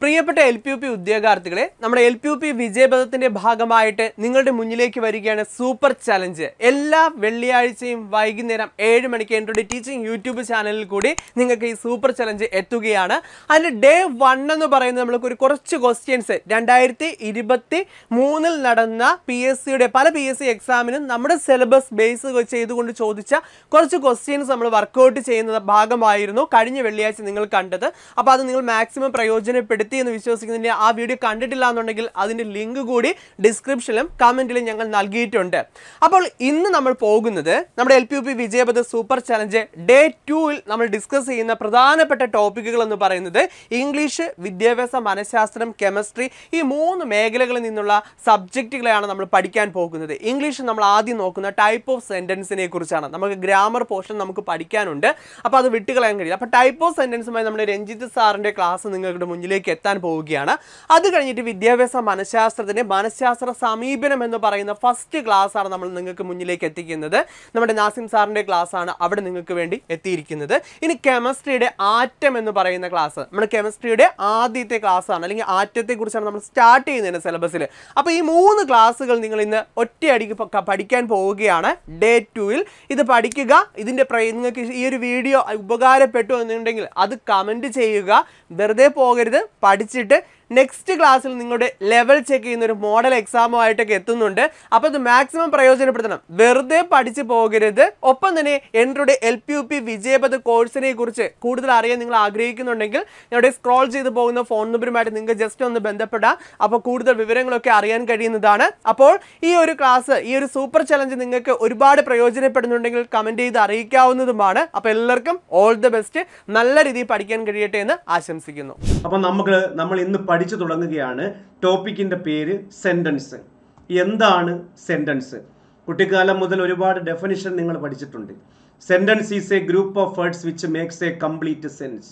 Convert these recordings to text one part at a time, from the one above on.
പ്രിയപ്പെട്ട L P U P ഉദ്യോഗാർത്ഥികളെ നമ്മുടെ എൽ പി യു പി വിജയപഥത്തിന്റെ ഭാഗമായിട്ട് നിങ്ങളുടെ മുന്നിലേക്ക് വരികയാണ് സൂപ്പർ ചലഞ്ച് എല്ലാ വെള്ളിയാഴ്ചയും വൈകുന്നേരം ഏഴ് മണിക്ക് എൻ്റെ ടീച്ചിങ് യൂട്യൂബ് ചാനലിൽ കൂടി നിങ്ങൾക്ക് ഈ സൂപ്പർ ചലഞ്ച് എത്തുകയാണ് അതിൽ ഡേ വൺ എന്ന് പറയുന്നത് നമ്മൾക്ക് ഒരു കുറച്ച് ക്വസ്റ്റ്യൻസ് രണ്ടായിരത്തി ഇരുപത്തി മൂന്നിൽ നടന്ന പി എസ് സിയുടെ പല പി എസ് സി എക്സാമിനും നമ്മുടെ സിലബസ് ബേസ് ചെയ്തുകൊണ്ട് ചോദിച്ച കുറച്ച് ക്വസ്റ്റ്യൻസ് നമ്മൾ വർക്കൗട്ട് ചെയ്യുന്ന ഭാഗമായിരുന്നു കഴിഞ്ഞ വെള്ളിയാഴ്ച നിങ്ങൾ കണ്ടത് അപ്പോൾ അത് നിങ്ങൾ മാക്സിമം പ്രയോജനപ്പെടുത്തി എന്ന് വിശ്വസിക്കുന്നതിൻ്റെ ആ വീഡിയോ കണ്ടിട്ടില്ല എന്നുണ്ടെങ്കിൽ അതിൻ്റെ ലിങ്ക് കൂടി ഡിസ്ക്രിപ്ഷനിലും കമൻറ്റിലും ഞങ്ങൾ നൽകിയിട്ടുണ്ട് അപ്പോൾ ഇന്ന് നമ്മൾ പോകുന്നത് നമ്മുടെ L P U P Vijayapatha super challenge day ടൂവിൽ നമ്മൾ ഡിസ്കസ് ചെയ്യുന്ന പ്രധാനപ്പെട്ട ടോപ്പിക്കുകൾ എന്ന് പറയുന്നത് ഇംഗ്ലീഷ് വിദ്യാഭ്യാസ മനഃശാസ്ത്രം കെമിസ്ട്രി ഈ മൂന്ന് മേഖലകളിൽ നിന്നുള്ള സബ്ജക്റ്റുകളെയാണ് നമ്മൾ പഠിക്കാൻ പോകുന്നത് ഇംഗ്ലീഷ് നമ്മൾ ആദ്യം നോക്കുന്ന ടൈപ്പ് ഓഫ് സെൻറ്റൻസിനെ കുറിച്ചാണ് നമുക്ക് ഗ്രാമർ പോർഷൻ നമുക്ക് പഠിക്കാനുണ്ട് അപ്പോൾ അത് വിട്ടുകളയാൻ കഴിയില്ല അപ്പോൾ ടൈപ്പ് ഓഫ് സെൻറ്റൻസുമായി നമ്മുടെ രഞ്ജിത്ത് സാറിൻ്റെ ക്ലാസ് നിങ്ങളുടെ മുന്നിലേക്ക് എത്താൻ പോവുകയാണ് അത് കഴിഞ്ഞിട്ട് വിദ്യാഭ്യാസ മനഃശാസ്ത്രത്തിൻ്റെ മനഃശാസ്ത്ര സമീപനം എന്ന് പറയുന്ന ഫസ്റ്റ് ക്ലാസ് ആണ് നമ്മൾ നിങ്ങൾക്ക് മുന്നിലേക്ക് എത്തിക്കുന്നത് നമ്മുടെ നാസിം സാറിൻ്റെ ക്ലാസ് ആണ് അവിടെ നിങ്ങൾക്ക് വേണ്ടി എത്തിയിരിക്കുന്നത് ഇനി കെമിസ്ട്രിയുടെ ആറ്റം എന്ന് പറയുന്ന ക്ലാസ് നമ്മുടെ കെമിസ്ട്രിയുടെ ആദ്യത്തെ ക്ലാസ് ആണ് അല്ലെങ്കിൽ ആറ്റത്തെ കുറിച്ചാണ് നമ്മൾ സ്റ്റാർട്ട് ചെയ്യുന്നത് സിലബസിൽ അപ്പോൾ ഈ മൂന്ന് ക്ലാസ്സുകൾ നിങ്ങൾ ഇന്ന് ഒറ്റയടിക്ക് പ- പഠിക്കാൻ പോവുകയാണ് ഡേ ടുവിൽ ഇത് പഠിക്കുക ഇതിൻ്റെ പ്രയ നിങ്ങൾക്ക് ഈ ഒരു വീഡിയോ ഉപകാരപ്പെട്ടു എന്നുണ്ടെങ്കിൽ അത് കമൻറ്റ് ചെയ്യുക വെറുതെ പോകരുത് പഠിച്ചിട്ട് നെക്സ്റ്റ് ക്ലാസ്സിൽ നിങ്ങളുടെ ലെവൽ ചെക്ക് ചെയ്യുന്ന ഒരു മോഡൽ എക്സാമുമായിട്ടൊക്കെ എത്തുന്നുണ്ട് അപ്പോൾ ഇത് മാക്സിമം പ്രയോജനപ്പെടുത്തണം വെറുതെ പഠിച്ചു പോകരുത് ഒപ്പം തന്നെ എൻ്റെ L P U P Vijayapatha കോഴ്സിനെ കുറിച്ച് കൂടുതൽ അറിയാൻ നിങ്ങൾ ആഗ്രഹിക്കുന്നുണ്ടെങ്കിൽ ഞങ്ങളുടെ സ്ക്രോൾ ചെയ്ത് പോകുന്ന ഫോൺ നമ്പറുമായിട്ട് നിങ്ങൾക്ക് ജസ്റ്റ് ഒന്ന് ബന്ധപ്പെടാം അപ്പോൾ കൂടുതൽ വിവരങ്ങളൊക്കെ അറിയാൻ കഴിയുന്നതാണ് അപ്പോൾ ഈ ഒരു ക്ലാസ് ഈ ഒരു സൂപ്പർ ചലഞ്ച് നിങ്ങൾക്ക് ഒരുപാട് പ്രയോജനപ്പെടുന്നുണ്ടെങ്കിൽ കമൻറ്റ് ചെയ്ത് അറിയിക്കാവുന്നതുമാണ് അപ്പോൾ എല്ലാവർക്കും ഓൾ ദ ബെസ്റ്റ് നല്ല രീതിയിൽ പഠിക്കാൻ കഴിയട്ടെ എന്ന് ആശംസിക്കുന്നു അപ്പൊ നമുക്ക് നമ്മൾ ഇന്ന് പഠിച്ചു തുടങ്ങുകയാണ് ടോപ്പിക്കിന്റെ പേര് സെന്റൻസ് എന്താണ് സെന്റൻസ് കുട്ടിക്കാലം മുതൽ ഒരുപാട് ഡെഫിനിഷൻ നിങ്ങൾ പഠിച്ചിട്ടുണ്ട് sentence is a group of words which makes a complete sense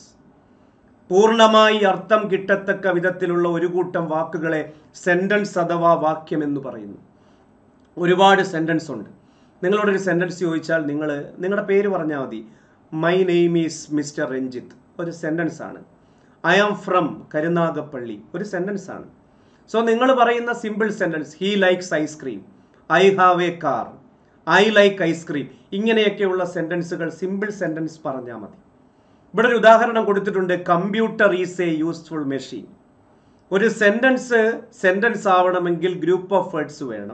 പൂർണ്ണമായി അർത്ഥം കിട്ടത്തക്ക വിധത്തിലുള്ള ഒരു കൂട്ടം വാക്കുകളെ സെന്റൻസ് അഥവാ വാക്യം എന്ന് പറയുന്നു ഒരുപാട് സെന്റൻസ് ഉണ്ട് നിങ്ങളോടൊരു സെന്റൻസ് ചോദിച്ചാൽ നിങ്ങൾ നിങ്ങളുടെ പേര് പറഞ്ഞാൽ മതി my name is mister Ranjith ഒരു സെന്റൻസ് ആണ് ഐ ആം ഫ്രം കരുനാഗപ്പള്ളി ഒരു സെന്റൻസ് ആണ് സോ നിങ്ങൾ പറയുന്ന simple sentence he likes ice cream I have a car I like ice cream ഇങ്ങനെയൊക്കെയുള്ള സെന്റൻസുകൾ സിമ്പിൾ സെന്റൻസ് പറഞ്ഞാൽ മതി ഇവിടെ ഒരു ഉദാഹരണം കൊടുത്തിട്ടുണ്ട് computer is a useful machine ഒരു സെന്റൻസ് സെന്റൻസ് ആവണമെങ്കിൽ ഗ്രൂപ്പ് ഓഫ് വേർഡ്സ് വേണം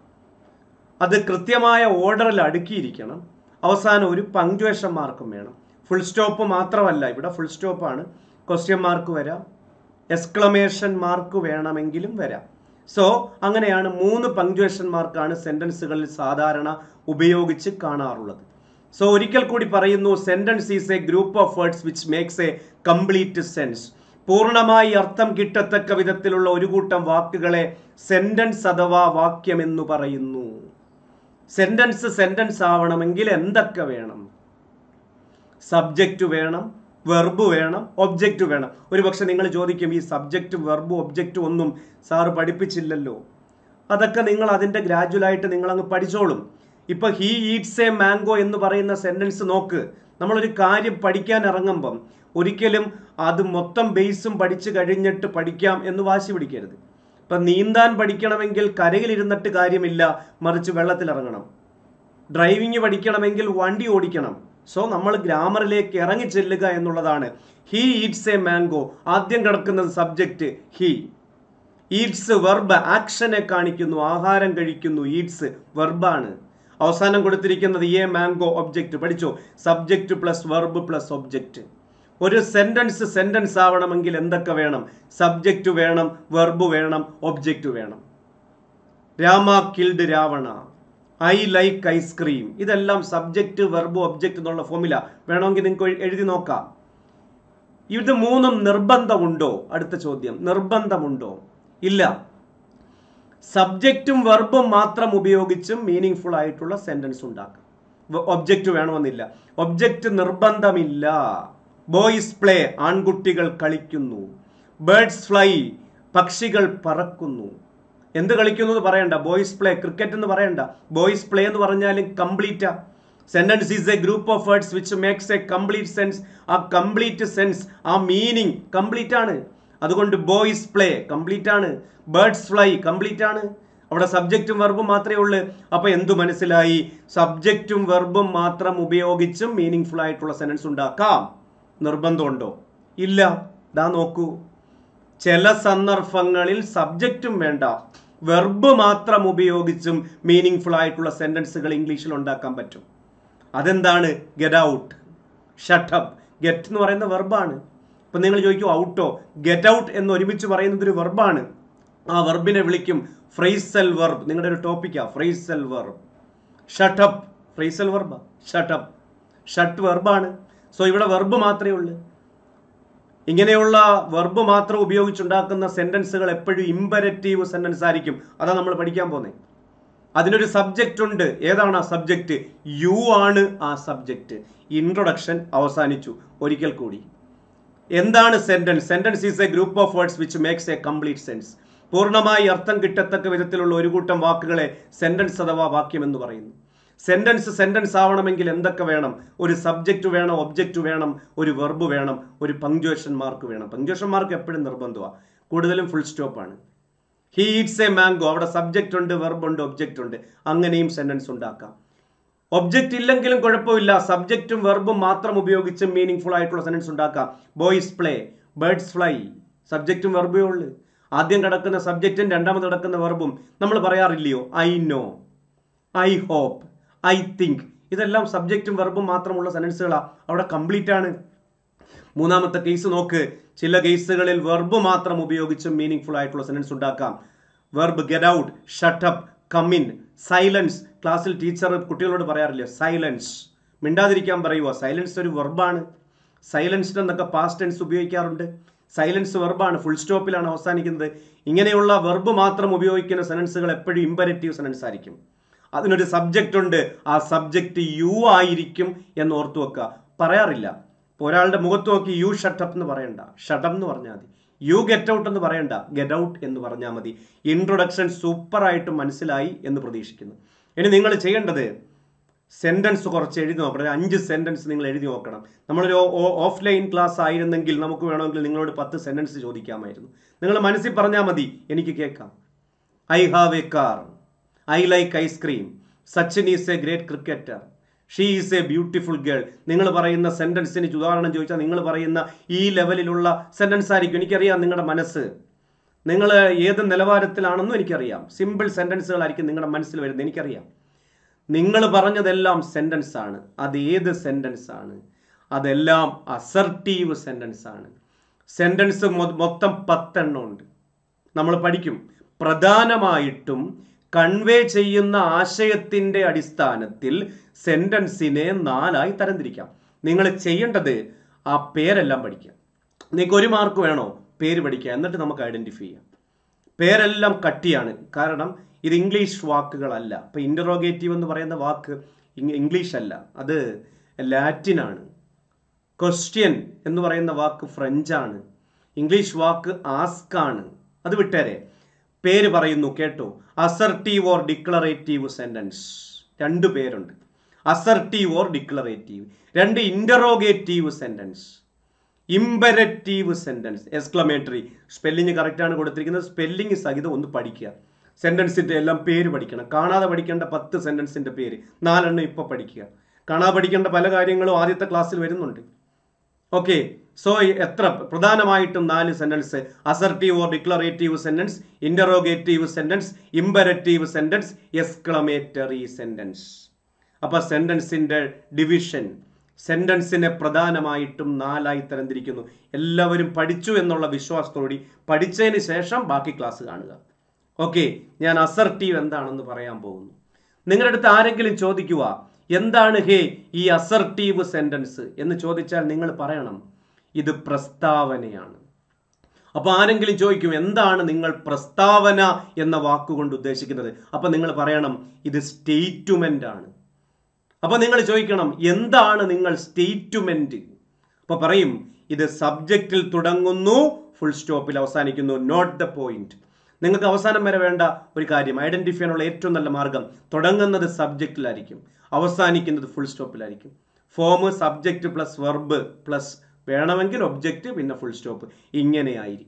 അത് കൃത്യമായ ഓർഡറിൽ അടുക്കിയിരിക്കണം അവസാനം ഒരു പങ്ക്ച്വേഷൻ മാർക്കും വേണം ഫുൾ സ്റ്റോപ്പ് മാത്രമല്ല ഇവിടെ ഫുൾ സ്റ്റോപ്പാണ് ക്വസ്റ്റ്യൻ മാർക്ക് വരാം എക്സ്ക്ലമേഷൻ മാർക്ക് വേണമെങ്കിലും വരാം സോ അങ്ങനെയാണ് മൂന്ന് പങ്ക്ച്വേഷൻ മാർക്കാണ് സെന്റൻസുകളിൽ സാധാരണ ഉപയോഗിച്ച് കാണാറുള്ളത് സോ ഒരിക്കൽ കൂടി പറയുന്നു sentence is a group of words which makes a complete sense പൂർണ്ണമായി അർത്ഥം കിട്ടത്തക്ക വിധത്തിലുള്ള ഒരു കൂട്ടം വാക്കുകളെ സെന്റൻസ് അഥവാ വാക്യം എന്ന് പറയുന്നു സെന്റൻസ് സെന്റൻസ് ആവണമെങ്കിൽ എന്തൊക്കെ വേണം സബ്ജക്റ്റ് വേണം വെർബ് വേണം ഒബ്ജക്റ്റ് വേണം ഒരു പക്ഷെ നിങ്ങൾ ചോദിക്കും ഈ സബ്ജക്റ്റും വെർബും ഒബ്ജക്റ്റും ഒന്നും സാറ് പഠിപ്പിച്ചില്ലല്ലോ അതൊക്കെ നിങ്ങൾ അതിൻ്റെ ഗ്രാജുവലായിട്ട് നിങ്ങൾ അങ്ങ് പഠിച്ചോളും ഇപ്പൊ ഹീ ഈറ്റ്സ് എ മാംഗോ എന്ന് പറയുന്ന സെന്റൻസ് നോക്ക് നമ്മളൊരു കാര്യം പഠിക്കാൻ ഇറങ്ങുമ്പം ഒരിക്കലും അത് മൊത്തം ബേസും പഠിച്ചു കഴിഞ്ഞിട്ട് പഠിക്കാം എന്ന് വാശി പിടിക്കരുത് ഇപ്പൊ നീന്താൻ പഠിക്കണമെങ്കിൽ കരയിലിരുന്നിട്ട് കാര്യമില്ല മറിച്ച് വെള്ളത്തിലിറങ്ങണം ഡ്രൈവിംഗ് പഠിക്കണമെങ്കിൽ വണ്ടി ഓടിക്കണം സോ നമ്മൾ ഗ്രാമറിലേക്ക് ഇറങ്ങി ചെല്ലുക എന്നുള്ളതാണ് ഹീ ഈറ്റ്സ് എ മാംഗോ ആദ്യം കിടക്കുന്നത് സബ്ജക്റ്റ് ഹീ ഈറ്റ്സ് വെർബ് ആക്ഷനെ കാണിക്കുന്നു ആഹാരം കഴിക്കുന്നു ഈറ്റ്സ് വെർബാണ് അവസാനം കൊടുത്തിരിക്കുന്നത് എ മാംഗോ ഒബ്ജക്റ്റ് പഠിച്ചോ subject plus verb plus object ഒരു സെന്റൻസ് സെന്റൻസ് ആവണമെങ്കിൽ എന്തൊക്കെ വേണം സബ്ജക്റ്റ് വേണം വെർബ് വേണം ഒബ്ജക്റ്റ് വേണം Rama killed Ravana I like ice cream ഇതെല്ലാം സബ്ജക്റ്റ് വെർബ് ഒബ്ജക്റ്റ് എന്നുള്ള ഫോമില വേണമെങ്കിൽ നിങ്ങൾക്ക് എഴുതി നോക്കാം ഇത് മൂന്നും നിർബന്ധമുണ്ടോ അടുത്ത ചോദ്യം നിർബന്ധമുണ്ടോ ഇല്ല സബ്ജക്റ്റും വെർബും മാത്രം ഉപയോഗിച്ചും മീനിങ് ഫുൾ ആയിട്ടുള്ള സെന്റൻസ് ഉണ്ടാക്കാം ഒബ്ജക്റ്റ് വേണമെന്നില്ല ഒബ്ജക്റ്റ് നിർബന്ധമില്ല ബോയ്സ് പ്ലേ ആൺകുട്ടികൾ കളിക്കുന്നു ബേർഡ്സ് ഫ്ലൈ പക്ഷികൾ പറക്കുന്നു എന്ത് കളിക്കുന്നു എന്ന് പറയണ്ട ബോയ്സ് പ്ലേ ക്രിക്കറ്റ് എന്ന് പറയണ്ട ബോയ്സ് പ്ലേ എന്ന് പറഞ്ഞാലും കംപ്ലീറ്റാ sentence is a group of words which makes a complete sense ആ കംപ്ലീറ്റ് സെൻസ് ആ മീനിങ് കംപ്ലീറ്റ് ആണ് അതുകൊണ്ട് ബോയ്സ് പ്ലേ കംപ്ലീറ്റ് ആണ് ബേർഡ്സ് ഫ്ലൈ കംപ്ലീറ്റ് ആണ് അവിടെ സബ്ജക്റ്റും വെർബും മാത്രമേ ഉള്ളൂ അപ്പൊ എന്തു മനസ്സിലായി സബ്ജക്റ്റും വെർബും മാത്രം ഉപയോഗിച്ചും മീനിങ് ഫുൾ ആയിട്ടുള്ള സെന്റൻസ് ഉണ്ടാക്കാം നിർബന്ധമുണ്ടോ ഇല്ല ദാ നോക്കൂ ചില സന്ദർഭങ്ങളിൽ സബ്ജക്റ്റും വേണ്ട വെർബ് മാത്രം ഉപയോഗിച്ചും മീനിങ് ഫുൾ ആയിട്ടുള്ള സെന്റൻസുകൾ ഇംഗ്ലീഷിൽ ഉണ്ടാക്കാൻ പറ്റും അതെന്താണ് ഗെറ്റ് ഔട്ട് ഷട്ടപ്പ് ഗെറ്റ് എന്ന് പറയുന്ന വെർബാണ് ഇപ്പൊ നിങ്ങൾ ചോദിക്കും ഔട്ടോ ഗെറ്റ് ഔട്ട് എന്ന് ഒരുമിച്ച് പറയുന്നത് ഒരു വെർബാണ് ആ വെർബിനെ വിളിക്കും ഫ്രൈസൽ വെർബ് നിങ്ങളുടെ ഒരു ടോപ്പിക്കാ phrasal verb shut up phrasal verb shut up shut വെർബാണ് സോ ഇവിടെ വെർബ് മാത്രമേ ഉള്ളൂ ഇങ്ങനെയുള്ള വെർബ് മാത്രം ഉപയോഗിച്ചുണ്ടാക്കുന്ന സെന്റൻസുകൾ എപ്പോഴും ഇമ്പരറ്റീവ് സെന്റൻസ് ആയിരിക്കും അതാ നമ്മൾ പഠിക്കാൻ പോകുന്നത് അതിനൊരു സബ്ജക്റ്റ് ഉണ്ട് ഏതാണ് ആ സബ്ജക്റ്റ് യു ആണ് ആ സബ്ജക്റ്റ് ഇൻട്രൊഡക്ഷൻ അവസാനിച്ചു ഒരിക്കൽ കൂടി എന്താണ് sentence sentence is a group of words which makes a complete sense പൂർണ്ണമായി അർത്ഥം കിട്ടത്തക്ക വിധത്തിലുള്ള ഒരു കൂട്ടം വാക്കുകളെ സെന്റൻസ് അഥവാ വാക്യം എന്ന് പറയുന്നു സെന്റൻസ് സെന്റൻസ് ആവണമെങ്കിൽ എന്തൊക്കെ വേണം ഒരു സബ്ജക്റ്റ് വേണം ഒബ്ജക്റ്റ് വേണം ഒരു വെർബ് വേണം ഒരു പങ്ക്ച്വേഷൻ മാർക്ക് വേണം പങ്ക്ച്വേഷൻ മാർക്ക് എപ്പോഴും നിർബന്ധമാണ് കൂടുതലും ഫുൾ സ്റ്റോപ്പ് ആണ് ഹി ഈറ്റ്സ് എ മാംഗോ അവിടെ സബ്ജക്റ്റ് ഉണ്ട് വെർബ് ഉണ്ട് ഒബ്ജക്റ്റ് ഉണ്ട് അങ്ങനെയും സെന്റൻസ് ഉണ്ടാക്കാം ഒബ്ജക്റ്റ് ഇല്ലെങ്കിലും കുഴപ്പമില്ല സബ്ജക്റ്റും വെർബും മാത്രം ഉപയോഗിച്ച് മീനിങ് ഫുൾ ആയിട്ടുള്ള സെന്റൻസ് ഉണ്ടാക്കാം ബോയ്സ് പ്ലേ ബേർഡ്സ് ഫ്ലൈ സബ്ജക്റ്റും വെർബേ ഉള്ളു ആദ്യം കിടക്കുന്ന സബ്ജക്റ്റും രണ്ടാമത് കിടക്കുന്ന വെർബും നമ്മൾ പറയാറില്ലയോ I know I hope I think ഇതെല്ലാം സബ്ജക്റ്റും വെർബും മാത്രമുള്ള സെന്റൻസുകളാ അവിടെ കംപ്ലീറ്റ് ആണ് മൂന്നാമത്തെ കേസ് നോക്ക് ചില കേസുകളിൽ വെർബ് മാത്രം ഉപയോഗിച്ച് മീനിങ് ഫുൾ ആയിട്ടുള്ള സെന്റൻസ് ഉണ്ടാക്കാം verb get out shut up come in silence ക്ലാസ്സിൽ ടീച്ചർ കുട്ടികളോട് പറയാറില്ല സൈലൻസ് മിണ്ടാതിരിക്കാൻ പറയുക സൈലൻസ് ഒരു വെർബാണ് സൈലൻസ്ഡ് എന്നൊക്കെ പാസ്റ്റ് ടെൻസ് ഉപയോഗിക്കാറുണ്ട് സൈലൻസ് വെർബാണ് ഫുൾ സ്റ്റോപ്പിലാണ് അവസാനിക്കുന്നത് ഇങ്ങനെയുള്ള വെർബ് മാത്രം ഉപയോഗിക്കുന്ന സെനൻസുകൾ എപ്പോഴും ഇമ്പരറ്റീവ് സെനൻസ് ആയിരിക്കും അതിനൊരു സബ്ജക്റ്റ് ഉണ്ട് ആ സബ്ജക്റ്റ് യു ആയിരിക്കും എന്ന് ഓർത്തു വെക്കുക പറയാറില്ല ഇപ്പൊ ഒരാളുടെ മുഖത്ത് നോക്കി യു ഷട്ടപ്പ് എന്ന് പറയണ്ട ഷട്ടപ്പ് എന്ന് പറഞ്ഞാൽ മതി യു ഗെറ്റ് ഔട്ട് എന്ന് പറയണ്ട ഗെറ്റ് ഔട്ട് എന്ന് പറഞ്ഞാൽ മതി ഇൻട്രൊഡക്ഷൻ സൂപ്പറായിട്ട് മനസ്സിലായി എന്ന് പ്രതീക്ഷിക്കുന്നു ഇനി നിങ്ങൾ ചെയ്യേണ്ടത് സെന്റൻസ് കുറച്ച് എഴുതി നോക്കണം ഒരു അഞ്ച് സെന്റൻസ് നിങ്ങൾ എഴുതി നോക്കണം നമ്മളൊരു ഓഫ്ലൈൻ ക്ലാസ് ആയിരുന്നെങ്കിൽ നമുക്ക് വേണമെങ്കിൽ നിങ്ങളോട് പത്ത് സെന്റൻസ് ചോദിക്കാമായിരുന്നു നിങ്ങൾ മനസ്സിൽ പറഞ്ഞാൽ മതി എനിക്ക് കേൾക്കാം I have a car I like ice cream Sachin is a great cricketer she is a beautiful girl നിങ്ങൾ പറയുന്ന സെന്റൻസിന് ഉദാഹരണം ചോദിച്ചാൽ നിങ്ങൾ പറയുന്ന ഈ ലെവലിലുള്ള സെന്റൻസ് ആയിരിക്കും എനിക്കറിയാം നിങ്ങളുടെ മനസ്സ് നിങ്ങൾ ഏത് നിലവാരത്തിലാണെന്നും എനിക്കറിയാം സിമ്പിൾ സെന്റൻസുകളായിരിക്കും നിങ്ങളുടെ മനസ്സിൽ വരുന്നത് എനിക്കറിയാം നിങ്ങൾ പറഞ്ഞതെല്ലാം സെന്റൻസ് ആണ് അത് ഏത് സെന്റൻസ് ആണ് അതെല്ലാം അസർട്ടീവ് സെന്റൻസ് ആണ് സെന്റൻസ് മൊത്തം പത്തെണ്ണം ഉണ്ട് നമ്മൾ പഠിക്കും പ്രധാനമായിട്ടും കൺവേ ചെയ്യുന്ന ആശയത്തിന്റെ അടിസ്ഥാനത്തിൽ സെന്റൻസിനെ നാലായി തരംതിരിക്കാം നിങ്ങൾ ചെയ്യേണ്ടത് ആ പേരെല്ലാം പഠിക്കുക നിങ്ങൾക്ക് ഒരു മാർക്ക് വേണോ പേര് പഠിക്കുക എന്നിട്ട് നമുക്ക് ഐഡന്റിഫൈ ചെയ്യാം പേരെല്ലാം കട്ടിയാണ് കാരണം ഇത് ഇംഗ്ലീഷ് വാക്കുകളല്ല ഇപ്പൊ ഇന്ററോഗേറ്റീവ് എന്ന് പറയുന്ന വാക്ക് ഇങ് ഇംഗ്ലീഷ് അല്ല അത് ലാറ്റിനാണ് ക്വസ്റ്റ്യൻ എന്ന് പറയുന്ന വാക്ക് ഫ്രഞ്ചാണ് ഇംഗ്ലീഷ് വാക്ക് ആസ്ക് ആണ് അത് വിട്ടേരെ പേര് പറയുന്നു കേട്ടോ അസർട്ടീവ് ഓർ ഡിക്ലറേറ്റീവ് സെന്റൻസ് രണ്ട് പേരുണ്ട് അസർട്ടീവ് ഓർ ഡിക്ലറേറ്റീവ് രണ്ട് interrogative sentence imperative sentence exclamatory spelling correct ആണ് കൊടുത്തിരിക്കുന്നത് സ്പെല്ലിംഗ് സഹിതം ഒന്ന് പഠിക്കുക സെന്റൻസിന്റെ എല്ലാം പേര് പഠിക്കണം കാണാതെ പഠിക്കേണ്ട പത്ത് സെന്റൻസിന്റെ പേര് നാലെണ്ണം ഇപ്പൊ പഠിക്കുക കാണാതെ പഠിക്കേണ്ട പല കാര്യങ്ങളും ആദ്യത്തെ ക്ലാസ്സിൽ വരുന്നുണ്ട് ഓക്കെ സോ എത്ര പ്രധാനമായിട്ടും നാല് sentence assertive or declarative sentence interrogative sentence imperative sentence exclamatory sentence അപ്പൊ സെന്റൻസിന്റെ ഡിവിഷൻ സെന്റൻസിനെ പ്രധാനമായിട്ടും നാലായി തരംതിരിക്കുന്നു എല്ലാവരും പഠിച്ചു എന്നുള്ള വിശ്വാസത്തോടെ പഠിച്ചതിന് ശേഷം ബാക്കി ക്ലാസ് കാണുക ഓക്കെ ഞാൻ അസർട്ടീവ് എന്താണെന്ന് പറയാൻ പോകുന്നു നിങ്ങളുടെ അടുത്ത് ആരെങ്കിലും ചോദിക്കുക എന്താണ് ഹേ ഈ അസർട്ടീവ് സെന്റൻസ് എന്ന് ചോദിച്ചാൽ നിങ്ങൾ പറയണം ഇത് പ്രസ്താവനയാണ് അപ്പൊ ആരെങ്കിലും ചോദിക്കും എന്താണ് നിങ്ങൾ പ്രസ്താവന എന്ന വാക്കുകൊണ്ട് ഉദ്ദേശിക്കുന്നത് അപ്പൊ നിങ്ങൾ പറയണം ഇത് സ്റ്റേറ്റ്മെന്റ് ആണ് അപ്പൊ നിങ്ങൾ ചോദിക്കണം എന്താണ് നിങ്ങൾ സ്റ്റേറ്റ്മെന്റ് അപ്പൊ പറയും ഇത് സബ്ജക്റ്റിൽ തുടങ്ങുന്നു ഫുൾ സ്റ്റോപ്പിൽ അവസാനിക്കുന്നു നോട്ട് ദ പോയിന്റ് നിങ്ങൾക്ക് അവസാനം വരെ വേണ്ട ഒരു കാര്യം ഐഡന്റിഫൈ ചെയ്യാനുള്ള ഏറ്റവും നല്ല മാർഗം തുടങ്ങുന്നത് സബ്ജക്റ്റിലായിരിക്കും അവസാനിക്കുന്നത് ഫുൾ സ്റ്റോപ്പിലായിരിക്കും form subject plus verb plus വേണമെങ്കിൽ ഒബ്ജക്റ്റ് പിന്നെ ഫുൾ സ്റ്റോപ്പ് ഇങ്ങനെ ആയിരിക്കും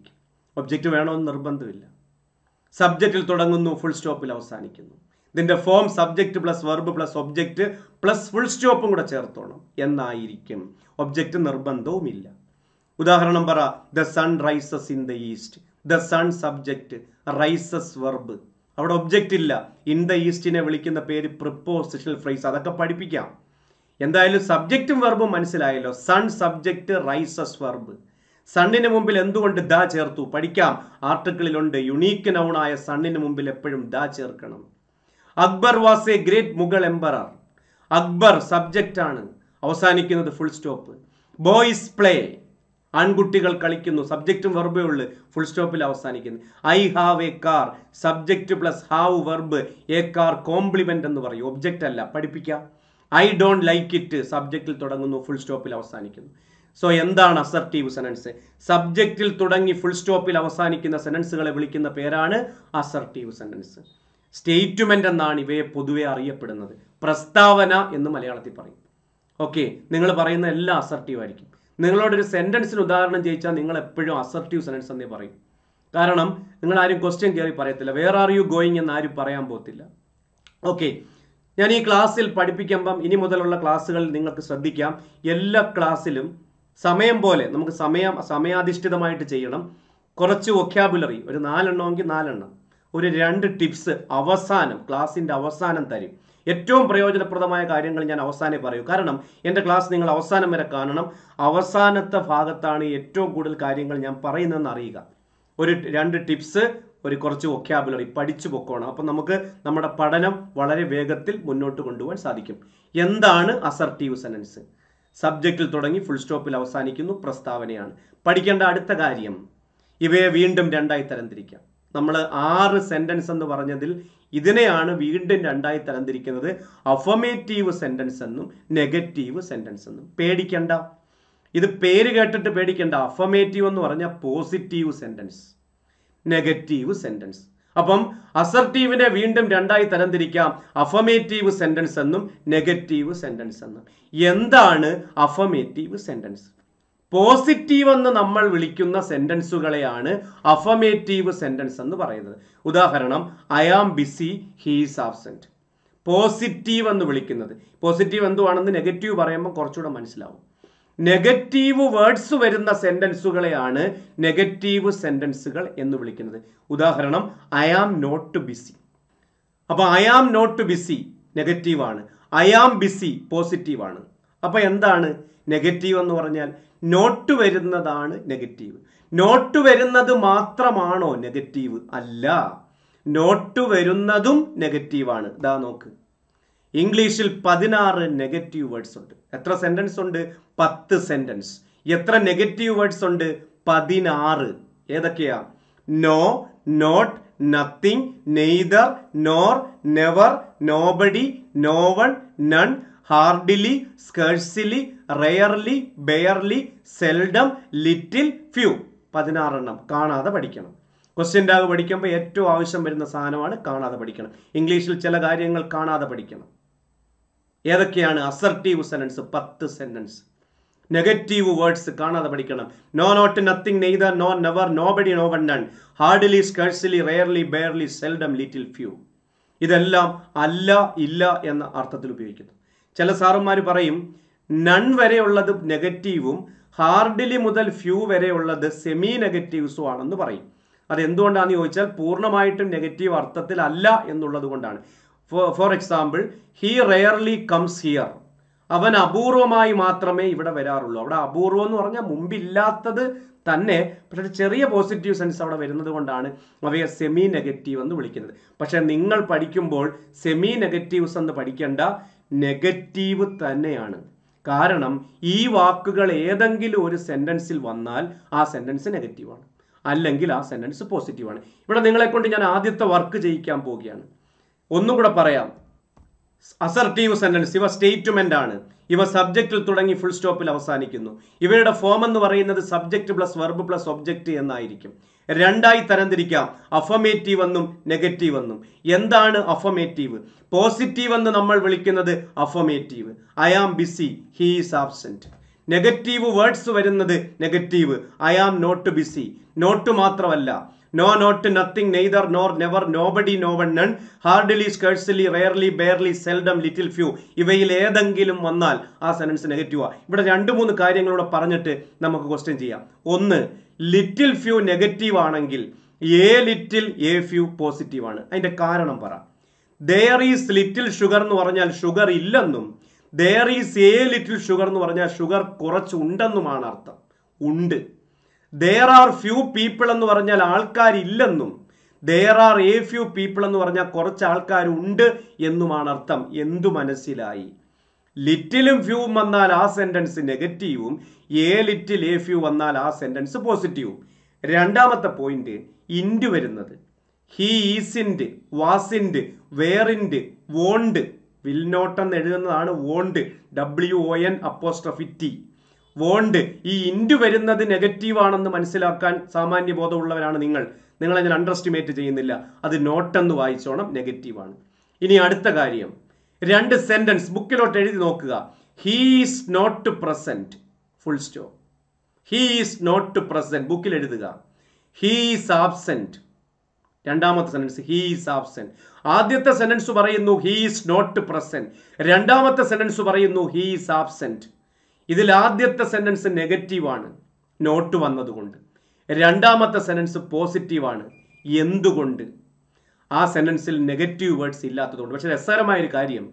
ഒബ്ജക്റ്റ് വേണമെന്ന് നിർബന്ധമില്ല സബ്ജക്റ്റിൽ തുടങ്ങുന്നു ഫുൾ സ്റ്റോപ്പിൽ അവസാനിക്കുന്നു ഇതിന്റെ form subject plus verb plus object plus full സ്റ്റോപ്പും കൂടെ ചേർത്തോണം എന്നായിരിക്കും ഒബ്ജക്റ്റ് നിർബന്ധവുമില്ല ഉദാഹരണം പറ the sun rises in the east the sun subject rises verb അവിടെ ഒബ്ജക്റ്റ് ഇല്ല ഇൻ ദ ഈസ്റ്റിനെ വിളിക്കുന്ന പേര് പ്രിപ്പോസിഷണൽ ഫ്രൈസ് അതൊക്കെ പഠിപ്പിക്കാം എന്തായാലും സബ്ജക്റ്റും വെർബും മനസ്സിലായല്ലോ സൺ സബ്ജക്റ്റ് റൈസസ് വെർബ് സണ്ണിന് മുമ്പിൽ എന്തുകൊണ്ട് ദ ചേർത്തു പഠിക്കാം ആർട്ടിക്കിളിലുണ്ട് യുണീക്ക് നൗണായ സണ്ണിന് മുമ്പിൽ എപ്പോഴും ദ ചേർക്കണം Akbar was a great Mughal emperor Akbar subject ആണ് അവസാനിക്കുന്നത് ഫുൾ സ്റ്റോപ്പ് ബോയ്സ് പ്ലേ ആൺകുട്ടികൾ കളിക്കുന്നു സബ്ജക്റ്റും വെർബേ ഉള്ളു ഫുൾ സ്റ്റോപ്പിൽ അവസാനിക്കുന്നു I have a car subject plus have verb a car complement എന്ന് പറയും ഒബ്ജക്റ്റ് അല്ല പഠിപ്പിക്കാം ഐ ഡോണ്ട് ലൈക്ക് ഇറ്റ് സബ്ജക്റ്റിൽ തുടങ്ങുന്നു ഫുൾ സ്റ്റോപ്പിൽ അവസാനിക്കുന്നു സോ എന്താണ് അസർട്ടീവ് സെനൻസ് സബ്ജക്റ്റിൽ തുടങ്ങി ഫുൾ സ്റ്റോപ്പിൽ അവസാനിക്കുന്ന സെനൻസുകളെ വിളിക്കുന്ന പേരാണ് അസർട്ടീവ് സെനൻസ് സ്റ്റേറ്റ്മെന്റ് എന്നാണ് ഇവയെ പൊതുവെ അറിയപ്പെടുന്നത് പ്രസ്താവന എന്ന് മലയാളത്തിൽ പറയും ഓക്കെ നിങ്ങൾ പറയുന്ന എല്ലാം അസർട്ടീവ് ആയിരിക്കും നിങ്ങളോടൊരു സെന്റൻസിന് ഉദാഹരണം ചോദിച്ചാൽ നിങ്ങൾ എപ്പോഴും അസർട്ടീവ് സെനൻസ് എന്നേ പറയും കാരണം നിങ്ങൾ ആരും ക്വസ്റ്റ്യൻ കയറി പറയത്തില്ല വേർ ആർ യു ഗോയിങ് എന്ന് ആരും പറയാൻ പോകത്തില്ല ഓക്കെ ഞാൻ ഈ ക്ലാസ്സിൽ പഠിപ്പിക്കുമ്പം ഇനി മുതലുള്ള ക്ലാസ്സുകളിൽ നിങ്ങൾക്ക് ശ്രദ്ധിക്കാം എല്ലാ ക്ലാസ്സിലും സമയം പോലെ നമുക്ക് സമയം സമയാധിഷ്ഠിതമായിട്ട് ചെയ്യണം കുറച്ച് വൊക്കാബുലറി ഒരു നാലെണ്ണമെങ്കിൽ നാലെണ്ണം ഒരു രണ്ട് ടിപ്സ് അവസാനം ക്ലാസ്സിൻ്റെ അവസാനം തരും ഏറ്റവും പ്രയോജനപ്രദമായ കാര്യങ്ങൾ ഞാൻ അവസാനം പറയൂ കാരണം എൻ്റെ ക്ലാസ് നിങ്ങൾ അവസാനം വരെ കാണണം അവസാനത്തെ ഭാഗത്താണ് ഏറ്റവും കൂടുതൽ കാര്യങ്ങൾ ഞാൻ പറയുന്നതെന്ന് അറിയുക ഒരു രണ്ട് ടിപ്സ് ഒരു കുറച്ച് വൊക്കാബുലറി പഠിച്ചു പൊക്കോണം അപ്പം നമുക്ക് നമ്മുടെ പഠനം വളരെ വേഗത്തിൽ മുന്നോട്ട് കൊണ്ടുപോകാൻ സാധിക്കും എന്താണ് അസർട്ടീവ് സെനൻസ് സബ്ജക്റ്റിൽ തുടങ്ങി ഫുൾ സ്റ്റോപ്പിൽ അവസാനിക്കുന്നു പ്രസ്താവനയാണ് പഠിക്കേണ്ട അടുത്ത കാര്യം ഇവയെ വീണ്ടും രണ്ടായി തരംതിരിക്കാം നമ്മൾ ആറ് സെന്റൻസ് എന്ന് പറഞ്ഞതിൽ ഇതിനെയാണ് വീണ്ടും രണ്ടായി തരംതിരിക്കുന്നത് അഫമേറ്റീവ് സെന്റൻസ് എന്നും നെഗറ്റീവ് സെന്റൻസ് എന്നും പേടിക്കണ്ട ഇത് പേര് കേട്ടിട്ട് പേടിക്കണ്ട അഫമേറ്റീവ് എന്ന് പറഞ്ഞാൽ പോസിറ്റീവ് സെന്റൻസ് നെഗറ്റീവ് സെന്റൻസ് അപ്പം അസർട്ടീവിനെ വീണ്ടും രണ്ടായി തരംതിരിക്കാം അഫമേറ്റീവ് സെന്റൻസ് എന്നും നെഗറ്റീവ് സെന്റൻസ് എന്നും എന്താണ് അഫമേറ്റീവ് സെന്റൻസ് പോസിറ്റീവ് എന്ന് നമ്മൾ വിളിക്കുന്ന സെന്റൻസുകളെയാണ് അഫമേറ്റീവ് സെന്റൻസ് എന്ന് പറയുന്നത് ഉദാഹരണം I am busy he's absent positive എന്ന് വിളിക്കുന്നത് പോസിറ്റീവ് എന്തുവാണെന്ന് നെഗറ്റീവ് പറയുമ്പോൾ കുറച്ചുകൂടെ മനസ്സിലാവും നെഗറ്റീവ് വേർഡ്സ് വരുന്ന സെന്റൻസുകളെയാണ് നെഗറ്റീവ് സെന്റൻസുകൾ എന്ന് വിളിക്കുന്നത് ഉദാഹരണം ഐ ആം നോട്ട് ബിസി അപ്പൊ I am not busy negative ആണ് ഐ ആം ബിസി പോസിറ്റീവ് ആണ് അപ്പൊ എന്താണ് നെഗറ്റീവ് എന്ന് പറഞ്ഞാൽ നോട്ട് വരുന്നതാണ് നെഗറ്റീവ് നോട്ട് വരുന്നത് മാത്രമാണോ നെഗറ്റീവ് അല്ല നോട്ട് വരുന്നതും നെഗറ്റീവാണ് ഇതാ നോക്ക് ഇംഗ്ലീഷിൽ പതിനാറ് നെഗറ്റീവ് വേർഡ്സ് ഉണ്ട് എത്ര സെന്റൻസ് ഉണ്ട് പത്ത് സെന്റൻസ് എത്ര നെഗറ്റീവ് വേർഡ്സ് ഉണ്ട് പതിനാറ് ഏതൊക്കെയാ no not nothing neither nor never nobody no one none hardly scarcely rarely barely seldom little few പതിനാറെണ്ണം കാണാതെ പഠിക്കണം ക്വസ്റ്റ്യൻ ടാഗ് പഠിക്കുമ്പോൾ ഏറ്റവും ആവശ്യം വരുന്ന സാധനമാണ് കാണാതെ പഠിക്കണം ഇംഗ്ലീഷിൽ ചില കാര്യങ്ങൾ കാണാതെ പഠിക്കണം ഏതൊക്കെയാണ് അസർട്ടീവ് സെനൻസ് പത്ത് സെന്റൻസ് നെഗറ്റീവ് വേർഡ്സ് കാണാതെ പഠിക്കണം no not nothing neither nor never nobody no one none hardly scarcely rarely barely seldom little few ഇതെല്ലാം അല്ല ഇല്ല എന്ന അർത്ഥത്തിൽ ഉപയോഗിക്കുന്നു ചില സാറന്മാർ പറയും നൺ വരെയുള്ളത് നെഗറ്റീവും ഹാർഡിലി മുതൽ ഫ്യൂ വരെയുള്ളത് സെമി നെഗറ്റീവ്സും ആണെന്ന് പറയും അത് എന്തുകൊണ്ടാണെന്ന് ചോദിച്ചാൽ പൂർണ്ണമായിട്ടും നെഗറ്റീവ് അർത്ഥത്തിൽ അല്ല എന്നുള്ളത് കൊണ്ടാണ് for example he rarely comes here അവൻ അപൂർവമായി മാത്രമേ ഇവിടെ വരാറുള്ളൂ അവിടെ അപൂർവം എന്ന് പറഞ്ഞാൽ മുമ്പില്ലാത്തത് തന്നെ പക്ഷെ ഒരു ചെറിയ പോസിറ്റീവ് സെൻസ് അവിടെ വരുന്നത് കൊണ്ടാണ് അവയെ സെമി നെഗറ്റീവ് എന്ന് വിളിക്കുന്നത് പക്ഷെ നിങ്ങൾ പഠിക്കുമ്പോൾ സെമി നെഗറ്റീവ്സ് എന്ന് പഠിക്കേണ്ട നെഗറ്റീവ് തന്നെയാണ് കാരണം ഈ വാക്കുകൾ ഏതെങ്കിലും ഒരു സെന്റൻസിൽ വന്നാൽ ആ സെന്റൻസ് നെഗറ്റീവാണ് അല്ലെങ്കിൽ ആ സെന്റൻസ് പോസിറ്റീവാണ് ഇവിടെ നിങ്ങളെ കൊണ്ട് ഞാൻ ആദ്യത്തെ വർക്ക് ചെയ്യിക്കാൻ പോവുകയാണ് ഒന്നും കൂടെ പറയാം അസർട്ടീവ് സെന്റൻസ് ഇവ സ്റ്റേറ്റ്മെന്റ് ആണ് ഇവ സബ്ജക്റ്റിൽ തുടങ്ങി ഫുൾ സ്റ്റോപ്പിൽ അവസാനിക്കുന്നു ഇവയുടെ ഫോം എന്ന് പറയുന്നത് subject plus verb plus object എന്നായിരിക്കും രണ്ടായി തരംതിരിക്കാം അഫമേറ്റീവ് എന്നും നെഗറ്റീവ് എന്നും എന്താണ് അഫമേറ്റീവ് പോസിറ്റീവ് എന്ന് നമ്മൾ വിളിക്കുന്നത് affirmative I am busy he is absent negative words വരുന്നത് negative I am not busy not മാത്രമല്ല no not nothing neither nor never nobody no one none hardly scarcely rarely barely seldom little few ഇവയിൽ ഏതെങ്കിലും വന്നാൽ ആ സെനൻസ് നെഗറ്റീവാ ഇവിടെ രണ്ട് മൂന്ന് കാര്യങ്ങളൂടെ പറഞ്ഞിട്ട് നമുക്ക് ക്വസ്റ്റ്യൻ ചെയ്യാം ഒന്ന് ലിറ്റിൽ ഫ്യൂ നെഗറ്റീവ് ആണെങ്കിൽ a little a few positive ആണ് അതിന്റെ കാരണം പറ ദർ ഈസ് ലിറ്റിൽ ഷുഗർ എന്ന് പറഞ്ഞാൽ ഷുഗർ ഇല്ലെന്നും there is a little sugar എന്ന് പറഞ്ഞാൽ ഷുഗർ കുറച്ചുണ്ടെന്നുമാണ് അർത്ഥം ഉണ്ട് ദർ ആർ ഫ്യൂ പീപ്പിൾ എന്ന് പറഞ്ഞാൽ ആൾക്കാരില്ലെന്നും there are a few people എന്ന് പറഞ്ഞാൽ കുറച്ച് ആൾക്കാരുണ്ട് എന്നുമാണ് അർത്ഥം എന്തു മനസ്സിലായി ലിറ്റിലും ഫ്യൂവും വന്നാൽ ആ സെന്റൻസ് നെഗറ്റീവും എ ലിറ്റിൽ എ ഫ്യൂ വന്നാൽ ആ സെന്റൻസ് പോസിറ്റീവും രണ്ടാമത്തെ പോയിന്റ് ഇൻഡ് വരുന്നത് he isn't wasn't weren't won't will not എന്ന് എഴുതുന്നതാണ് won't W O N apostrophe T won't ഈ ഇൻഡ് വരുന്നത് നെഗറ്റീവ് ആണെന്ന് മനസ്സിലാക്കാൻ സാമാന്യ ബോധമുള്ളവരാണ് നിങ്ങൾ നിങ്ങളെ ഞാൻ അണ്ടർ എസ്റ്റിമേറ്റ് ചെയ്യുന്നില്ല അത് നോട്ട് എന്ന് വായിച്ചോണം നെഗറ്റീവ് ആണ് ഇനി അടുത്ത കാര്യം രണ്ട് സെന്റൻസ് ബുക്കിലോട്ട് എഴുതി നോക്കുക he is not present full stop he is not present ബുക്കിൽ എഴുതുക ഹീ ഈസ് ആബ്സെന്റ് രണ്ടാമത്തെ സെന്റൻസ് ഹീ ഈസ് ആബ്സെന്റ് ആദ്യത്തെ സെന്റൻസ് പറയുന്നു ഹീ ഈസ് നോട്ട് പ്രസന്റ് രണ്ടാമത്തെ സെന്റൻസ് പറയുന്നു ഹീ ഈസ് ആബ്സെന്റ് ഇതിൽ ആദ്യത്തെ സെന്റൻസ് നെഗറ്റീവ് ആണ് നോട്ട് വന്നതുകൊണ്ട് രണ്ടാമത്തെ സെന്റൻസ് പോസിറ്റീവ് ആണ് എന്തുകൊണ്ട് ആ സെന്റൻസിൽ നെഗറ്റീവ് വേർഡ്സ് ഇല്ലാത്തതുകൊണ്ട് പക്ഷെ രസകരമായ ഒരു കാര്യം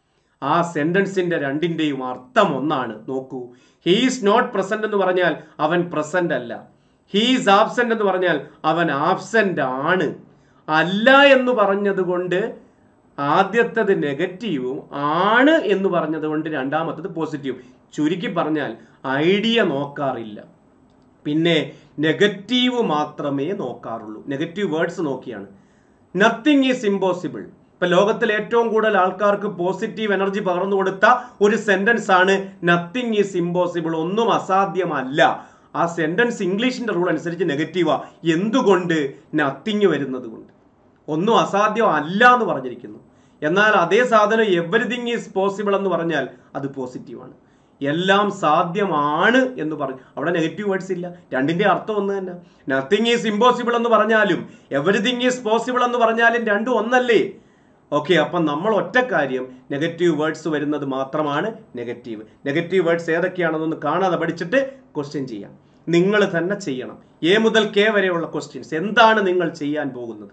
ആ സെന്റൻസിന്റെ രണ്ടിന്റെയും അർത്ഥം ഒന്നാണ് നോക്കൂ ഹീസ് നോട്ട് പ്രസന്റ് എന്ന് പറഞ്ഞാൽ അവൻ പ്രസന്റ് അല്ല ഹീസ് ആബ്സെന്റ് എന്ന് പറഞ്ഞാൽ അവൻ ആബ്സെന്റ് ആണ് അല്ല എന്ന് പറഞ്ഞത് കൊണ്ട് ആദ്യത്തത് നെഗറ്റീവും ആണ് എന്ന് പറഞ്ഞത് കൊണ്ട് രണ്ടാമത്തത് പോസിറ്റീവ് ചുരുക്കി പറഞ്ഞാൽ ഐഡിയ നോക്കാറില്ല പിന്നെ നെഗറ്റീവ് മാത്രമേ നോക്കാറുള്ളൂ നെഗറ്റീവ് വേർഡ്സ് നോക്കിയാണ് നത്തിങ് ഈസ് ഇമ്പോസിബിൾ ഇപ്പൊ ലോകത്തിൽ ഏറ്റവും കൂടുതൽ ആൾക്കാർക്ക് പോസിറ്റീവ് എനർജി പകർന്നു കൊടുത്ത ഒരു സെന്റൻസ് ആണ് നത്തിങ് ഈസ് ഇമ്പോസിബിൾ ഒന്നും അസാധ്യമല്ല ആ സെന്റൻസ് ഇംഗ്ലീഷിന്റെ റൂൾ അനുസരിച്ച് നെഗറ്റീവാ എന്തുകൊണ്ട് നത്തിങ് വരുന്നത് കൊണ്ട് ഒന്നും അസാധ്യം അല്ല എന്ന് പറഞ്ഞിരിക്കുന്നു എന്നാൽ അതേ സാധനം എവറിഥിങ് ഈസ് പോസിബിൾ എന്ന് പറഞ്ഞാൽ അത് പോസിറ്റീവാണ് എല്ലാം സാധ്യമാണ് എന്ന് പറഞ്ഞു അവിടെ നെഗറ്റീവ് വേർഡ്സ് ഇല്ല രണ്ടിന്റെ അർത്ഥം ഒന്ന് തന്നെ നത്തിങ് ഈസ് ഇമ്പോസിബിൾ എന്ന് പറഞ്ഞാലും എവറിഥിങ് ഈസ് പോസിബിൾ എന്ന് പറഞ്ഞാലും രണ്ടും ഒന്നല്ലേ ഓക്കെ അപ്പം നമ്മൾ ഒറ്റ കാര്യം നെഗറ്റീവ് വേർഡ്സ് വരുന്നത് മാത്രമാണ് നെഗറ്റീവ് നെഗറ്റീവ് വേർഡ്സ് ഏതൊക്കെയാണെന്നൊന്ന് കാണാതെ പഠിച്ചിട്ട് ക്വസ്റ്റ്യൻ ചെയ്യാം നിങ്ങൾ തന്നെ ചെയ്യണം എ മുതൽ കെ വരെയുള്ള ക്വസ്റ്റ്യൻസ് എന്താണ് നിങ്ങൾ ചെയ്യാൻ പോകുന്നത്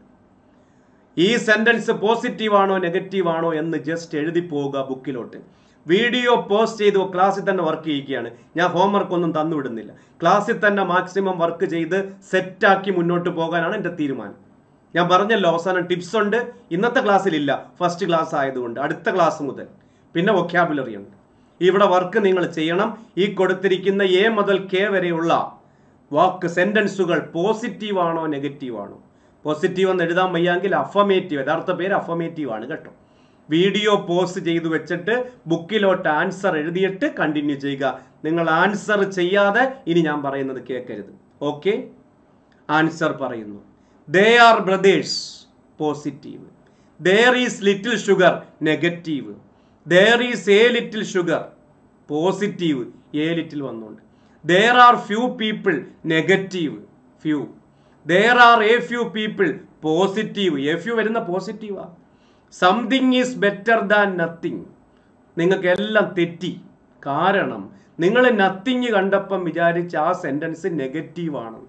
ഈ സെന്റൻസ് പോസിറ്റീവ് ആണോ നെഗറ്റീവ് ആണോ എന്ന് ജസ്റ്റ് എഴുതി പോവുക ബുക്കിലോട്ട് വീഡിയോ പോസ്റ്റ് ചെയ്ത് ക്ലാസ്സിൽ തന്നെ വർക്ക് ചെയ്യിക്കുകയാണ് ഞാൻ ഹോംവർക്ക് ഒന്നും തന്നു വിടുന്നില്ല ക്ലാസ്സിൽ തന്നെ മാക്സിമം വർക്ക് ചെയ്ത് സെറ്റാക്കി മുന്നോട്ട് പോകാനാണ് എൻ്റെ തീരുമാനം ഞാൻ പറഞ്ഞല്ലോ അവസാനം ടിപ്സ് ഉണ്ട് ഇന്നത്തെ ക്ലാസ്സിൽ ഇല്ല ഫസ്റ്റ് ക്ലാസ് ആയതുകൊണ്ട് അടുത്ത ക്ലാസ് മുതൽ പിന്നെ വൊക്കാബുലറി ഉണ്ട് ഇവിടെ വർക്ക് നിങ്ങൾ ചെയ്യണം ഈ കൊടുത്തിരിക്കുന്ന എ മുതൽ കെ വരെയുള്ള വാക്ക് സെന്റൻസുകൾ പോസിറ്റീവ് ആണോ നെഗറ്റീവ് ആണോ പോസിറ്റീവ് എന്ന് എഴുതാൻ വയ്യാങ്കിൽ അഫമേറ്റീവ് യഥാർത്ഥ പേര് അഫമേറ്റീവ് ആണ് കേട്ടോ വീഡിയോ പോസ്റ്റ് ചെയ്തു വെച്ചിട്ട് ബുക്കിലോട്ട് ആൻസർ എഴുതിയിട്ട് കണ്ടിന്യൂ ചെയ്യുക നിങ്ങൾ ആൻസർ ചെയ്യാതെ ഇനി ഞാൻ പറയുന്നത് കേൾക്കരുത് ഓക്കെ ആൻസർ പറയുന്നു they are brothers positive there is little sugar negative there is a little sugar positive a little വന്നുകൊണ്ട് there are few people negative few there are a few people positive a few വരുന്ന പോസിറ്റീവാ something is better than nothing നിങ്ങൾക്ക് എല്ലാം തെറ്റി കാരണം നിങ്ങൾ nothing കണ്ടപ്പം വിചാരിച്ച ആ സെന്റൻസ് നെഗറ്റീവ് ആണെന്ന്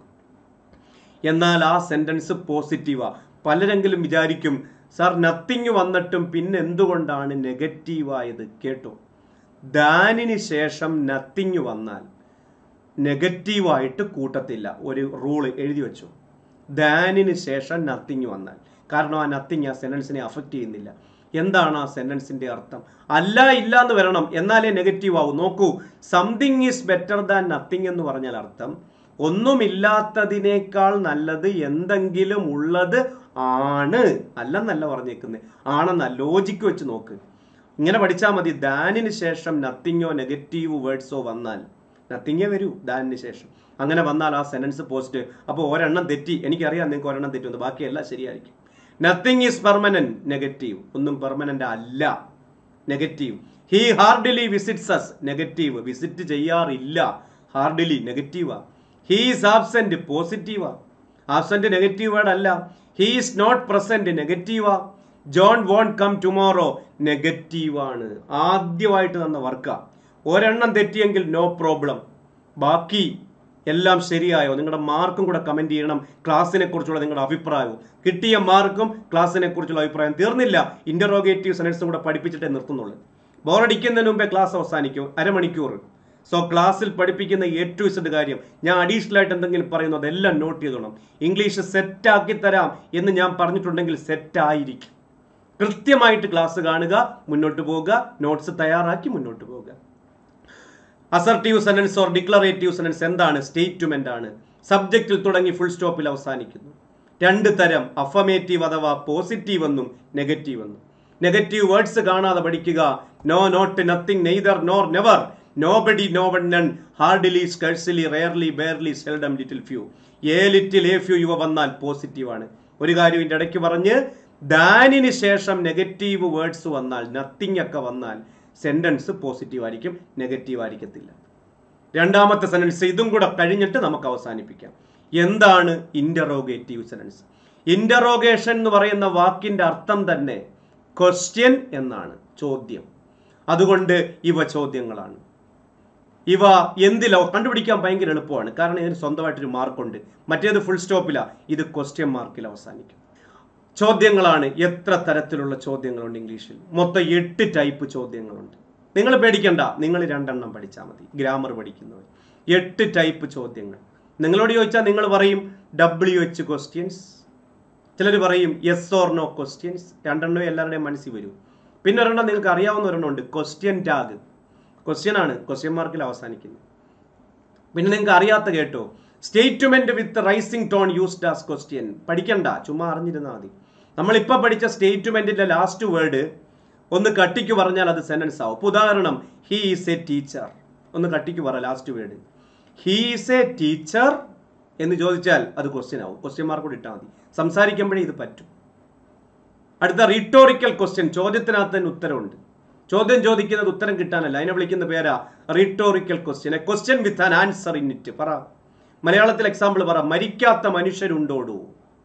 എന്നാൽ ആ സെന്റൻസ് പോസിറ്റീവാ പലരെങ്കിലും വിചാരിക്കും സാർ നത്തിങ് വന്നിട്ടും പിന്നെ എന്തുകൊണ്ടാണ് നെഗറ്റീവായത് കേട്ടോ ദാനിന് ശേഷം നത്തിങ് വന്നാൽ നെഗറ്റീവായിട്ട് കൂട്ടത്തില്ല ഒരു റൂള് എഴുതി വെച്ചു ദാനിന് ശേഷം നത്തിങ് വന്നാൽ കാരണം ആ നത്തിങ് ആ സെന്റൻസിനെ അഫക്റ്റ് ചെയ്യുന്നില്ല എന്താണ് ആ സെന്റൻസിന്റെ അർത്ഥം അല്ല ഇല്ല എന്ന് വരണം എന്നാലേ നെഗറ്റീവ് ആവും നോക്കൂ something is better than nothing എന്ന് പറഞ്ഞാൽ അർത്ഥം ഒന്നുമില്ലാത്തതിനേക്കാൾ നല്ലത് എന്തെങ്കിലും ഉള്ളത് ആണ് അല്ലെന്നല്ല പറഞ്ഞേക്കുന്നത് ആണെന്ന ലോജിക്ക് വെച്ച് നോക്ക് ഇങ്ങനെ പഠിച്ചാൽ മതി ദാനിന് ശേഷം നത്തിങ്ങോ നെഗറ്റീവ് വേർഡ്സോ വന്നാൽ നത്തിങ്ങേ വരൂ ദാനിന് ശേഷം അങ്ങനെ വന്നാൽ ആ സെന്റൻസ് പോസ്റ്റ് അപ്പോൾ ഒരെണ്ണം തെറ്റി എനിക്കറിയാം നിങ്ങൾക്ക് ഒരെണ്ണം തെറ്റുമെന്ന് ബാക്കിയെല്ലാം ശരിയായിരിക്കും നത്തിങ് ഈസ് പെർമനന്റ് നെഗറ്റീവ് ഒന്നും പെർമനന്റ് അല്ല negative he hardly visits us negative visit ചെയ്യാറില്ല ഹാർഡ്ലി നെഗറ്റീവാ ഹീ ഈസ് ആബ്സെന്റ് പോസിറ്റീവാ ആബ്സെന്റ് നെഗറ്റീവ് വേർഡ് അല്ല ഹീ ഈസ് നോട്ട് പ്രസന്റ് നെഗറ്റീവാ ജോൺ വോൺ കം ടുമോറോ നെഗറ്റീവാണ് ആദ്യമായിട്ട് തന്ന വർക്കാ ഒരെണ്ണം തെറ്റിയെങ്കിൽ നോ പ്രോബ്ലം ബാക്കി എല്ലാം ശരിയായോ നിങ്ങളുടെ മാർക്കും കൂടെ കമന്റ് ചെയ്യണം ക്ലാസ്സിനെ കുറിച്ചുള്ള നിങ്ങളുടെ അഭിപ്രായവും കിട്ടിയ മാർക്കും ക്ലാസ്സിനെ കുറിച്ചുള്ള അഭിപ്രായം തീർന്നില്ല ഇന്ററോഗേറ്റീവ് സെനൻസും കൂടെ പഠിപ്പിച്ചിട്ടേ നിർത്തുന്നുള്ളൂ ബോറടിക്കുന്നതിന് മുമ്പേ ക്ലാസ് അവസാനിക്കും അരമണിക്കൂർ സോ ക്ലാസ്സിൽ പഠിപ്പിക്കുന്ന എ ടു ഇസഡ് കാര്യം ഞാൻ അഡീഷണൽ ആയിട്ട് എന്തെങ്കിലും പറയുന്നു അതെല്ലാം നോട്ട് ചെയ്തോണം ഇംഗ്ലീഷ് സെറ്റ് ആക്കി തരാം എന്ന് ഞാൻ പറഞ്ഞിട്ടുണ്ടെങ്കിൽ സെറ്റ് ആയിരിക്കും കൃത്യമായിട്ട് ക്ലാസ് കാണുക മുന്നോട്ട് പോവുക നോട്ട്സ് തയ്യാറാക്കി മുന്നോട്ട് പോവുക assertive sentence or declarative sentence എന്താണ് സ്റ്റേറ്റ്മെന്റ് ആണ് സബ്ജക്റ്റിൽ തുടങ്ങി ഫുൾ സ്റ്റോപ്പിൽ അവസാനിക്കുന്നു രണ്ട് തരം അഫമേറ്റീവ് അഥവാ പോസിറ്റീവ് എന്നും നെഗറ്റീവ് എന്നും നെഗറ്റീവ് വേർഡ്സ് കാണാതെ പഠിക്കുക no not nothing neither nor never nobody no one none hardly scarcely rarely barely seldom little few a little a few ഇവ വന്നാൽ പോസിറ്റീവ് ആണ് ഒരു കാര്യം ഇതിന്റെ ഇടയ്ക്ക് പറഞ്ഞ് ദാനിന് ശേഷം നെഗറ്റീവ് വേർഡ്സ് വന്നാൽ നത്തിങ് ഒക്കെ വന്നാൽ സെന്റൻസ് പോസിറ്റീവ് ആയിരിക്കും നെഗറ്റീവ് ആയിരിക്കത്തില്ല രണ്ടാമത്തെ സെനൻസ് ഇതും കൂടെ കഴിഞ്ഞിട്ട് നമുക്ക് അവസാനിപ്പിക്കാം എന്താണ് ഇന്ററോഗേറ്റീവ് സെനൻസ് ഇന്ററോഗേഷൻ എന്ന് പറയുന്ന വാക്കിന്റെ അർത്ഥം തന്നെ ക്വസ്റ്റ്യൻ എന്നാണ് ചോദ്യം അതുകൊണ്ട് ഇവ ചോദ്യങ്ങളാണ് ഇവ എന്തിലോ കണ്ടുപിടിക്കാൻ ഭയങ്കര എളുപ്പമാണ് കാരണം ഇതിന് സ്വന്തമായിട്ടൊരു മാർക്കുണ്ട് മറ്റേത് ഫുൾ സ്റ്റോപ്പിലാ ഇത് ക്വസ്റ്റ്യൻ മാർക്കിൽ അവസാനിക്കും ചോദ്യങ്ങളാണ് എത്ര തരത്തിലുള്ള ചോദ്യങ്ങളുണ്ട് ഇംഗ്ലീഷിൽ മൊത്തം എട്ട് ടൈപ്പ് ചോദ്യങ്ങളുണ്ട് നിങ്ങൾ പേടിക്കണ്ട നിങ്ങൾ രണ്ടെണ്ണം പഠിച്ചാൽ മതി ഗ്രാമർ പഠിക്കുന്നവർ എട്ട് ടൈപ്പ് ചോദ്യങ്ങൾ നിങ്ങളോട് ചോദിച്ചാൽ നിങ്ങൾ പറയും ഡബ്ല്യു എച്ച് ക്വസ്റ്റ്യൻസ് ചിലർ പറയും യെസ് ഓർ നോ ക്വസ്റ്റ്യൻസ് രണ്ടെണ്ണമേ എല്ലാവരുടെയും മനസ്സിൽ വരും പിന്നെ ഒരെണ്ണം നിങ്ങൾക്ക് അറിയാവുന്ന ഒരെണ്ണം ഉണ്ട് ക്വസ്റ്റ്യൻ ടാഗ് ക്വസ്റ്റ്യൻ ആണ് ക്വസ്റ്റ്യൻ മാർക്കിൽ അവസാനിക്കുന്നത് പിന്നെ നിങ്ങൾക്ക് അറിയാത്ത കേട്ടോ statement with rising tone used as question പഠിക്കണ്ട ചുമ്മാ അറിഞ്ഞിരുന്നാൽ മതി നമ്മളിപ്പോൾ പഠിച്ച സ്റ്റേറ്റ്മെന്റിന്റെ ലാസ്റ്റ് വേർഡ് ഒന്ന് കട്ടിക്ക് പറഞ്ഞാൽ അത് സെന്റൻസ് ആവും ഇപ്പൊ ഉദാഹരണം ഹീ ഈസ് എ ടീച്ചർ ഒന്ന് കട്ടിക്ക് പറ last word he is a teacher എന്ന് ചോദിച്ചാൽ അത് ക്വസ്റ്റ്യൻ ആവും ക്വസ്റ്റ്യൻ മാർക്ക് കൂടി ഇട്ടാൽ മതി സംസാരിക്കുമ്പോഴേ ഇത് പറ്റും അടുത്ത റിട്ടോറിക്കൽ ക്വസ്റ്റ്യൻ ചോദ്യത്തിനകത്ത് തന്നെ ഉത്തരവുണ്ട് ചോദ്യം ചോദിക്കുന്നത് ഉത്തരം കിട്ടാനല്ല അതിനെ വിളിക്കുന്ന പേരാ rhetorical question a question with an answer in it പറ മലയാളത്തിൽ എക്സാമ്പിൾ പറ മരിക്കാത്ത മനുഷ്യരുണ്ടോടൂ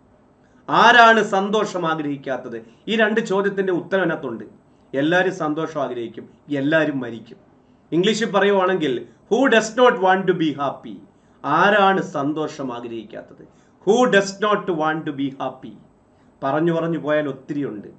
ആരാണ് സന്തോഷം ആഗ്രഹിക്കാത്തത് ഈ രണ്ട് ചോദ്യത്തിന്റെ ഉത്തരം അതിനകത്തുണ്ട് എല്ലാവരും സന്തോഷം ആഗ്രഹിക്കും എല്ലാവരും മരിക്കും ഇംഗ്ലീഷിൽ പറയുവാണെങ്കിൽ who does not want to be happy ആരാണ് സന്തോഷം ആഗ്രഹിക്കാത്തത് who does not want to be happy പറഞ്ഞു പറഞ്ഞു പോയാൽ ഒത്തിരി ഉണ്ട്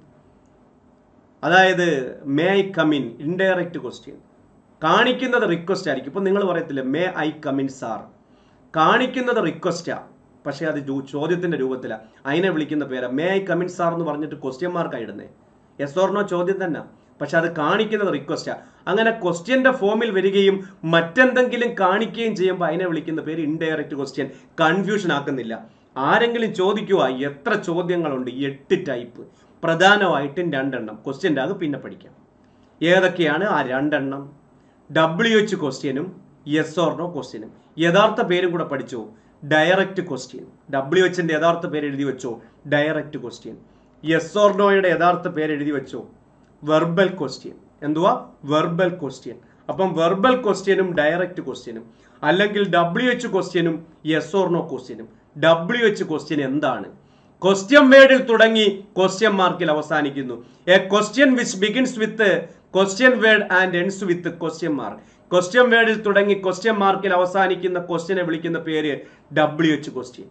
അതായത് may I come in indirect question കാണിക്കുന്നത് റിക്വസ്റ്റ് ആയിരിക്കും ഇപ്പൊ നിങ്ങൾ പറയത്തില്ല മേ ഐ കമിൻ സാർ കാണിക്കുന്നത് റിക്വസ്റ്റാ പക്ഷെ അത് ചോ- ചോദ്യത്തിന്റെ രൂപത്തിലാണ് അതിനെ വിളിക്കുന്ന പേരാ മേ ഐ കമിൻ സാർ എന്ന് പറഞ്ഞിട്ട് ക്വസ്റ്റ്യൻ മാർക്കാണ് ഇടുന്നേ എസ് ഓർണോ ചോദ്യം തന്നെ പക്ഷെ അത് കാണിക്കുന്നത് റിക്വസ്റ്റാ അങ്ങനെ ക്വസ്റ്റ്യന്റെ ഫോമിൽ വരികയും മറ്റെന്തെങ്കിലും കാണിക്കുകയും ചെയ്യുമ്പോൾ അതിനെ വിളിക്കുന്ന പേര് ഇൻഡയറക്റ്റ് ക്വസ്റ്റ്യൻ കൺഫ്യൂഷൻ ആക്കുന്നില്ല ആരെങ്കിലും ചോദിക്കുക എത്ര ചോദ്യങ്ങളുണ്ട് എട്ട് ടൈപ്പ് പ്രധാനമായിട്ടും രണ്ടെണ്ണം ക്വസ്റ്റ്യൻ്റെ അത് പിന്നെ പഠിക്കാം ഏതൊക്കെയാണ് ആ രണ്ടെണ്ണം ഡബ്ല്യു എച്ച് ക്വസ്റ്റ്യനും യെസ് ഓർണോ ക്വസ്റ്റ്യനും യഥാർത്ഥ പേരും കൂടെ പഠിച്ചോ ഡയറക്റ്റ് ക്വസ്റ്റ്യൻ ഡബ്ല്യു എച്ചിന്റെ യഥാർത്ഥ പേര് എഴുതി വെച്ചോ ഡയറക്റ്റ് ക്വസ്റ്റ്യൻ യെസ് ഓർണോയുടെ യഥാർത്ഥ പേര് എഴുതി വെച്ചോ വെർബൽ ക്വസ്റ്റ്യൻ എന്തുവാ വെർബൽ ക്വസ്റ്റ്യൻ അപ്പം വെർബൽ ക്വസ്റ്റ്യനും ഡയറക്റ്റ് ക്വസ്റ്റ്യനും അല്ലെങ്കിൽ ഡബ്ല്യു എച്ച് ക്വസ്റ്റ്യനും യെസ് ഓർണോ ക്വസ്റ്റ്യനും ഡബ്ല്യു എച്ച് ക്വസ്റ്റ്യൻ എന്താണ് ക്വസ്റ്റ്യൻ വേർഡിൽ തുടങ്ങി ക്വസ്റ്റ്യൻ മാർക്കിൽ അവസാനിക്കുന്നു a question which begins with question word and ends with question mark question വേർഡിൽ തുടങ്ങി ക്വസ്റ്റ്യൻ മാർക്കിൽ അവസാനിക്കുന്ന ക്വസ്റ്റ്യനെ വിളിക്കുന്ന പേര് W H question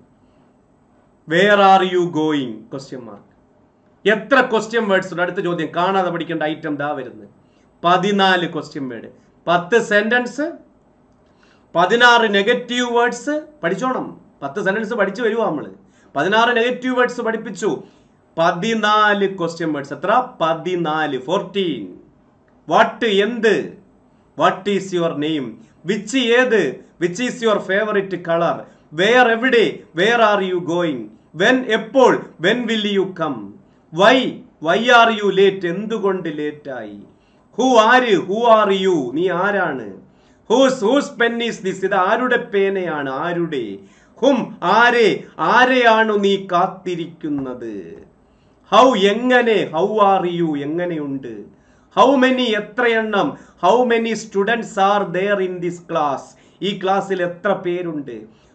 where are you going question mark എത്ര ക്വസ്റ്റ്യൻ വേർഡ്സ് ഉണ്ട് അടുത്ത ചോദ്യം കാണാതെ പഠിക്കേണ്ട ഐറ്റം ദാ വരുന്നത് പതിനാല് ക്വസ്റ്റ്യൻ വേർഡ് പത്ത് സെന്റൻസ് പതിനാറ് നെഗറ്റീവ് വേർഡ്സ് പഠിച്ചോണം പത്ത് സെന്റൻസ് പഠിച്ചു വരുവാ നമ്മള് പതിനാറ് നെഗറ്റീവ് വേർഡ്സ് പഠിപ്പിച്ചു പതിനാല് ക്വസ്റ്റ്യൻ വേർഡ്സ് എത്ര പതിനാല് ഫോർട്ടീൻ വാട്ട് എന്ത് what is your name which ഏത് which is your favourite colour where എവിടെ where are you going when എപ്പോൾ when will you come why why are you late എന്തുകൊണ്ട് ലേറ്റായി ഹു ആര് ഹു ആർ യു നീ ആരാണ് whose whose pen is this ഇത് ആരുടെ പേനയാണ് ആരുടെ ഹും ആരെ ആരെയാണു നീ കാത്തിരിക്കുന്നത് ഹൗ എങ്ങനെ ഹൗ ആർ യു എങ്ങനെയുണ്ട് ഹൗ മെനി എത്ര എണ്ണം how many students are there in this class ഈ ക്ലാസ്സിൽ എത്ര പേരുണ്ട്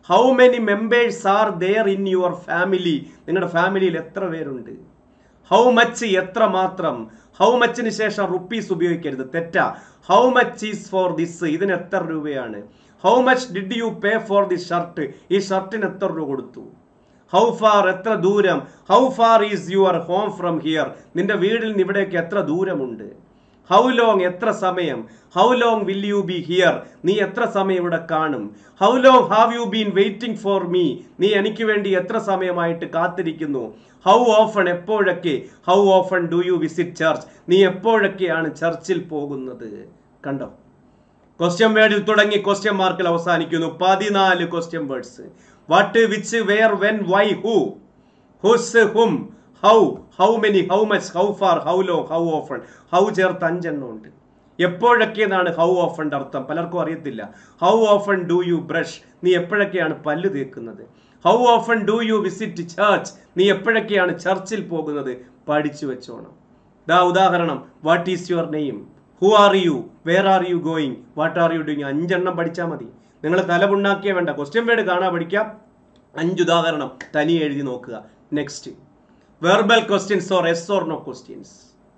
how many members are there in your family നിങ്ങളുടെ ഫാമിലിയിൽ എത്ര പേരുണ്ട് ഹൗ മച്ച് എത്ര മാത്രം ഹൗ മച്ചിന് ശേഷം റുപ്പീസ് ഉപയോഗിക്കരുത് തെറ്റാ how much is for this ഇതിന് എത്ര രൂപയാണ് how much did you pay for the shirt ഈ ഷർട്ടിന് എത്ര രൂപ കൊടുത്തു ഹൗ ഫാർ എത്ര ദൂരം how far is your home from here നിന്റെ വീടിൽ നിന്ന് ഇവിടേക്ക് എത്ര ദൂരമുണ്ട് ഹൗ ലോങ് എത്ര സമയം how long will you be here നീ എത്ര സമയം ഇവിടെ കാണും how long have you been waiting for me നീ എനിക്ക് വേണ്ടി എത്ര സമയമായിട്ട് കാത്തിരിക്കുന്നു ഹൗ ഓഫൺ എപ്പോഴൊക്കെ how often do you visit church നീ എപ്പോഴൊക്കെയാണ് ചർച്ചിൽ പോകുന്നത് കണ്ടോ ക്വസ്റ്റ്യൻ വേർഡിൽ തുടങ്ങി ക്വസ്റ്റ്യൻ മാർക്കിൽ അവസാനിക്കുന്നു പതിനാല് question words what which where when why who whose whom how how many how much how far how law how often how ചേർത്ത് അഞ്ചെണ്ണം ഉണ്ട് എപ്പോഴൊക്കെ എന്നാണ് ഹൗ ഓഫണിന്റെ അർത്ഥം പലർക്കും അറിയത്തില്ല how often do you brush നീ എപ്പോഴൊക്കെയാണ് പല്ല് തേക്കുന്നത് how often do you visit church നീ എപ്പോഴൊക്കെയാണ് ചർച്ചിൽ പോകുന്നത് പഠിച്ചു വെച്ചോണം ദാ ഉദാഹരണം what is your name who are you where are you going what are you doing അഞ്ചെണ്ണം പഠിച്ചാൽ മതി നിങ്ങൾ തലപുണ്ണാക്കിയേ വേണ്ട ക്വസ്റ്റ്യൻ വേർഡ് കാണാൻ പഠിക്കാം അഞ്ച് ഉദാഹരണം തനി എഴുതി നോക്കുക next verbal questions or yes or no questions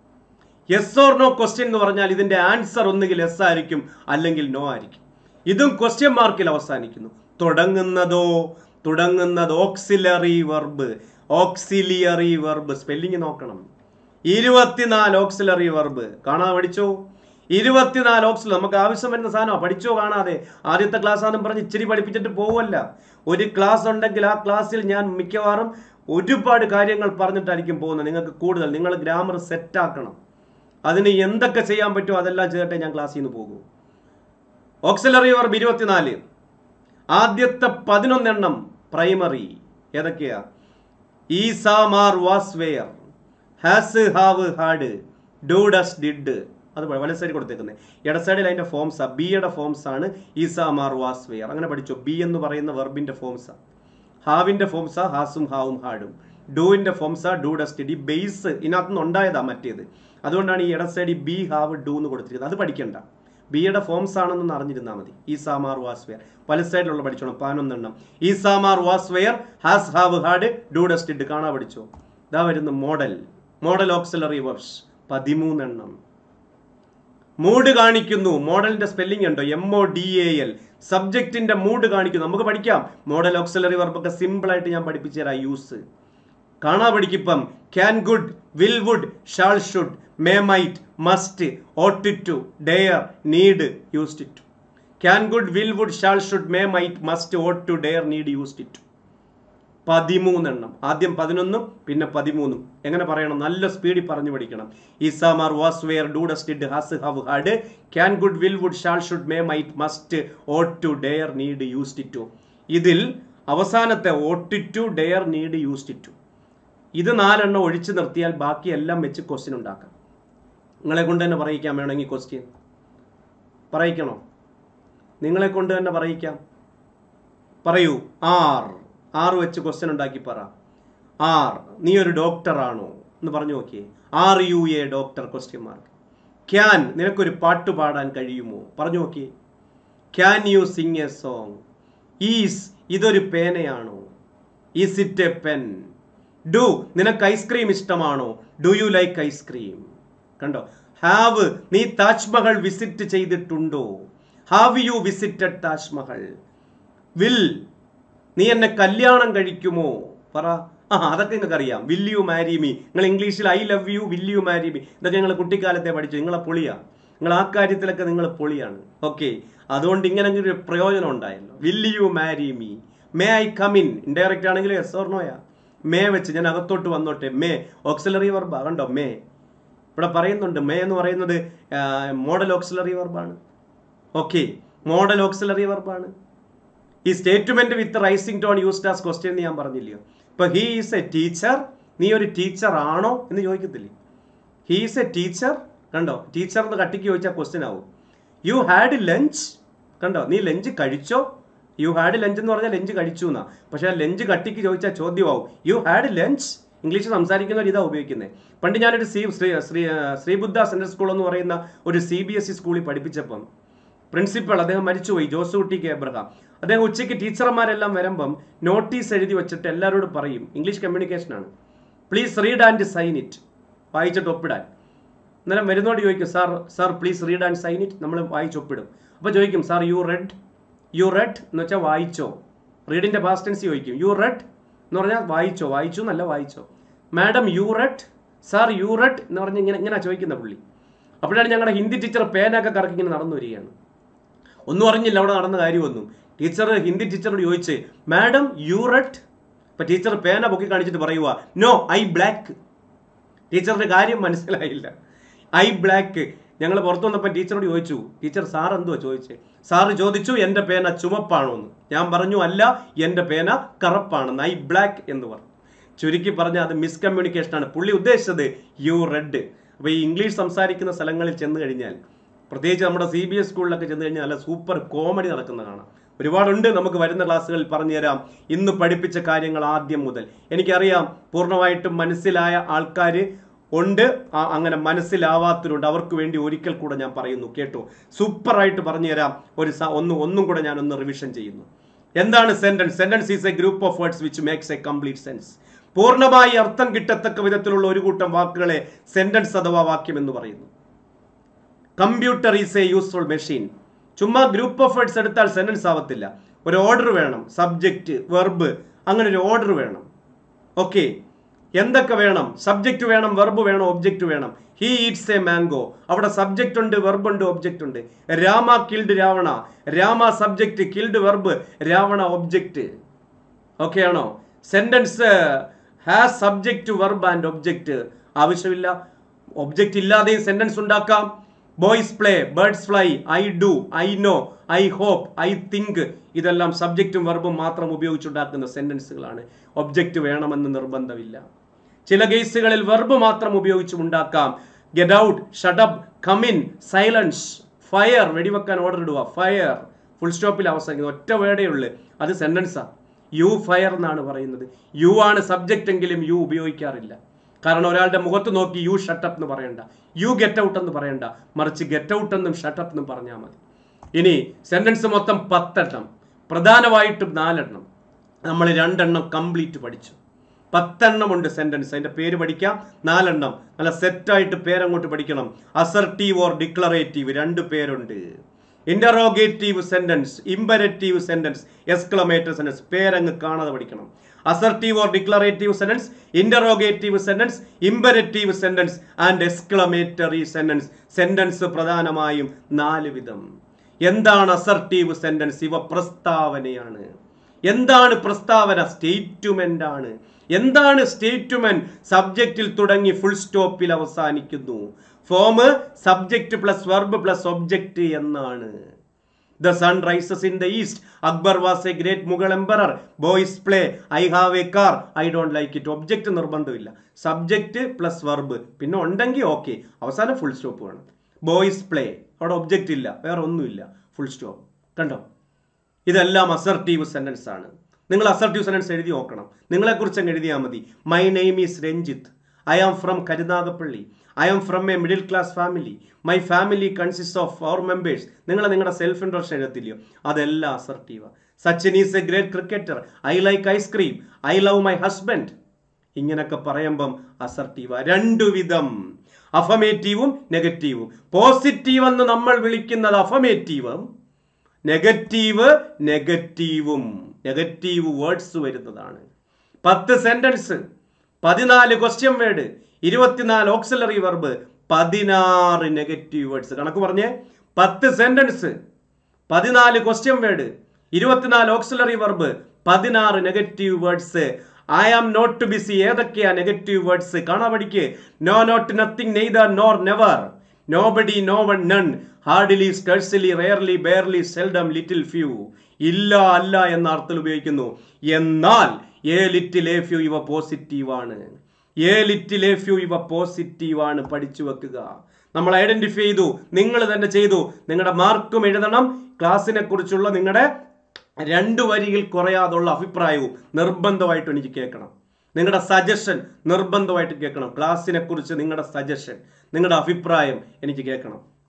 yes or no question എന്ന് പറഞ്ഞാൽ ഇതിന്റെ ആൻസർ ഒന്നുകിൽ എസ് ആയിരിക്കും അല്ലെങ്കിൽ നോ ആയിരിക്കും ഇതും ക്വസ്റ്റ്യൻ മാർക്കിൽ അവസാനിക്കുന്നു തുടങ്ങുന്നതോ തുടങ്ങുന്നത് auxiliary verb auxiliary verb spelling നോക്കണം ഇരുപത്തിനാല് ഓക്സിലറി വെർബ് കാണാതെ പഠിച്ചോ ഇരുപത്തിനാല് ഓക്സിൽ നമുക്ക് ആവശ്യം വരുന്ന സാധനമാണ് പഠിച്ചോ കാണാതെ ആദ്യത്തെ ക്ലാസ് ആണെന്ന് പറഞ്ഞ് ഇച്ചിരി പഠിപ്പിച്ചിട്ട് പോവല്ല ഒരു ക്ലാസ് ഉണ്ടെങ്കിൽ ആ ക്ലാസ്സിൽ ഞാൻ മിക്കവാറും ഒരുപാട് കാര്യങ്ങൾ പറഞ്ഞിട്ടായിരിക്കും പോകുന്നത് നിങ്ങൾക്ക് കൂടുതൽ നിങ്ങൾ ഗ്രാമർ സെറ്റാക്കണം അതിന് എന്തൊക്കെ ചെയ്യാൻ പറ്റുമോ അതെല്ലാം ചെയ്തിട്ടേ ഞാൻ ക്ലാസ്സിൽ നിന്ന് പോകൂ ഓക്സിലറി വെർബ് ഇരുപത്തിനാല് ആദ്യത്തെ പതിനൊന്നെണ്ണം പ്രൈമറി ഏതൊക്കെയാ is am are was were has have had do does did അത് വല സൈഡ് കൊടുത്തേക്കുന്നത് ഇട സൈഡിൽ അതിന്റെ ഫോംസ് ആ ബിയുടെ ഫോംസ് ആണ് ഈസാമാർ വാസ് വെയർ അങ്ങനെ പഠിച്ചോ ബി എന്ന് പറയുന്ന വെർബിന്റെ ഫോംസ് ഹാവിന്റെ ഫോംസാ ഹാസും ഹാവും ഹാഡും ഡൂവിന്റെ ഫോംസാ ഡു ഡസ് ഡിഡ് ഈ ബേസ് ഇതിനകത്തുനിന്ന് ഉണ്ടായതാ മറ്റേത് അതുകൊണ്ടാണ് ഈ ഇട സൈഡിൽ ബി ഹാവ് ഡു എന്ന് കൊടുത്തിരിക്കുന്നത് അത് പഠിക്കണ്ട ബിയുടെ ഫോംസ് ആണെന്നൊന്ന് അറിഞ്ഞിരുന്നാൽ മതി ഈ സാമാർ വാസ് വെയർ പല സൈഡിലുള്ള പഠിച്ചോണം പതിനൊന്നെണ്ണം is am are was were has have had do does did കാണാ പഠിച്ചോ ഇതാ വരുന്ന മോഡൽ മോഡൽ ഓക്സിലറി വെർബ്സ് പതിമൂന്നെണ്ണം മൂഡ് കാണിക്കുന്നു മോഡലിന്റെ സ്പെല്ലിംഗ് ഉണ്ടോ M O D A L സബ്ജക്റ്റിന്റെ മൂഡ് കാണിക്കുന്നു നമുക്ക് പഠിക്കാം മോഡൽ ഓക്സിലറി വർബൊക്കെ സിമ്പിൾ ആയിട്ട് ഞാൻ പഠിപ്പിച്ചു തരാം യൂസ് കാണാ പഠിക്കിപ്പം can could will would shall should may might must ought to dare need used it can could will would shall should may might must ought to dare need used it പതിമൂന്നെണ്ണം ആദ്യം പതിനൊന്നും പിന്നെ പതിമൂന്നും എങ്ങനെ പറയണം നല്ല സ്പീഡിൽ പറഞ്ഞു പഠിക്കണം is am are was were do does did has have had can could will would shall should may might must ought to dare need used it ഇതിൽ അവസാനത്തെ ought to dare need used it ഇത് നാലെണ്ണം ഒഴിച്ചു നിർത്തിയാൽ ബാക്കി എല്ലാം വെച്ച് ക്വസ്റ്റ്യൻ ഉണ്ടാക്കാം നിങ്ങളെ കൊണ്ട് തന്നെ പറയിക്കാൻ വേണമെങ്കിൽ ക്വസ്റ്റ്യൻ പറയിക്കണോ നിങ്ങളെ കൊണ്ട് തന്നെ പറയിക്കാം പറയൂ ആർ ആർ വെച്ച് ക്വസ്റ്റ്യൻ ഉണ്ടാക്കി പറ ആർ നീ ഒരു ഡോക്ടർ ആണോ എന്ന് പറഞ്ഞു നോക്കിയേ are you a doctor question mark can നിനക്കൊരു പാട്ട് പാടാൻ കഴിയുമോ പറഞ്ഞു നോക്കിയേ can you sing a song is ഇതൊരു പേനയാണോ is it a pen do നിനക്ക് ഐസ്ക്രീം ഇഷ്ടമാണോ ഡു യു ലൈക്ക് ഐസ്ക്രീം കണ്ടോ ഹാവ് നീ താജ്മഹൽ വിസിറ്റ് ചെയ്തിട്ടുണ്ടോ have you visited Taj Mahal will നീ എന്നെ കല്യാണം കഴിക്കുമോ പറ ആ അതൊക്കെ നിങ്ങൾക്ക് അറിയാം വിൽ യു മാരി മീ നിങ്ങൾ ഇംഗ്ലീഷിൽ I love you will you marry me ഇതൊക്കെ നിങ്ങൾ കുട്ടിക്കാലത്തെ പഠിച്ചു നിങ്ങളെ പൊളിയാ നിങ്ങൾ ആ കാര്യത്തിലൊക്കെ നിങ്ങൾ പൊളിയാണ് ഓക്കെ അതുകൊണ്ട് ഇങ്ങനെ ഒരു പ്രയോജനം ഉണ്ടായല്ലോ will you marry me may I come in indirect ആണെങ്കിൽ എസ് ഓർണോയാ മേ വെച്ച് ഞാൻ അകത്തോട്ട് വന്നോട്ടെ മേ ഓക്സിലറി വർബാ കണ്ടോ മേ ഇവിടെ പറയുന്നുണ്ട് മേ എന്ന് പറയുന്നത് മോഡൽ ഓക്സിലറി വർബാണ് ഓക്കെ മോഡൽ ഓക്സിലറി വർബാണ് ഈ statement with rising tone used as question എന്ന് ഞാൻ പറഞ്ഞില്ലയോ ഇപ്പൊ ഹീ ഈസ് എ ടീച്ചർ നീ ഒരു ടീച്ചർ ആണോ എന്ന് ചോദിക്കത്തില്ലേ ഹീ ഈസ് എ ടീച്ചർ കണ്ടോ ടീച്ചർ എന്ന് കട്ടിക്ക് ചോദിച്ചാൽ ക്വസ്റ്റ്യൻ ആവും യു ഹാഡ് ലഞ്ച് കണ്ടോ നീ ലഞ്ച് കഴിച്ചോ യു ഹാഡ് ലഞ്ച് എന്ന് പറഞ്ഞാൽ ലഞ്ച് കഴിച്ചു എന്നാ പക്ഷെ ആ ലഞ്ച് കട്ടിക്ക് ചോദിച്ചാൽ ചോദ്യമാവും യു ഹാഡ് ലഞ്ച് ഇംഗ്ലീഷ് സംസാരിക്കുന്നവർ ഇതാ ഉപയോഗിക്കുന്നത് പണ്ട് ഞാനൊരു സി ശ്രീ ശ്രീ ശ്രീബുദ്ധ സെൻട്രൽ സ്കൂൾ എന്ന് പറയുന്ന ഒരു സി ബി എസ് ഇ സ്കൂളിൽ പഠിപ്പിച്ചപ്പം പ്രിൻസിപ്പൾ അദ്ദേഹം മരിച്ചുപോയി ജോസൂട്ടി കെ എബ്രഹാം അദ്ദേഹം ഉച്ചയ്ക്ക് ടീച്ചർമാരെല്ലാം വരുമ്പം നോട്ടീസ് എഴുതി വെച്ചിട്ട് എല്ലാവരോടും പറയും ഇംഗ്ലീഷ് കമ്മ്യൂണിക്കേഷനാണ് please read and sign it വായിച്ചിട്ട് ഒപ്പിടാൻ അന്നേരം വരുന്നോട് ചോദിക്കും sir sir please read and sign it നമ്മൾ വായിച്ച് ഒപ്പിടും അപ്പോൾ ചോദിക്കും sir you read you read എന്ന് വെച്ചാൽ വായിച്ചോ റീഡിൻ്റെ പാസ്റ്റൻസ് ചോദിക്കും യു റെഡ് എന്ന് പറഞ്ഞാൽ വായിച്ചോ വായിച്ചു എന്നല്ല വായിച്ചോ madam you read sir you read എന്ന് പറഞ്ഞ് ഇങ്ങനെ ഇങ്ങനെ ചോദിക്കുന്ന പുള്ളി അപ്പോഴാണ് ഞങ്ങളുടെ ഹിന്ദി ടീച്ചർ പേനൊക്കെ കറക്കി ഇങ്ങനെ നടന്നു വരികയാണ് ഒന്നും അറിഞ്ഞില്ല അവിടെ നടന്ന കാര്യമൊന്നും ടീച്ചർ ഹിന്ദി ടീച്ചറോട് ചോദിച്ച് മാഡം യു റെഡ് ഇപ്പൊ ടീച്ചർ പേന പൊക്കി കാണിച്ചിട്ട് പറയുക നോ ഐ ബ്ലാക്ക് ടീച്ചറിന്റെ കാര്യം മനസ്സിലായില്ല ഐ ബ്ലാക്ക് ഞങ്ങൾ പുറത്തു വന്നപ്പോൾ ടീച്ചറോട് ചോദിച്ചു ടീച്ചർ സാർ എന്തുവാ ചോദിച്ചേ സാറ് ചോദിച്ചു എൻ്റെ പേന ചുമപ്പാണോ എന്ന് ഞാൻ പറഞ്ഞു അല്ല എൻ്റെ പേന കറുപ്പാണെന്ന് ഐ ബ്ലാക്ക് എന്ന് പറഞ്ഞു ചുരുക്കി പറഞ്ഞാൽ അത് മിസ്കമ്മ്യൂണിക്കേഷൻ ആണ് പുള്ളി ഉദ്ദേശിച്ചത് യു റെഡ് അപ്പോൾ ഈ ഇംഗ്ലീഷ് സംസാരിക്കുന്ന സ്ഥലങ്ങളിൽ ചെന്ന് കഴിഞ്ഞാൽ പ്രത്യേകിച്ച് നമ്മുടെ സി ബി എസ് സ്കൂളിലൊക്കെ ചെന്ന് കഴിഞ്ഞാൽ നല്ല സൂപ്പർ കോമഡി നടക്കുന്ന കാണാം ഒരുപാടുണ്ട് നമുക്ക് വരുന്ന ക്ലാസ്സുകളിൽ പറഞ്ഞുതരാം ഇന്ന് പഠിപ്പിച്ച കാര്യങ്ങൾ ആദ്യം മുതൽ എനിക്കറിയാം പൂർണ്ണമായിട്ടും മനസ്സിലായ ആൾക്കാർ ഉണ്ട് ആ- അങ്ങനെ മനസ്സിലാവാത്തവരുണ്ട് അവർക്ക് വേണ്ടി ഒരിക്കൽ കൂടെ ഞാൻ പറയുന്നു കേട്ടോ സൂപ്പറായിട്ട് പറഞ്ഞുതരാം ഒരു സ- ഒന്ന് ഒന്നും കൂടെ ഞാൻ ഒന്ന് റിവിഷൻ ചെയ്യുന്നു എന്താണ് sentence sentence is a group of words which makes a complete sense പൂർണ്ണമായി അർത്ഥം കിട്ടത്തക്ക വിധത്തിലുള്ള ഒരു കൂട്ടം വാക്കുകളെ സെന്റൻസ് അഥവാ വാക്യം എന്ന് പറയുന്നു computer is a useful machine ചുമ്മാ ഗ്രൂപ്പ് ഓഫ് വേർഡ്സ് എടുത്താൽ സെന്റൻസ് ആവത്തില്ല ഒരു ഓർഡർ വേണം സബ്ജക്റ്റ് വെർബ് അങ്ങനെ ഒരു ഓർഡർ വേണം ഓക്കെ എന്തൊക്കെ വേണം സബ്ജക്റ്റ് വേണം വെർബ് വേണം ഒബ്ജക്റ്റ് വേണം ഹി ഈറ്റ്സ് എ മാംഗോ അവിടെ സബ്ജക്റ്റ് ഉണ്ട് വെർബ് ഉണ്ട് ഒബ്ജക്റ്റ് ഉണ്ട് Rama killed Ravana Rama subject killed verb Ravana object okay ആണോ sentence has subject verb and object ആവശ്യമില്ല ഒബ്ജക്റ്റ് ഇല്ലാതെയും സെന്റൻസ് ഉണ്ടാക്കാം boys play birds fly I do I know I hope I think ഇതെല്ലാം സബ്ജക്റ്റും വെർബും മാത്രം ഉപയോഗിച്ചുണ്ടാക്കുന്ന സെന്റൻസുകളാണ് ഒബ്ജക്റ്റ് വേണമെന്ന് നിർബന്ധമില്ല ചില കേസുകളിൽ വെർബ് മാത്രം ഉപയോഗിച്ചും ഉണ്ടാക്കാം get out shut up come in silence fire വെടിവെക്കാൻ ഓർഡർ ഇടുക ഫയർ ഫുൾ സ്റ്റോപ്പിൽ അവസാനിക്കുന്നത് ഒറ്റ വേർഡേ ഉള്ളു അത് സെന്റൻസാ യു ഫയർ എന്നാണ് പറയുന്നത് യു ആണ് സബ്ജക്റ്റ് എങ്കിലും യു ഉപയോഗിക്കാറില്ല കാരണം ഒരാളുടെ മുഖത്ത് നോക്കി യു ഷട്ടപ്പ് എന്ന് പറയണ്ട യു ഗെറ്റ് ഔട്ട് എന്ന് പറയണ്ട മറിച്ച് ഗെറ്റ് ഔട്ട് എന്നും ഷട്ടപ്പ് എന്നും പറഞ്ഞാൽ മതി ഇനി സെന്റൻസ് മൊത്തം പത്തെണ്ണം പ്രധാനമായിട്ടും നാലെണ്ണം നമ്മൾ രണ്ടെണ്ണം കംപ്ലീറ്റ് പഠിച്ചു പത്തെണ്ണം ഉണ്ട് സെന്റൻസ് അതിന്റെ പേര് പഠിക്കാം നാലെണ്ണം നല്ല സെറ്റായിട്ട് പേരങ്ങോട്ട് പഠിക്കണം അസർട്ടീവ് ഓർ ഡിക്ലറേറ്റീവ് രണ്ട് പേരുണ്ട് interrogative sentence imperative sentence exclamatory sentence പേരങ്ങ് കാണാതെ പഠിക്കണം assertive or declarative sentence interrogative sentence imperative sentence and exclamatory sentence sentence പ്രധാനമായും നാല് വിധം എന്താണ് അസർട്ടീവ് സെന്റൻസ് ഇവ പ്രസ്താവനയാണ് എന്താണ് പ്രസ്താവന സ്റ്റേറ്റ്മെന്റ് ആണ് എന്താണ് സ്റ്റേറ്റ്മെന്റ് സബ്ജക്റ്റിൽ തുടങ്ങി ഫുൾ സ്റ്റോപ്പിൽ അവസാനിക്കുന്നു form subject plus verb plus object എന്നാണ് the sun rises in the east Akbar was a great Mughal emperor boys play I have a car I don't like it object നിർബന്ധമില്ല സബ്ജക്റ്റ് പ്ലസ് വെർബ് പിന്നെ ഉണ്ടെങ്കിൽ okay അവസാനം full stop വേണം boys play അവിടെ object ഇല്ല വേറെ ഒന്നുമില്ല ഫുൾ സ്റ്റോപ്പ് കണ്ടോ ഇതെല്ലാം അസർട്ടീവ് സെന്റൻസ് ആണ് നിങ്ങൾ അസർട്ടീവ് സെന്റൻസ് എഴുതി നോക്കണം നിങ്ങളെക്കുറിച്ച് അങ്ങ് എഴുതിയാൽ മതി my name is Ranjith I am from Karunagappally I am from a middle class family my family consist of our members നിങ്ങൾ നിങ്ങളുടെ സെൽഫ് ഇൻട്രൊഡക്ഷൻ എഴുതത്തില്ലയോ അതെല്ലാം assertive Sachin is a great cricketer I like ice cream I love my husband ഇങ്ങനൊക്കെ പറയുമ്പം assertive രണ്ടു വിധം അഫമേറ്റീവും നെഗറ്റീവും positive എന്ന് നമ്മൾ വിളിക്കുന്നത് അഫമേറ്റീവും നെഗറ്റീവ് നെഗറ്റീവും നെഗറ്റീവ് വേർഡ്സ് വരുന്നതാണ് പത്ത് സെന്റൻസ് പതിനാല് ക്വസ്റ്റ്യൻ വേർഡ് ഇരുപത്തിനാല് ഓക്സിലറി വെർബ് പതിനാറ് നെഗറ്റീവ് വേർഡ്സ് കണക്ക് പറഞ്ഞേ പത്ത് സെന്റൻസ് പതിനാല് ക്വസ്റ്റ്യൻ വേർഡ് ഇരുപത്തിനാല് ഓക്സിലറി വെർബ് പതിനാറ് negative words I am not busy ഏതൊക്കെയാ നെഗറ്റീവ് വേർഡ്സ് കാണാൻ പഠിക്ക് no not nothing neither nor never nobody no one none hardly scarcely rarely barely seldom little few ഇല്ല അല്ല എന്ന അർത്ഥത്തിൽ ഉപയോഗിക്കുന്നു എന്നാൽ എ ലിറ്റിൽ എ ഫ്യൂ ഇവ പോസിറ്റീവ് ആണ് എ ലിറ്റിൽ എ ഫ്യൂ ഇവ പോസിറ്റീവ് ആണ് പഠിച്ചു വെക്കുക നമ്മൾ ഐഡന്റിഫൈ ചെയ്തു നിങ്ങൾ തന്നെ ചെയ്തു നിങ്ങളുടെ മാർക്കും എഴുതണം ക്ലാസ്സിനെ കുറിച്ചുള്ള നിങ്ങളുടെ രണ്ട് വരിയിൽ കുറയാതുള്ള അഭിപ്രായവും നിർബന്ധമായിട്ടും എനിക്ക് കേൾക്കണം നിങ്ങളുടെ സജഷൻ നിർബന്ധമായിട്ട് കേൾക്കണം ക്ലാസ്സിനെ കുറിച്ച് നിങ്ങളുടെ സജഷൻ നിങ്ങളുടെ അഭിപ്രായം എനിക്ക് കേൾക്കണം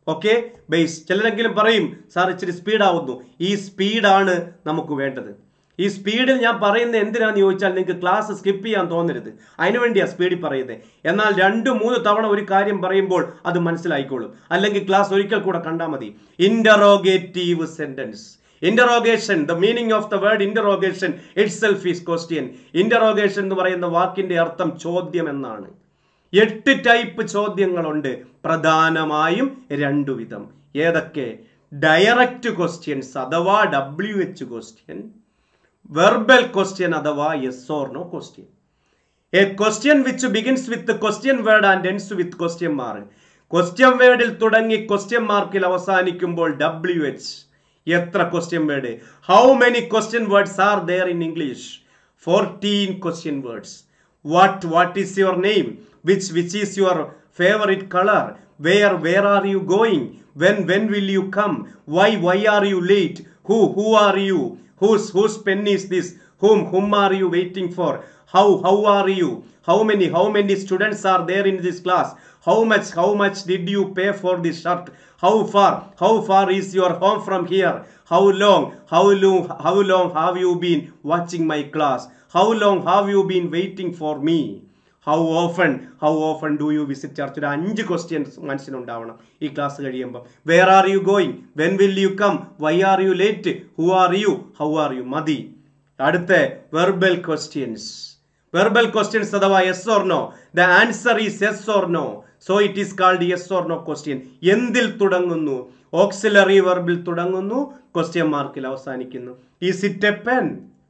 ഓക്കെ ബേസ് ചിലരെങ്കിലും പറയും സാർ ഇച്ചിരി സ്പീഡാവുന്നു ഈ സ്പീഡാണ് നമുക്ക് വേണ്ടത് ഈ സ്പീഡിൽ ഞാൻ പറയുന്നത് എന്തിനാന്ന് ചോദിച്ചാൽ നിങ്ങൾക്ക് ക്ലാസ് സ്കിപ്പ് ചെയ്യാൻ തോന്നരുത് അതിനു വേണ്ടിയാണ് സ്പീഡിൽ പറയുന്നത് എന്നാൽ രണ്ട് മൂന്ന് തവണ ഒരു കാര്യം പറയുമ്പോൾ അത് മനസ്സിലായിക്കോളും അല്ലെങ്കിൽ ക്ലാസ് ഒരിക്കൽ കൂടെ കണ്ടാൽ മതി interrogative sentence interrogation the meaning of the word interrogation itself is question interrogation എന്ന് പറയുന്ന വാക്കിന്റെ അർത്ഥം ചോദ്യം എന്നാണ് എട്ട് ടൈപ്പ് ചോദ്യങ്ങളുണ്ട് പ്രധാനമായും രണ്ടു വിധം ഏതൊക്കെ ഡയറക്റ്റ് ക്വസ്റ്റ്യൻസ് അഥവാ W H question verbal question അഥവാ yes or no question a question which begins with question word and ends with question mark question വേർഡിൽ തുടങ്ങി ക്വസ്റ്റ്യൻ മാർക്കിൽ അവസാനിക്കുമ്പോൾ ഡബ്ല്യു എച്ച് എത്ര question word how many question words are there in English fourteen question words what what is your name which which is your favourite colour where where are you going when when will you come why why are you late who who are you whose whose pen is this whom whom are you waiting for how how are you how many how many students are there in this class how much how much did you pay for this shirt how far how far is your home from here how long how long how long have you been watching my class how long have you been waiting for me how often how often do you visit church ഒരു അഞ്ച് questions മനസ്സിലുണ്ടാവണം ഈ class കഴിയുമ്പോൾ where are you going when will you come why are you late who are you how are you മതി അടുത്ത verbal questions verbal questions അഥവാ yes or no the answer is yes or no so it is called yes or no question എന്തിൽ തുടങ്ങുന്നു auxiliary വെർബിൽ തുടങ്ങുന്നു question മാർക്കിൽ അവസാനിക്കുന്നു is it a pen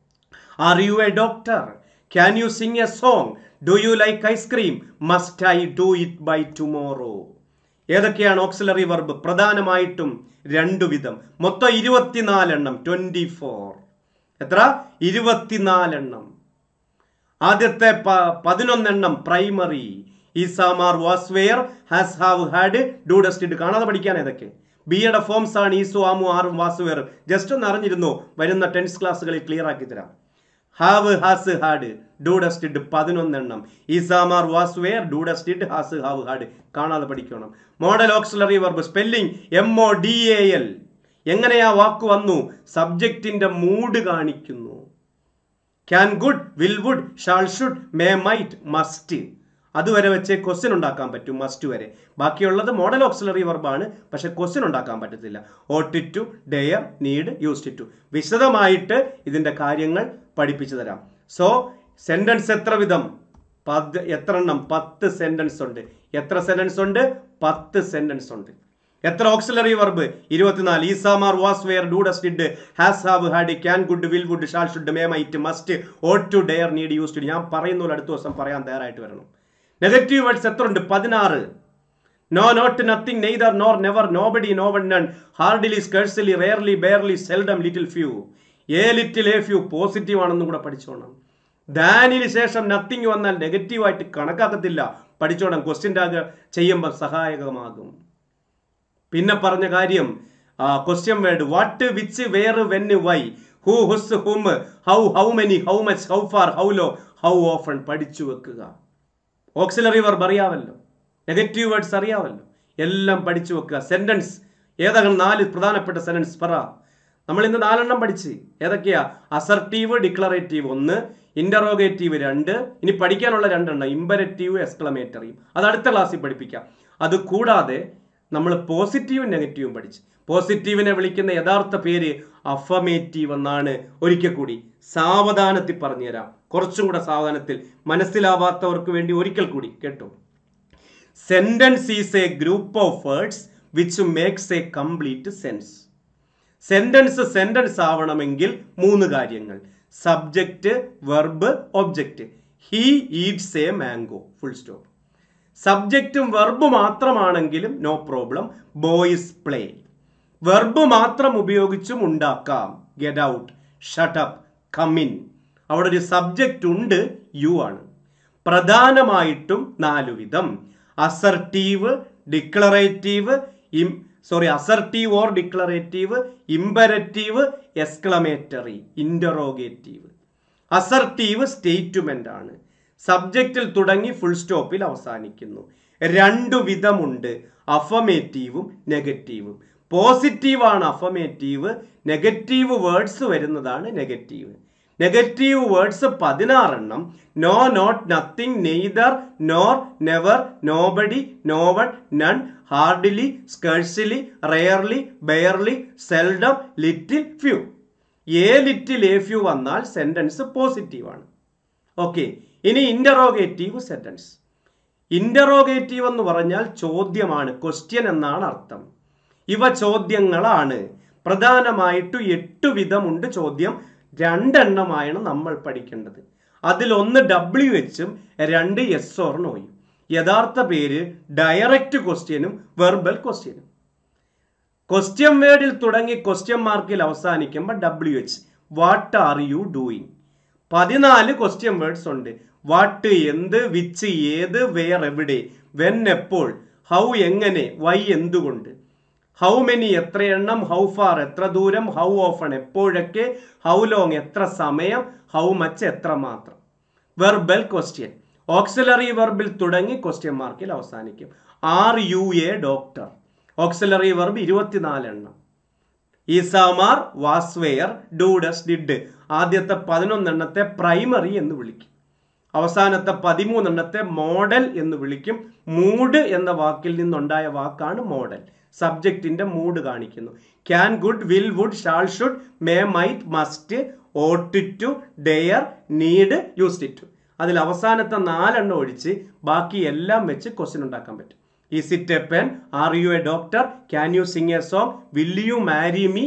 are you a doctor can you sing a song do you like ice cream must I do it by tomorrow ഏതൊക്കെയാണ് auxiliary verb പ്രധാനമായിട്ടും രണ്ടു വിധം മൊത്തം ഇരുപത്തിനാലെണ്ണം ട്വന്റി ഫോർ എത്ര ഇരുപത്തിനാലെണ്ണം ആദ്യത്തെ പ- പതിനൊന്നെണ്ണം primary is am are was were has have had do does did കാണാതെ പഠിക്കാൻ ഏതൊക്കെ ബി എയുടെ ഫോംസ് ആണ് ഈസു ആമു ആറും വാസ് വെയർ ജസ്റ്റ് ഒന്ന് അറിഞ്ഞിരുന്നു വരുന്ന ടെൻസ് ക്ലാസ്സുകളിൽ ക്ലിയർ ആക്കി തരാം have has had do does did പതിനൊന്നെണ്ണം is am are was were do does did has have had കാണാതെ പഠിക്കണം model auxiliary verb spelling M O D A L എങ്ങനെയാ വാക്ക് വന്നു സബ്ജക്റ്റിന്റെ മൂഡ് കാണിക്കുന്നു can could will would shall should may might must അതുവരെ വെച്ച് ക്വസ്റ്റ്യൻ ഉണ്ടാക്കാൻ പറ്റും മസ്റ്റ് വരെ ബാക്കിയുള്ളത് മോഡൽ ഓക്സിലറി വെർബാണ് പക്ഷെ ക്വസ്റ്റ്യൻ ഉണ്ടാക്കാൻ പറ്റത്തില്ല ought to dare need used to വിശദമായിട്ട് ഇതിന്റെ കാര്യങ്ങൾ പഠിപ്പിച്ചു തരാം സോ സെന്റൻസ് എത്ര വിധം പത് എത്ര എണ്ണം പത്ത് സെന്റൻസ് ഉണ്ട് എത്ര സെന്റൻസ് ഉണ്ട് പത്ത് സെന്റൻസ് ഉണ്ട് എത്ര ഓക്സിലറി വെർബ് ഇരുപത്തിനാല് is am are was were do does did has have had can could will would shall should may might must ought to dare need used ഞാൻ പറയുന്ന പോലെ അടുത്ത ദിവസം പറയാൻ തയ്യാറായിട്ട് വരണം നെഗറ്റീവ് വേർഡ്സ് എത്ര ഉണ്ട് പതിനാറ് no not nothing neither nor never nobody no one none hardly scarcely rarely barely seldom little few a little a few positive ആണെന്നും കൂടെ പഠിച്ചോണം ദാനിന് ശേഷം നത്തിങ് വന്നാൽ നെഗറ്റീവായിട്ട് കണക്കാക്കത്തില്ല പഠിച്ചോണം ക്വസ്റ്റ്യൻ ടാഗ് ചെയ്യുമ്പോൾ സഹായകമാകും പിന്നെ പറഞ്ഞ കാര്യം question word what which where when why who whose whom how how many how much how far how law how often പഠിച്ചു വെക്കുക ഓക്സിലറി വെർബ് അറിയാമല്ലോ നെഗറ്റീവ് വേർഡ്സ് അറിയാമല്ലോ എല്ലാം പഠിച്ചു വെക്കുക സെന്റൻസ് ഏതാണ് നാല് പ്രധാനപ്പെട്ട സെന്റൻസ് പറ നമ്മൾ ഇന്ന് നാലെണ്ണം പഠിച്ച് ഏതൊക്കെയാ അസർട്ടീവ് ഡിക്ലറേറ്റീവ് ഒന്ന് ഇന്ററോഗേറ്റീവ് രണ്ട് ഇനി പഠിക്കാനുള്ള രണ്ടെണ്ണം ഇമ്പരറ്റീവ് എക്സ്ക്ലമേറ്ററിയും അത് അടുത്ത ക്ലാസ്സിൽ പഠിപ്പിക്കാം അത് കൂടാതെ നമ്മൾ പോസിറ്റീവും നെഗറ്റീവും പഠിച്ച് പോസിറ്റീവിനെ വിളിക്കുന്ന യഥാർത്ഥ പേര് അഫമേറ്റീവ് എന്നാണ് ഒരിക്കൽ കൂടി സാവധാനത്തിൽ പറഞ്ഞുതരാം കുറച്ചും കൂടെ സാവധാനത്തിൽ മനസ്സിലാവാത്തവർക്ക് വേണ്ടി ഒരിക്കൽ കൂടി കേട്ടോ sentence is a group of words which makes a complete sense sentence sentence ആവണമെങ്കിൽ മൂന്ന് കാര്യങ്ങൾ subject verb object he eats a mango full stop സബ്ജക്റ്റും വെർബ് മാത്രമാണെങ്കിലും no problem boys play verb മാത്രം ഉപയോഗിച്ചും ഉണ്ടാക്കാം ഗെറ്റ് ഔട്ട് ഷട്ടപ്പ് കമിൻ അവിടെ ഒരു സബ്ജക്റ്റ് ഉണ്ട് യു ആണ് പ്രധാനമായിട്ടും നാലു വിധം അസർട്ടീവ് ഡിക്ലറേറ്റീവ് ഇം sorry assertive or declarative imperative exclamatory interrogative assertive statement ആണ് സബ്ജക്റ്റിൽ തുടങ്ങി ഫുൾ സ്റ്റോപ്പിൽ അവസാനിക്കുന്നു രണ്ടു വിധമുണ്ട് അഫമേറ്റീവും നെഗറ്റീവും പോസിറ്റീവാണ് അഫമേറ്റീവ് നെഗറ്റീവ് വേർഡ്സ് വരുന്നതാണ് നെഗറ്റീവ് നെഗറ്റീവ് വേർഡ്സ് പതിനാറെണ്ണം no not nothing neither nor never nobody no one none hardly scarcely rarely barely seldom little few a little a few വന്നാൽ സെന്റൻസ് പോസിറ്റീവാണ് ഓക്കെ ഇനി ഇന്ററോഗേറ്റീവ് സെന്റൻസ് ഇന്ററോഗേറ്റീവ് എന്ന് പറഞ്ഞാൽ ചോദ്യമാണ് question എന്നാണ് അർത്ഥം ഇവ ചോദ്യങ്ങളാണ് പ്രധാനമായിട്ട് എട്ട് വിധമുണ്ട് ചോദ്യം രണ്ടെണ്ണമായാണ് നമ്മൾ പഠിക്കേണ്ടത് അതിലൊന്ന് ഡബ്ല്യു എച്ചും രണ്ട് എസ് ഓർ നോയും യഥാർത്ഥ പേര് ഡയറക്റ്റ് ക്വസ്റ്റ്യനും വെർബൽ ക്വസ്റ്റ്യനും ക്വസ്റ്റ്യൻ വേർഡിൽ തുടങ്ങി ക്വസ്റ്റ്യൻ മാർക്കിൽ അവസാനിക്കുമ്പോൾ W H what are you doing പതിനാല് ക്വസ്റ്റ്യൻ വേർഡ്സ് ഉണ്ട് വാട്ട് എന്ത് വിച്ച് ഏത് വെയർ എവിടെ വെൻ എപ്പോൾ ഹൗ എങ്ങനെ വൈ എന്തുകൊണ്ട് ഹൗ മെനി എത്ര എണ്ണം ഹൗ ഫാർ എത്ര ദൂരം ഹൗ ഓഫൺ എപ്പോഴൊക്കെ ഹൗ ലോങ് എത്ര സമയം ഹൗ മച്ച് എത്ര മാത്രം വെർബൽ ക്വസ്റ്റ്യൻ ഓക്സിലറി വെർബിൽ തുടങ്ങി ക്വസ്റ്റ്യൻ മാർക്കിൽ അവസാനിക്കും are you a doctor auxiliary verb ഇരുപത്തിനാലെണ്ണം ഈസാമാർ വാസ്വെയർ ഡൂഡസ് ഡിഡ് ആദ്യത്തെ പതിനൊന്നെണ്ണത്തെ പ്രൈമറി എന്ന് വിളിക്കും അവസാനത്തെ പതിമൂന്നെണ്ണത്തെ മോഡൽ എന്ന് വിളിക്കും മൂഡ് എന്ന വാക്കിൽ നിന്നുണ്ടായ വാക്കാണ് മോഡൽ സബ്ജക്റ്റിന്റെ മൂഡ് കാണിക്കുന്നു can could will would shall should may might must ought to dare need use it to അതിൽ അവസാനത്തെ നാലെണ്ണം ഒഴിച്ച് ബാക്കി എല്ലാം വെച്ച് ക്വസ്റ്റ്യൻ ഉണ്ടാക്കാൻ പറ്റും is it a pen are you a doctor can you sing a song will you marry me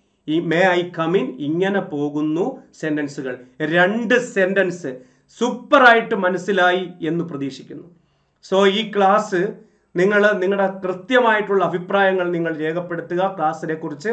may I come in ഇങ്ങനെ പോകുന്നു സെന്റൻസുകൾ രണ്ട് സെന്റൻസ് സൂപ്പറായിട്ട് മനസ്സിലായി എന്ന് പ്രതീക്ഷിക്കുന്നു സോ ഈ ക്ലാസ് നിങ്ങൾ നിങ്ങളുടെ കൃത്യമായിട്ടുള്ള അഭിപ്രായങ്ങൾ നിങ്ങൾ രേഖപ്പെടുത്തുക ക്ലാസ്സിനെ കുറിച്ച്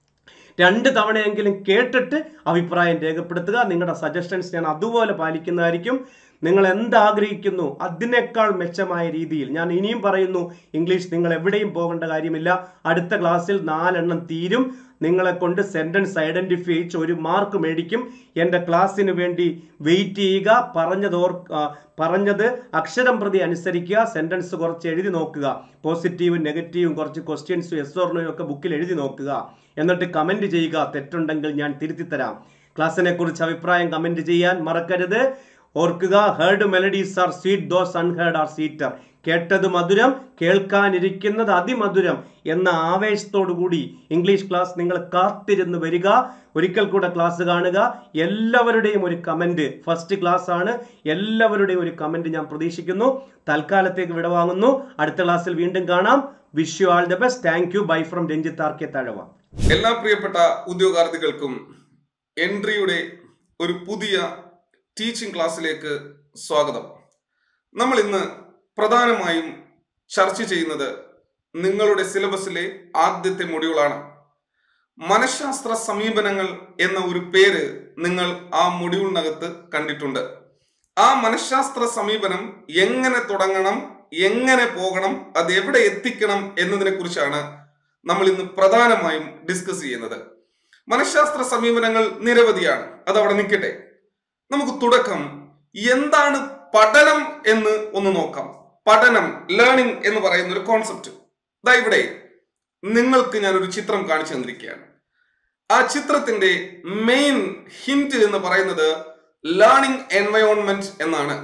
രണ്ട് തവണയെങ്കിലും കേട്ടിട്ട് അഭിപ്രായം രേഖപ്പെടുത്തുക നിങ്ങളുടെ സജഷൻസ് ഞാൻ അതുപോലെ പാലിക്കുന്നതായിരിക്കും നിങ്ങൾ എന്താഗ്രഹിക്കുന്നു അതിനേക്കാൾ മെച്ചമായ രീതിയിൽ ഞാൻ ഇനിയും പറയുന്നു ഇംഗ്ലീഷ് നിങ്ങൾ എവിടെയും പോകേണ്ട കാര്യമില്ല അടുത്ത ക്ലാസ്സിൽ നാലെണ്ണം തീരും നിങ്ങളെ കൊണ്ട് സെന്റൻസ് ഐഡന്റിഫൈ ചെയ്യിച്ച് ഒരു മാർക്ക് മേടിക്കും എൻ്റെ ക്ലാസ്സിന് വേണ്ടി വെയിറ്റ് ചെയ്യുക പറഞ്ഞത് ഓർ ആ, പറഞ്ഞത് അക്ഷരം പ്രതി അനുസരിക്കുക സെന്റൻസ് കുറച്ച് എഴുതി നോക്കുക പോസിറ്റീവും നെഗറ്റീവും കുറച്ച് ക്വസ്റ്റ്യൻസും എസ് ഓർണോയും ഒക്കെ ബുക്കിൽ എഴുതി നോക്കുക എന്നിട്ട് കമന്റ് ചെയ്യുക തെറ്റുണ്ടെങ്കിൽ ഞാൻ തിരുത്തി തരാം ക്ലാസ്സിനെ കുറിച്ച് അഭിപ്രായം കമന്റ് ചെയ്യാൻ മറക്കരുത് ഓർക്കുക heard melodies are sweet those unheard are sweeter കേട്ടത് മധുരം കേൾക്കാനിരിക്കുന്നത് അതിമധുരം എന്ന ആവേശത്തോടു കൂടി ഇംഗ്ലീഷ് ക്ലാസ് നിങ്ങൾ കാത്തിരുന്ന് വരിക ഒരിക്കൽ കൂടെ ക്ലാസ് കാണുക എല്ലാവരുടെയും ഒരു കമന്റ് ഫസ്റ്റ് ക്ലാസ് ആണ് എല്ലാവരുടെയും ഒരു കമന്റ് ഞാൻ പ്രതീക്ഷിക്കുന്നു തൽക്കാലത്തേക്ക് വിടവാങ്ങുന്നു അടുത്ത ക്ലാസ്സിൽ വീണ്ടും കാണാം wish you all the best thank you bye from Ranjith R K Thazhava എല്ലാ പ്രിയപ്പെട്ട ഉദ്യോഗാർത്ഥികൾക്കും എൻട്രിയുടെ ഒരു പുതിയ ടീച്ചിങ് ക്ലാസ്സിലേക്ക് സ്വാഗതം നമ്മൾ ഇന്ന് പ്രധാനമായും ചർച്ച ചെയ്യുന്നത് നിങ്ങളുടെ സിലബസിലെ ആദ്യത്തെ മൊഡ്യൂളാണ് മനഃശാസ്ത്ര സമീപനങ്ങൾ എന്ന ഒരു പേര് നിങ്ങൾ ആ മൊഡ്യൂളിനകത്ത് കണ്ടിട്ടുണ്ട് ആ മനഃശാസ്ത്ര സമീപനം എങ്ങനെ തുടങ്ങണം എങ്ങനെ പോകണം അത് എവിടെ എത്തിക്കണം എന്നതിനെ കുറിച്ചാണ് നമ്മൾ ഇന്ന് പ്രധാനമായും ഡിസ്കസ് ചെയ്യുന്നത് മനഃശാസ്ത്ര സമീപനങ്ങൾ നിരവധിയാണ് അത് അവിടെ നിൽക്കട്ടെ നമുക്ക് തുടക്കം എന്താണ് പഠനം എന്ന് ഒന്ന് നോക്കാം പഠനം ലേണിംഗ് എന്ന് പറയുന്ന ഒരു കോൺസെപ്റ്റ് ദാ ഇവിടെ നിങ്ങൾക്ക് ഞാൻ ഒരു ചിത്രം കാണിച്ചു തന്നിരിക്കുകയാണ് ആ ചിത്രത്തിന്റെ മെയിൻ ഹിന്റ് എന്ന് പറയുന്നത് ലേണിംഗ് എൻവയോൺമെന്റ് എന്നാണ്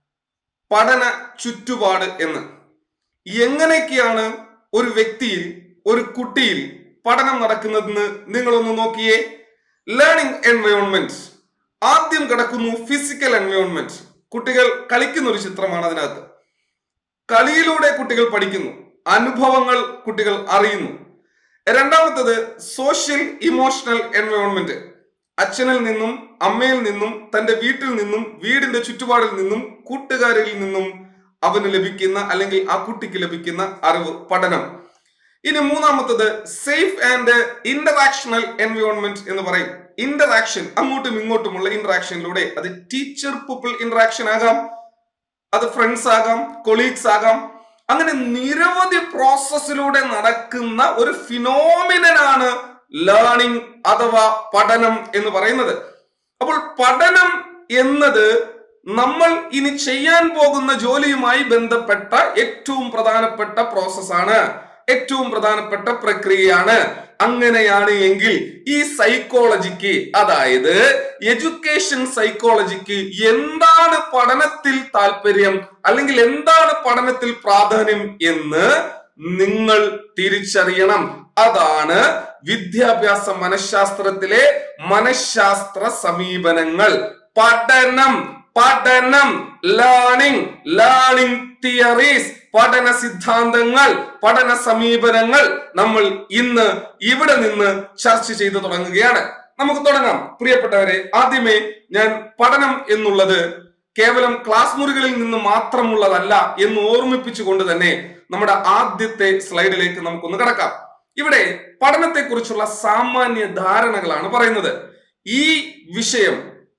പഠന ചുറ്റുപാട് എന്ന് എങ്ങനെയൊക്കെയാണ് ഒരു വ്യക്തിയിൽ ഒരു കുട്ടിയിൽ പഠനം നടക്കുന്നതെന്ന് നിങ്ങളൊന്ന് നോക്കിയേ ലേണിംഗ് എൻവയോൺമെന്റ് ആദ്യം കിടക്കുന്നു ഫിസിക്കൽ എൻവയോൺമെന്റ് കുട്ടികൾ കളിക്കുന്ന ഒരു ചിത്രമാണ് അതിനകത്ത് കളിയിലൂടെ കുട്ടികൾ പഠിക്കുന്നു അനുഭവങ്ങൾ കുട്ടികൾ അറിയുന്നു രണ്ടാമത്തത് സോഷ്യൽ ഇമോഷണൽ എൻവയോൺമെന്റ് അച്ഛനിൽ നിന്നും അമ്മയിൽ നിന്നും തന്റെ വീട്ടിൽ നിന്നും വീടിന്റെ ചുറ്റുപാടിൽ നിന്നും കൂട്ടുകാരിൽ നിന്നും അവന് ലഭിക്കുന്ന അല്ലെങ്കിൽ ആ കുട്ടിക്ക് ലഭിക്കുന്ന അറിവ് പഠനം ഇനി മൂന്നാമത്തത് സേഫ് ആൻഡ് ഇന്ററാക്ഷണൽ എൻവയോൺമെന്റ് എന്ന് പറയും ഇന്ററാക്ഷൻ അങ്ങോട്ടും ഇങ്ങോട്ടുമുള്ള ഇന്ററാക്ഷനിലൂടെ അത് ടീച്ചർ പീപ്പിൾ ഇന്ററാക്ഷൻ ആകാം അത് ഫ്രണ്ട്സ് ആകാം കൊളീഗ്സ് ആകാം അങ്ങനെ നിരവധി പ്രോസസ്സിലൂടെ നടക്കുന്ന ഒരു ഫിനോമിനനാണ് ലേണിംഗ് അഥവാ പഠനം എന്ന് പറയുന്നത് അപ്പോൾ പഠനം എന്നത് നമ്മൾ ഇനി ചെയ്യാൻ പോകുന്ന ജോലിയുമായി ബന്ധപ്പെട്ട ഏറ്റവും പ്രധാനപ്പെട്ട പ്രോസസ്സാണ് ഏറ്റവും പ്രധാനപ്പെട്ട പ്രക്രിയയാണ് അങ്ങനെയാണ് എങ്കിൽ ഈ സൈക്കോളജിക്ക് അതായത് എഡ്യൂക്കേഷൻ സൈക്കോളജിക്ക് എന്താണ് പഠനത്തിൽ താല്പര്യം അല്ലെങ്കിൽ എന്താണ് പഠനത്തിൽ പ്രാധാന്യം എന്ന് നിങ്ങൾ തിരിച്ചറിയണം അതാണ് വിദ്യാഭ്യാസ മനഃശാസ്ത്രത്തിലെ മനഃശാസ്ത്ര സമീപനങ്ങൾ പഠനം പഠനം ലേണിംഗ് ലേണിംഗ് തിയറീസ് പഠന സിദ്ധാന്തങ്ങൾ പഠന സമീപനങ്ങൾ നമ്മൾ ഇന്ന് ഇവിടെ നിന്ന് ചർച്ച ചെയ്തു തുടങ്ങുകയാണ് നമുക്ക് തുടങ്ങാം പ്രിയപ്പെട്ടവരെ ആദ്യമേ ഞാൻ പഠനം എന്നുള്ളത് കേവലം ക്ലാസ് മുറികളിൽ നിന്ന് മാത്രമുള്ളതല്ല എന്ന് ഓർമ്മിപ്പിച്ചുകൊണ്ട് തന്നെ നമ്മുടെ ആദ്യത്തെ സ്ലൈഡിലേക്ക് നമുക്കൊന്ന് കടക്കാം ഇവിടെ പഠനത്തെക്കുറിച്ചുള്ള സാമാന്യ ധാരണകളാണ് പറയുന്നത് ഈ വിഷയം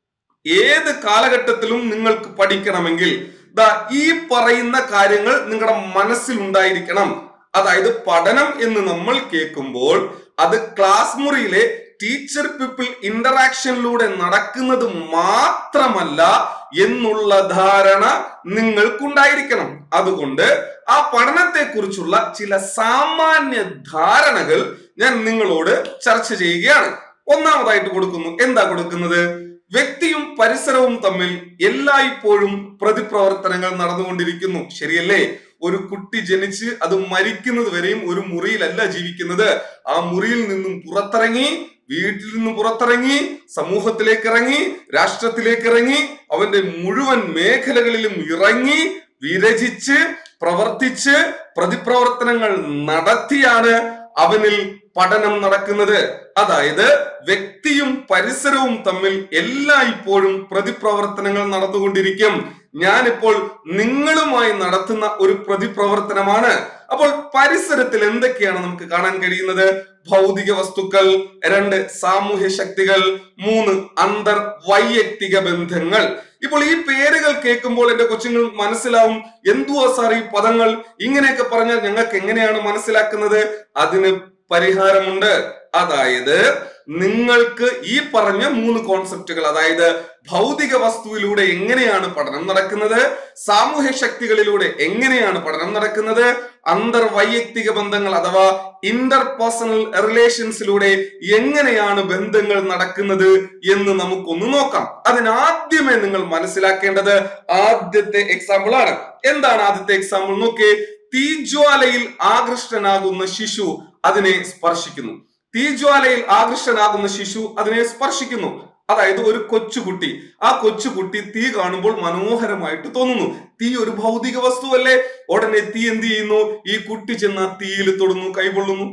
ഏത് കാലഘട്ടത്തിലും നിങ്ങൾക്ക് പഠിക്കണമെങ്കിൽ ദാ ഈ പറയുന്ന കാര്യങ്ങൾ നിങ്ങളുടെ മനസ്സിൽ ഉണ്ടായിരിക്കണം അതായത് പഠനം എന്ന് നമ്മൾ കേൾക്കുമ്പോൾ അത് ക്ലാസ് മുറിയിലെ ടീച്ചർ പീപ്പിൾ ഇന്ററാക്ഷനിലൂടെ നടക്കുന്നത് മാത്രമല്ല എന്നുള്ള ധാരണ നിങ്ങൾക്കുണ്ടായിരിക്കണം അതുകൊണ്ട് ആ പഠനത്തെക്കുറിച്ചുള്ള ചില സാമാന്യ ധാരണകൾ ഞാൻ നിങ്ങളോട് ചർച്ച ചെയ്യുകയാണ് ഒന്നാമതായിട്ട് കൊടുക്കുന്നു എന്താ കൊടുക്കുന്നത് വ്യക്തിയും പരിസരവും തമ്മിൽ എല്ലായ്പ്പോഴും പ്രതിപ്രവർത്തനങ്ങൾ നടന്നുകൊണ്ടിരിക്കുന്നു ശരിയല്ലേ ഒരു കുട്ടി ജനിച്ച് അത് മരിക്കുന്നത് വരെയും ഒരു മുറിയിലല്ല ജീവിക്കുന്നത് ആ മുറിയിൽ നിന്നും പുറത്തിറങ്ങി വീട്ടിൽ നിന്ന് പുറത്തിറങ്ങി സമൂഹത്തിലേക്ക് ഇറങ്ങി രാഷ്ട്രത്തിലേക്ക് ഇറങ്ങി അവന്റെ മുഴുവൻ മേഖലകളിലും ഇറങ്ങി വിരചിച്ച് പ്രവർത്തിച്ച് പ്രതിപ്രവർത്തനങ്ങൾ നടത്തിയാണ് അവനിൽ പഠനം നടക്കുന്നത് അതായത് വ്യക്തിയും പരിസരവും തമ്മിൽ എല്ലായ്പ്പോഴും പ്രതിപ്രവർത്തനങ്ങൾ നടന്നുകൊണ്ടിരിക്കും ഞാനിപ്പോൾ നിങ്ങളുമായി നടത്തുന്ന ഒരു പ്രതിപ്രവർത്തനമാണ് അപ്പോൾ പരിസരത്തിൽ എന്തൊക്കെയാണ് നമുക്ക് കാണാൻ കഴിയുന്നത് ഭൗതിക വസ്തുക്കൾ രണ്ട് സാമൂഹ്യ ശക്തികൾ മൂന്ന് അന്തർ വൈയക്തിക ബന്ധങ്ങൾ ഇപ്പോൾ ഈ പേരുകൾ കേൾക്കുമ്പോൾ എന്റെ കൊച്ചുങ്ങൾ മനസ്സിലാവും എന്തുവാ സാർ ഈ പദങ്ങൾ ഇങ്ങനെയൊക്കെ പറഞ്ഞാൽ ഞങ്ങൾക്ക് എങ്ങനെയാണ് മനസ്സിലാക്കുന്നത് അതിന് പരിഹാരമുണ്ട് അതായത് നിങ്ങൾക്ക് ഈ പറഞ്ഞ മൂന്ന് കോൺസെപ്റ്റുകൾ അതായത് ഭൗതിക വസ്തുവിലൂടെ എങ്ങനെയാണ് പഠനം നടക്കുന്നത് സാമൂഹ്യ ശക്തികളിലൂടെ എങ്ങനെയാണ് പഠനം നടക്കുന്നത് അന്തർവൈയക്തിക ബന്ധങ്ങൾ അഥവാ ഇന്റർ പേഴ്സണൽ റിലേഷൻസിലൂടെ എങ്ങനെയാണ് ബന്ധങ്ങൾ നടക്കുന്നത് എന്ന് നമുക്കൊന്ന് നോക്കാം അതിനാദ്യമേ നിങ്ങൾ മനസ്സിലാക്കേണ്ടത് ആദ്യത്തെ എക്സാമ്പിൾ ആണ് എന്താണ് ആദ്യത്തെ എക്സാമ്പിൾ നോക്കേ തീജ്വാലയിൽ ആകൃഷ്ടനാകുന്ന ശിശു അതിനെ സ്പർശിക്കുന്നു തീജ്വാലയിൽ ആകൃഷ്ടനാകുന്ന ശിശു അതിനെ സ്പർശിക്കുന്നു അതായത് ഒരു കൊച്ചുകുട്ടി ആ കൊച്ചുകുട്ടി തീ കാണുമ്പോൾ മനോഹരമായിട്ട് തോന്നുന്നു തീ ഒരു ഭൗതിക വസ്തുവല്ലേ ഉടനെ തീ എന്ത് ചെയ്യുന്നു ഈ കുട്ടി ചെന്ന് ആ തീയിൽ തൊടുന്നു കൈകൊള്ളുന്നു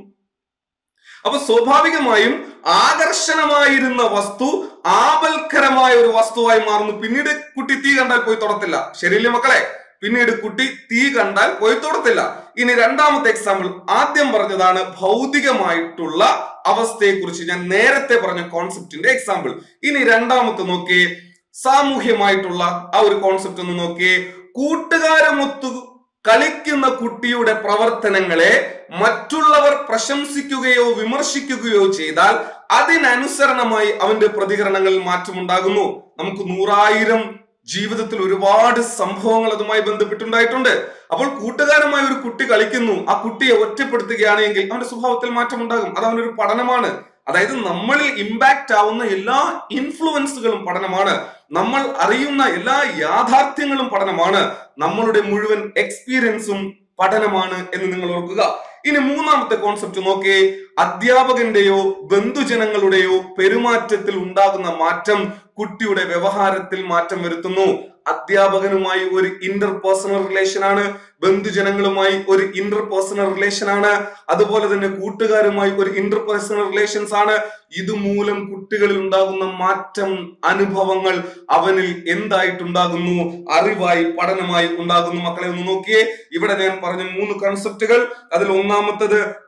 അപ്പൊ സ്വാഭാവികമായും ആകർഷണമായിരുന്ന വസ്തു ആപൽക്കരമായ ഒരു വസ്തുവായി മാറുന്നു പിന്നീട് കുട്ടി തീ കണ്ടാൽ പോയി തൊടത്തില്ല ശരിയല്ലേ മക്കളെ പിന്നീട് കുട്ടി തീ കണ്ടാൽ പോയി തൊടത്തില്ല ഇനി രണ്ടാമത്തെ എക്സാമ്പിൾ ആദ്യം പറഞ്ഞതാണ് ഭൗതികമായിട്ടുള്ള അവസ്ഥയെ കുറിച്ച് ഞാൻ നേരത്തെ പറഞ്ഞ കോൺസെപ്റ്റിന്റെ എക്സാമ്പിൾ ഇനി രണ്ടാമത്തെ നോക്കിയേ സാമൂഹ്യമായിട്ടുള്ള ആ ഒരു കോൺസെപ്റ്റ് ഒന്ന് നോക്കിയേ കൂട്ടുകാരുമൊത്തു കളിക്കുന്ന കുട്ടിയുടെ പ്രവർത്തനങ്ങളെ മറ്റുള്ളവർ പ്രശംസിക്കുകയോ വിമർശിക്കുകയോ ചെയ്താൽ അതിനനുസരണമായി അവന്റെ പ്രതികരണങ്ങളിൽ മാറ്റമുണ്ടാകുന്നു നമുക്ക് നൂറായിരം ജീവിതത്തിൽ ഒരുപാട് സംഭവങ്ങൾ അതുമായി ബന്ധപ്പെട്ടുണ്ടായിട്ടുണ്ട് അപ്പോൾ കൂട്ടുകാരുമായി ഒരു കുട്ടി കളിക്കുന്നു ആ കുട്ടിയെ ഒറ്റപ്പെടുത്തുകയാണെങ്കിൽ അവന്റെ സ്വഭാവത്തിൽ മാറ്റമുണ്ടാകും അത് അവനൊരു പഠനമാണ് അതായത് നമ്മളിൽ ഇമ്പാക്റ്റ് ആവുന്ന എല്ലാ ഇൻഫ്ലുവൻസുകളും പഠനമാണ് നമ്മൾ അറിയുന്ന എല്ലാ യാഥാർത്ഥ്യങ്ങളും പഠനമാണ് നമ്മളുടെ മുഴുവൻ എക്സ്പീരിയൻസും പഠനമാണ് എന്ന് നിങ്ങൾ ഓർക്കുക ഇനി മൂന്നാമത്തെ കോൺസെപ്റ്റ് നോക്കിയേ അധ്യാപകന്റെയോ ബന്ധുജനങ്ങളുടെയോ പെരുമാറ്റത്തിൽ ഉണ്ടാകുന്ന മാറ്റം കുട്ടിയുടെ വ്യവഹാരത്തിൽ മാറ്റം വരുത്തുന്നു അധ്യാപകനുമായി ഒരു ഇന്റർ പേഴ്സണൽ റിലേഷൻ ആണ് ബന്ധുജനങ്ങളുമായി ഒരു ഇന്റർ പേഴ്സണൽ റിലേഷൻ ആണ് അതുപോലെ തന്നെ കൂട്ടുകാരുമായി ഒരു ഇന്റർ പേഴ്സണൽ റിലേഷൻസ് ആണ് ഇതുമൂലം കുട്ടികളിൽ ഉണ്ടാകുന്ന മാറ്റം അനുഭവങ്ങൾ അവനിൽ എന്തായിട്ടുണ്ടാകുന്നു അറിവായി പഠനമായി ഉണ്ടാകുന്നു മക്കളെ ഒന്ന് നോക്കിയേ ഇവിടെ ഞാൻ പറഞ്ഞ മൂന്ന് കൺസെപ്റ്റുകൾ അതിൽ ഒന്നാമത്തത്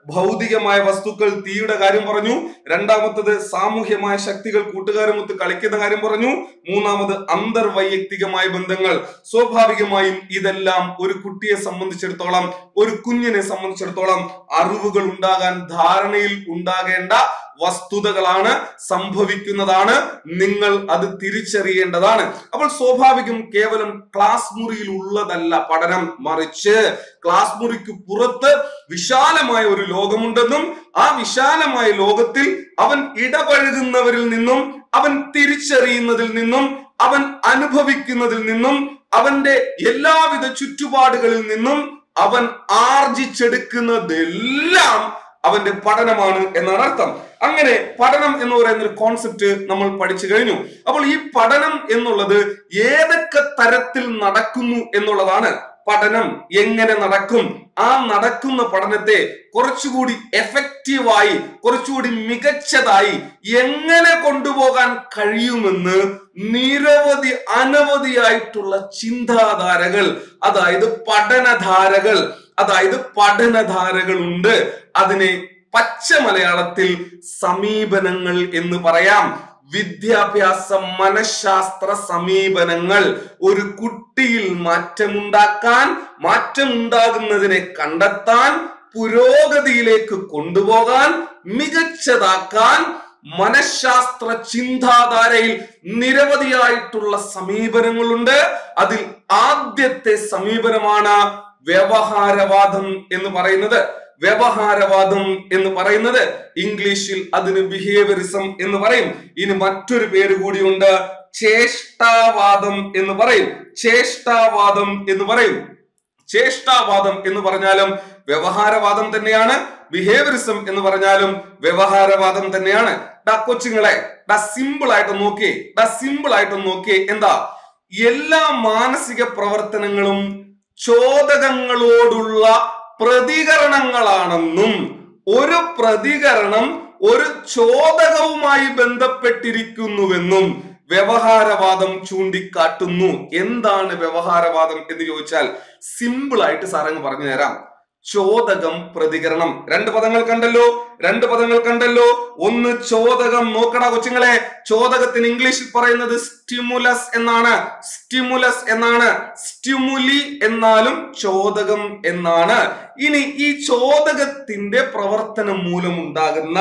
ഭൗതികമായ വസ്തുക്കൾ തീയുടെ കാര്യം പറഞ്ഞു രണ്ടാമത്തത് സാമൂഹ്യമായ ശക്തികൾ കൂട്ടുകാരുമൊത്ത് കളിക്കുന്ന കാര്യം പറഞ്ഞു മൂന്നാമത് അന്തർവൈയക്തികമായ ബന്ധങ്ങൾ സ്വാഭാവികമായും ഇതെല്ലാം ഒരു കുട്ടിയെ സംബന്ധിച്ചിടത്തോളം ഒരു കുഞ്ഞിനെ സംബന്ധിച്ചിടത്തോളം അറിവുകൾ ഉണ്ടാകാൻ ധാരണയിൽ ഉണ്ടാകേണ്ട വസ്തുതകളാണ് സംഭവിക്കുന്നതാണ് നിങ്ങൾ അത് തിരിച്ചറിയേണ്ടതാണ് അപ്പോൾ സ്വാഭാവികം കേവലം ക്ലാസ് മുറിയിൽ ഉള്ളതല്ല പഠനം മറിച്ച് ക്ലാസ് മുറിക്ക് പുറത്ത് വിശാലമായ ഒരു ലോകമുണ്ടെന്നും ആ വിശാലമായ ലോകത്തിൽ അവൻ ഇടപഴകുന്നവരിൽ നിന്നും അവൻ തിരിച്ചറിയുന്നതിൽ നിന്നും അവൻ അനുഭവിക്കുന്നതിൽ നിന്നും അവന്റെ എല്ലാവിധ ചുറ്റുപാടുകളിൽ നിന്നും അവൻ ആർജിച്ചെടുക്കുന്നതെല്ലാം അവന്റെ പഠനമാണ് എന്നാണ് അർത്ഥം അങ്ങനെ പഠനം എന്ന് പറയുന്ന ഒരു കോൺസെപ്റ്റ് നമ്മൾ പഠിച്ചു കഴിഞ്ഞു അപ്പോൾ ഈ പഠനം എന്നുള്ളത് ഏതൊക്കെ തരത്തിൽ നടക്കുന്നു എന്നുള്ളതാണ് പഠനം എങ്ങനെ നടക്കും ആ നടക്കുന്ന പഠനത്തെ കുറച്ചുകൂടി എഫക്റ്റീവായി കുറച്ചുകൂടി മികച്ചതായി എങ്ങനെ കൊണ്ടുപോകാൻ കഴിയുമെന്ന് നിരവധി അനവധിയായിട്ടുള്ള ചിന്താധാരകൾ അതായത് പഠനധാരകൾ അതായത് പഠനധാരകളുണ്ട് അതിനെ പച്ച മലയാളത്തിൽ സമീപനങ്ങൾ എന്ന് പറയാം വിദ്യാഭ്യാസ മനഃശാസ്ത്ര സമീപനങ്ങൾ ഒരു കുട്ടിയിൽ മാറ്റമുണ്ടാക്കാൻ മാറ്റമുണ്ടാകുന്നതിനെ കണ്ടെത്താൻ പുരോഗതിയിലേക്ക് കൊണ്ടുപോകാൻ മികച്ചതാക്കാൻ മനഃശാസ്ത്ര ചിന്താധാരയിൽ നിരവധിയായിട്ടുള്ള സമീപനങ്ങളുണ്ട് അതിൽ ആദ്യത്തെ സമീപനമാണ് വ്യവഹാരവാദം എന്ന് പറയുന്നത് വ്യവഹാരവാദം എന്ന് പറയുന്നത് ഇംഗ്ലീഷിൽ അതിന് ബിഹേവിയറിസം എന്ന് പറയും ഇനി മറ്റൊരു പേര് കൂടിയുണ്ട് ചേഷ്ടാവാദം എന്ന് പറയും ചേഷ്ടാവാദം എന്ന് പറയും ചേഷ്ടാവാദം എന്ന് പറഞ്ഞാലും വ്യവഹാരവാദം തന്നെയാണ് ബിഹേവിയറിസം എന്ന് പറഞ്ഞാലും വ്യവഹാരവാദം തന്നെയാണ് ഡാ കൊച്ചുങ്ങളെ ഡാ സിമ്പിൾ ആയിട്ട് നോക്കിയേ ഡാ സിമ്പിൾ ആയിട്ട് നോക്കിയേ എന്താ എല്ലാ മാനസിക പ്രവർത്തനങ്ങളും ചോദകങ്ങളോടുള്ള പ്രതികരണങ്ങളാണെന്നും ഒരു പ്രതികരണം ഒരു ചോദകവുമായി ബന്ധപ്പെട്ടിരിക്കുന്നുവെന്നും വ്യവഹാരവാദം ചൂണ്ടിക്കാട്ടുന്നു എന്താണ് വ്യവഹാരവാദം എന്ന് ചോദിച്ചാൽ സിമ്പിൾ ആയിട്ട് സാറങ്ങ് പറഞ്ഞു തരാം ചോദകം പ്രതികരണം രണ്ട് പദങ്ങൾ കണ്ടല്ലോ രണ്ട് പദങ്ങൾ കണ്ടല്ലോ ഒന്ന് ചോദകം നോക്കടാ കൊച്ചുങ്ങളെ ചോദകത്തിന് ഇംഗ്ലീഷിൽ പറയുന്നത് സ്റ്റിമുലസ് എന്നാണ് സ്റ്റിമുലസ് എന്നാണ് സ്റ്റിമുലി എന്നാലും ചോദകം എന്നാണ് ഇനി ഈ ചോദകത്തിന്റെ പ്രവർത്തനം മൂലമുണ്ടാകുന്ന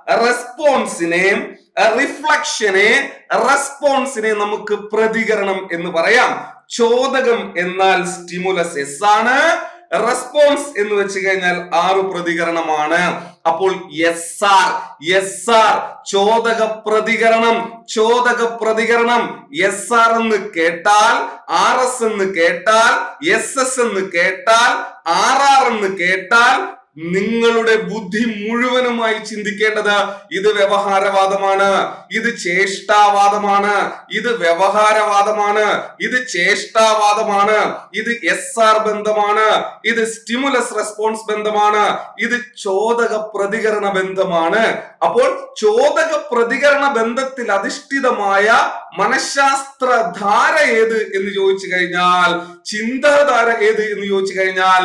റെസ്പോൺസിനെ റിഫ്ലക്ഷനെ റെസ്പോൺസിനെ നമുക്ക് പ്രതികരണം എന്ന് പറയാം ചോദകം എന്നാൽ സ്റ്റിമുലസ് എസ് ആണ് റെസ്പോൺസ് എന്ന് വെച്ച് കഴിഞ്ഞാൽ ആറ് പ്രതികരണമാണ് അപ്പോൾ എസ് ആർ എസ് ആർ ചോദക പ്രതികരണം ചോദക പ്രതികരണം എസ് ആർ എന്ന് കേട്ടാൽ ആർ എസ് എന്ന് കേട്ടാൽ എസ് എസ് എന്ന് കേട്ടാൽ ആർ ആർ എന്ന് കേട്ടാൽ നിങ്ങളുടെ ബുദ്ധി മുഴുവനുമായി ചിന്തിക്കേണ്ടത് ഇത് വ്യവഹാരവാദമാണ് ഇത് ചേഷ്ടാവാദമാണ് ഇത് വ്യവഹാരവാദമാണ് ഇത് ചേഷ്ടാവാദമാണ് ഇത് എസ് ആർ ബന്ധമാണ് ഇത് സ്റ്റിമുലസ് റെസ്പോൺസ് ബന്ധമാണ് ഇത് ചോദക പ്രതികരണ ബന്ധമാണ് അപ്പോൾ ചോദക പ്രതികരണ ബന്ധത്തിൽ അധിഷ്ഠിതമായ മനഃശാസ്ത്ര ധാര ഏത് എന്ന് ചോദിച്ചു കഴിഞ്ഞാൽ ചിന്താധാര ഏത് എന്ന് ചോദിച്ചു കഴിഞ്ഞാൽ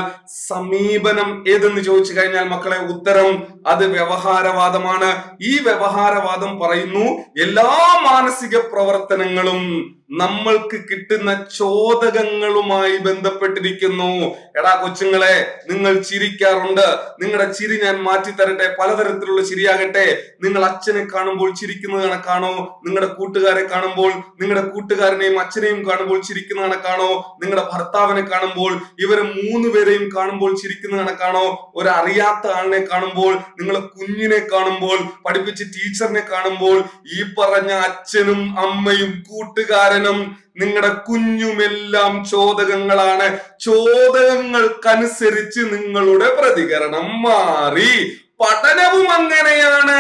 സമീപനം ഏതെന്ന് ചോദിച്ചു കഴിഞ്ഞാൽ മക്കളെ ഉത്തരം അത് വ്യവഹാരവാദമാണ് ഈ വ്യവഹാരവാദം പറയുന്നു എല്ലാ മാനസിക പ്രവർത്തനങ്ങളും നമ്മൾക്ക് കിട്ടുന്ന ചോദകങ്ങളുമായി ബന്ധപ്പെട്ടിരിക്കുന്നു എടാ കൊച്ചുങ്ങളെ നിങ്ങൾ ചിരിക്കാറുണ്ട് നിങ്ങളുടെ ചിരി ഞാൻ മാറ്റി തരട്ടെ പലതരത്തിലുള്ള ചിരിയാകട്ടെ നിങ്ങൾ അച്ഛനെ കാണുമ്പോൾ ചിരിക്കുന്നത് കണക്കാണോ നിങ്ങളുടെ കൂട്ടുകാരെ കാണുമ്പോൾ നിങ്ങളുടെ കൂട്ടുകാരനെയും അച്ഛനെയും കാണുമ്പോൾ ചിരിക്കുന്ന കണക്കാണോ നിങ്ങളുടെ ഭർത്താവിനെ കാണുമ്പോൾ ഇവരെ മൂന്ന് പേരെയും കാണുമ്പോൾ ചിരിക്കുന്ന കണക്കാണോ ഒരു അറിയാത്ത ആളിനെ കാണുമ്പോൾ നിങ്ങളെ കുഞ്ഞിനെ കാണുമ്പോൾ പഠിപ്പിച്ച ടീച്ചറിനെ കാണുമ്പോൾ ഈ പറഞ്ഞ അച്ഛനും അമ്മയും കൂട്ടുകാരനും നിങ്ങളുടെ കുഞ്ഞുമെല്ലാം ചോദകങ്ങളാണ് ചോദകങ്ങൾക്കനുസരിച്ച് നിങ്ങളുടെ പ്രതികരണം മാറി പഠനവും അങ്ങനെയാണ്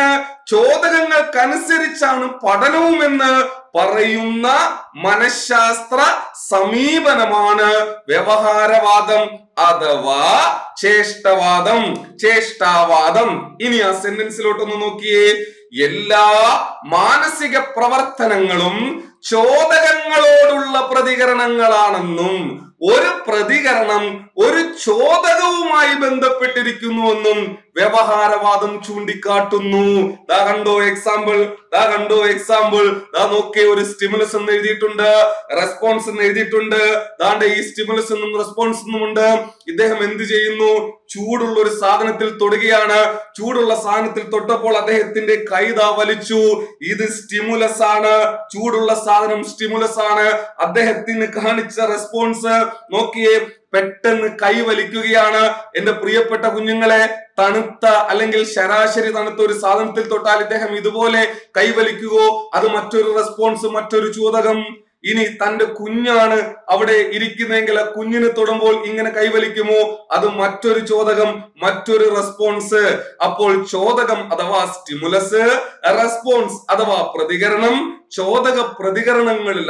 ചോദകങ്ങൾക്കനുസരിച്ചാണ് പഠനവും എന്ന് പറയുന്ന മനഃശാസ്ത്ര സമീപനമാണ് വ്യവഹാരവാദം അഥവാ ചേഷ്ടവാദം ചേഷ്ടാവാദം ഇനി ആ സെന്റൻസിലോട്ടൊന്ന് നോക്കിയേ എല്ലാ മാനസിക പ്രവർത്തനങ്ങളും ചോദകങ്ങളോടുള്ള പ്രതികരണങ്ങളാണെന്നും ഒരു പ്രതികരണം ഒരു ചോദകവുമായി ബന്ധപ്പെട്ടിരിക്കുന്നുവെന്നും വ്യവഹാരവാദം ചൂണ്ടിക്കാട്ടുന്നു ദാ കണ്ടോ എക്സാമ്പിൾ ദാ കണ്ടോ എക്സാമ്പിൾ ദാ നോക്കിയ ഒരു സ്റ്റിമുലസ് എന്ന് എഴുതിയിട്ടുണ്ട് റെസ്പോൺസ് എന്ന് എഴുതിയിട്ടുണ്ട് ദാണ്ട് ഈ സ്റ്റിമുലസ് എന്നും റെസ്പോൺസ് എന്നും ഉണ്ട് ഇദ്ദേഹം എന്ത് ചെയ്യുന്നു ചൂടുള്ള ഒരു സാധനത്തിൽ തൊടുകയാണ് ചൂടുള്ള സാധനത്തിൽ തൊട്ടപ്പോൾ അദ്ദേഹത്തിന്റെ കൈതാ വലിച്ചു ഇത് സ്റ്റിമുലസ് ആണ് ചൂടുള്ള സാധനം സ്റ്റിമുലസ് ആണ് അദ്ദേഹത്തിന് കാണിച്ച റെസ്പോൺസ് നോക്കിയേ പെട്ടെന്ന് കൈ വലിക്കുകയാണ് എന്റെ പ്രിയപ്പെട്ട കുഞ്ഞുങ്ങളെ തണുത്ത അല്ലെങ്കിൽ ശരാശരി തണുത്ത ഒരു സാധനത്തിൽ തൊട്ടാൽ ഇദ്ദേഹം ഇതുപോലെ കൈവലിക്കുകയോ അത് മറ്റൊരു റെസ്പോൺസ് മറ്റൊരു ചോദകം ഇനി തന്റെ കുഞ്ഞാണ് അവിടെ ഇരിക്കുന്നെങ്കിൽ ആ കുഞ്ഞിന് തൊടുമ്പോൾ ഇങ്ങനെ കൈവലിക്കുമോ അത് മറ്റൊരു ചോദകം മറ്റൊരു റെസ്പോൺസ് അപ്പോൾ ചോദകം അഥവാ സ്റ്റിമുലസ് റെസ്പോൺസ് അഥവാ പ്രതികരണം ചോദക പ്രതികരണങ്ങളിൽ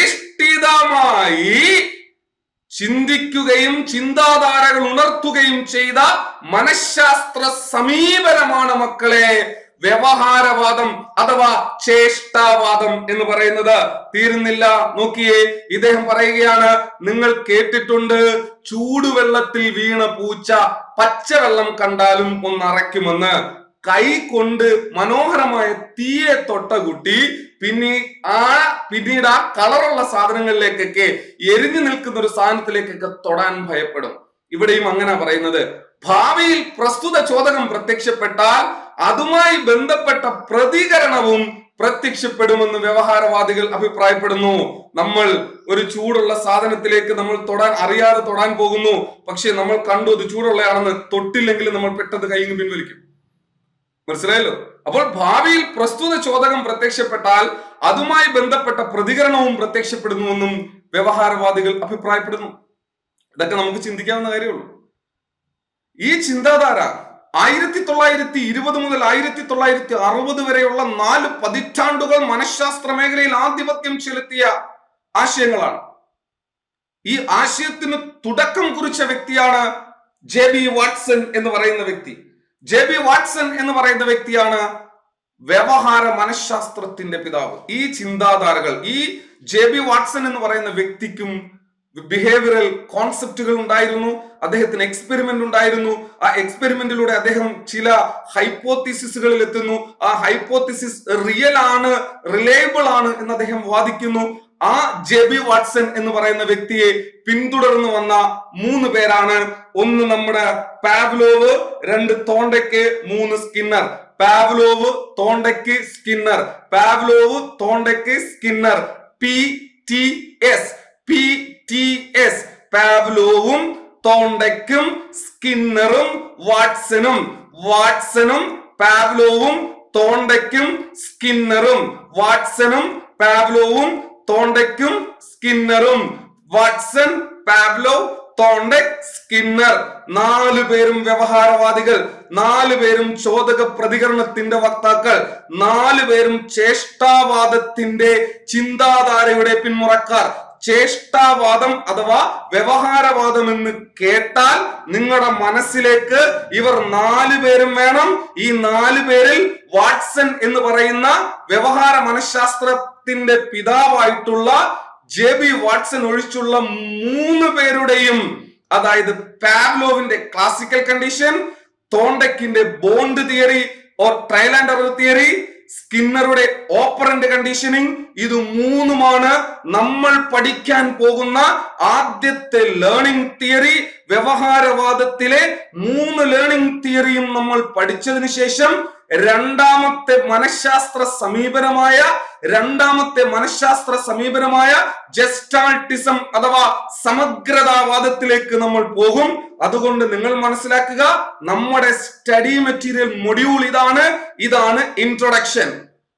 അധിഷ്ഠിതമായി ചിന്തിക്കുകയും ചിന്താധാരകൾ ഉണർത്തുകയും ചെയ്ത മനഃശാസ്ത്ര സമീപനമാണ് മക്കളെ വ്യവഹാരവാദം അഥവാ ചേഷ്ടാവാദം എന്ന് പറയുന്നത് തീരുന്നില്ല നോക്കിയേ ഇദ്ദേഹം പറയുകയാണ് നിങ്ങൾ കേട്ടിട്ടുണ്ട് ചൂടുവെള്ളത്തിൽ വീണ പൂച്ച പച്ചവെള്ളം കണ്ടാലും ഒന്നറയ്ക്കുമെന്ന് കൈ കൊണ്ട് മനോഹരമായ തീയെ തൊട്ട കുട്ടി പിന്നെ ആ പിന്നീട് ആ കളറുള്ള സാധനങ്ങളിലേക്കൊക്കെ എരിഞ്ഞു നിൽക്കുന്ന ഒരു സാധനത്തിലേക്കൊക്കെ തൊടാൻ ഭയപ്പെടും ഇവിടെയും അങ്ങനെ പറയുന്നത് ഭാവിയിൽ പ്രസ്തുത ചോദകം പ്രത്യക്ഷപ്പെട്ടാൽ അതുമായി ബന്ധപ്പെട്ട പ്രതികരണവും പ്രത്യക്ഷപ്പെടുമെന്ന് വ്യവഹാരവാദികൾ അഭിപ്രായപ്പെടുന്നു നമ്മൾ ഒരു ചൂടുള്ള സാധനത്തിലേക്ക് നമ്മൾ തൊടാൻ അറിയാതെ തൊടാൻ പോകുന്നു പക്ഷെ നമ്മൾ കണ്ടു അത് ചൂടുള്ളതാണെന്ന് തൊട്ടില്ലെങ്കിൽ നമ്മൾ പെട്ടെന്ന് കൈങ്ങ് പിൻവലിക്കും മനസ്സിലായല്ലോ അപ്പോൾ ഭാവിയിൽ പ്രസ്തുത ചോദകം പ്രത്യക്ഷപ്പെട്ടാൽ അതുമായി ബന്ധപ്പെട്ട പ്രതികരണവും പ്രത്യക്ഷപ്പെടുന്നുവെന്നും വ്യവഹാരവാദികൾ അഭിപ്രായപ്പെടുന്നു ഇതൊക്കെ നമുക്ക് ചിന്തിക്കാവുന്ന കാര്യമുള്ളൂ ഈ ചിന്താധാര ആയിരത്തി തൊള്ളായിരത്തി ഇരുപത് മുതൽ ആയിരത്തി തൊള്ളായിരത്തി അറുപത് വരെയുള്ള നാല് പതിറ്റാണ്ടുകൾ മനഃശാസ്ത്ര മേഖലയിൽ ആധിപത്യം ചെലുത്തിയ ആശയങ്ങളാണ് ഈ ആശയത്തിന് തുടക്കം കുറിച്ച വ്യക്തിയാണ് ജെ ബി വാട്സൺ എന്ന് പറയുന്ന വ്യക്തി ജെ ബി വാട്സൺ എന്ന് പറയുന്ന വ്യക്തിയാണ് വ്യവഹാര മനഃശാസ്ത്രത്തിന്റെ പിതാവ് ഈ ചിന്താധാരകൾ ഈ ജെ ബി വാട്സൺ എന്ന് പറയുന്ന വ്യക്തിക്കും ബിഹേവിയറൽ കോൺസെപ്റ്റുകൾ ഉണ്ടായിരുന്നു അദ്ദേഹത്തിന് എക്സ്പെരിമെന്റ് ഉണ്ടായിരുന്നു ആ എക്സ്പെരിമെന്റിലൂടെ അദ്ദേഹം ചില ഹൈപ്പോത്തിസിസുകളിൽ എത്തുന്നു ആ ഹൈപ്പോത്തിസിസ് റിയൽ ആണ് റിലയബിൾ ആണ് എന്ന് അദ്ദേഹം വാദിക്കുന്നു ആ ജെ ബി വാട്സൺ എന്ന് പറയുന്ന വ്യക്തിയെ പിന്തുടർന്നു വന്ന മൂന്ന് പേരാണ് ഒന്ന് നമ്മുടെ പാവ്ലോവ് രണ്ട് തോണ്ടയ്ക്ക് മൂന്ന് Skinner Pavlov Thorndike Skinner Pavlov Thorndike Skinner P T S P T S പാവ്ലോവും തോണ്ടയ്ക്കും സ്കിന്നറും വാട്സണും വാട്സണും പാവ്ലോവും തോണ്ടയ്ക്കും സ്കിന്നറും വാട്സണും പാവ്ലോവും തോണ്ടയ്ക്കും സ്കിന്നറും വാട്സൺ പാവ്ലോ തോണ്ടക് സ്കിന്നർ നാലു പേരും വ്യവഹാരവാദികൾ നാലു പേരും ചോദക പ്രതികരണത്തിന്റെ വക്താക്കൾ നാലു പേരും ചേഷ്ടാവാദത്തിന്റെ ചിന്താധാരയുടെ പിന്മുറക്കാർ ചേഷ്ടാവാദം അഥവാ വ്യവഹാരവാദം എന്ന് കേട്ടാൽ നിങ്ങളുടെ മനസ്സിലേക്ക് ഇവർ നാലു പേരും വേണം ഈ നാലു പേരിൽ വാട്സൺ എന്ന് പറയുന്ന വ്യവഹാര മനഃശാസ്ത്രത്തിന്റെ പിതാവായിട്ടുള്ള ജെ ബി വാട്സൺ ഒഴിച്ചുള്ള മൂന്ന് പേരുടെയും അതായത് പാവ്ലോവിന്റെ ക്ലാസിക്കൽ കണ്ടീഷൻ തോണ്ടക്കിന്റെ bond theory or trial and error theory സ്കിന്നറുടെ ഓപ്പറന്റ് കണ്ടീഷനിങ് ഇത് മൂന്നുമാണ് നമ്മൾ പഠിക്കാൻ പോകുന്ന ആദ്യത്തെ ലേണിംഗ് തിയറി വ്യവഹാരവാദത്തിലെ മൂന്ന് ലേണിംഗ് തിയറിയും നമ്മൾ പഠിച്ചതിന് ശേഷം രണ്ടാമത്തെ മനഃശാസ്ത്ര സമീപനമായ രണ്ടാമത്തെ മനഃശാസ്ത്ര സമീപനമായ ജസ്റ്റാൾട്ടിസം അഥവാ സമഗ്രതാവാദത്തിലേക്ക് നമ്മൾ പോകും അതുകൊണ്ട് നിങ്ങൾ മനസ്സിലാക്കുക നമ്മുടെ സ്റ്റഡി മെറ്റീരിയൽ മൊഡ്യൂൾ ഇതാണ് ഇതാണ് ഇൻട്രൊഡക്ഷൻ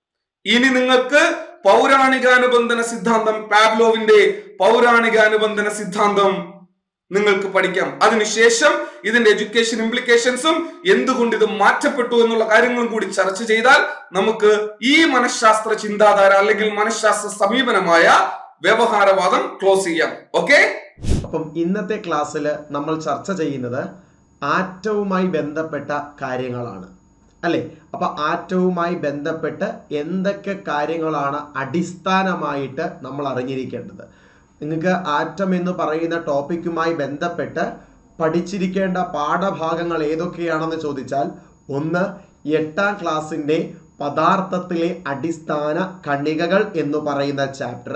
ഇനി നിങ്ങൾക്ക് പൗരാണികാനുബന്ധന സിദ്ധാന്തം പാബ്ലോവിന്റെ പൗരാണികാനുബന്ധന സിദ്ധാന്തം നിങ്ങൾക്ക് പഠിക്കാം അതിനുശേഷം ഇതിന്റെ എഡ്യൂക്കേഷൻ ഇംപ്ലിക്കേഷൻസും എന്തുകൊണ്ട് ഇത് മാറ്റപ്പെട്ടു എന്നുള്ള കാര്യങ്ങളും കൂടി ചർച്ച ചെയ്താൽ നമുക്ക് ഈ മനഃശാസ്ത്ര ചിന്താധാര അല്ലെങ്കിൽ മനഃശാസ്ത്ര സമീപനമായ വ്യവഹാരവാദം ക്ലോസ് ചെയ്യാം ഓക്കെ അപ്പം ഇന്നത്തെ ക്ലാസ്സിൽ നമ്മൾ ചർച്ച ചെയ്യുന്നത് ആറ്റവുമായി ബന്ധപ്പെട്ട കാര്യങ്ങളാണ് അല്ലേ അപ്പൊ ആറ്റവുമായി ബന്ധപ്പെട്ട് എന്തൊക്കെ കാര്യങ്ങളാണ് അടിസ്ഥാനമായിട്ട് നമ്മൾ അറിഞ്ഞിരിക്കേണ്ടത് നിങ്ങൾക്ക് ആറ്റം എന്ന് പറയുന്ന ടോപ്പിക്കുമായി ബന്ധപ്പെട്ട് പഠിച്ചിരിക്കേണ്ട പാഠഭാഗങ്ങൾ ഏതൊക്കെയാണെന്ന് ചോദിച്ചാൽ ഒന്ന് എട്ടാം ക്ലാസ്സിന്റെ പദാർത്ഥത്തിലെ അടിസ്ഥാന കണികകൾ എന്ന് പറയുന്ന ചാപ്റ്റർ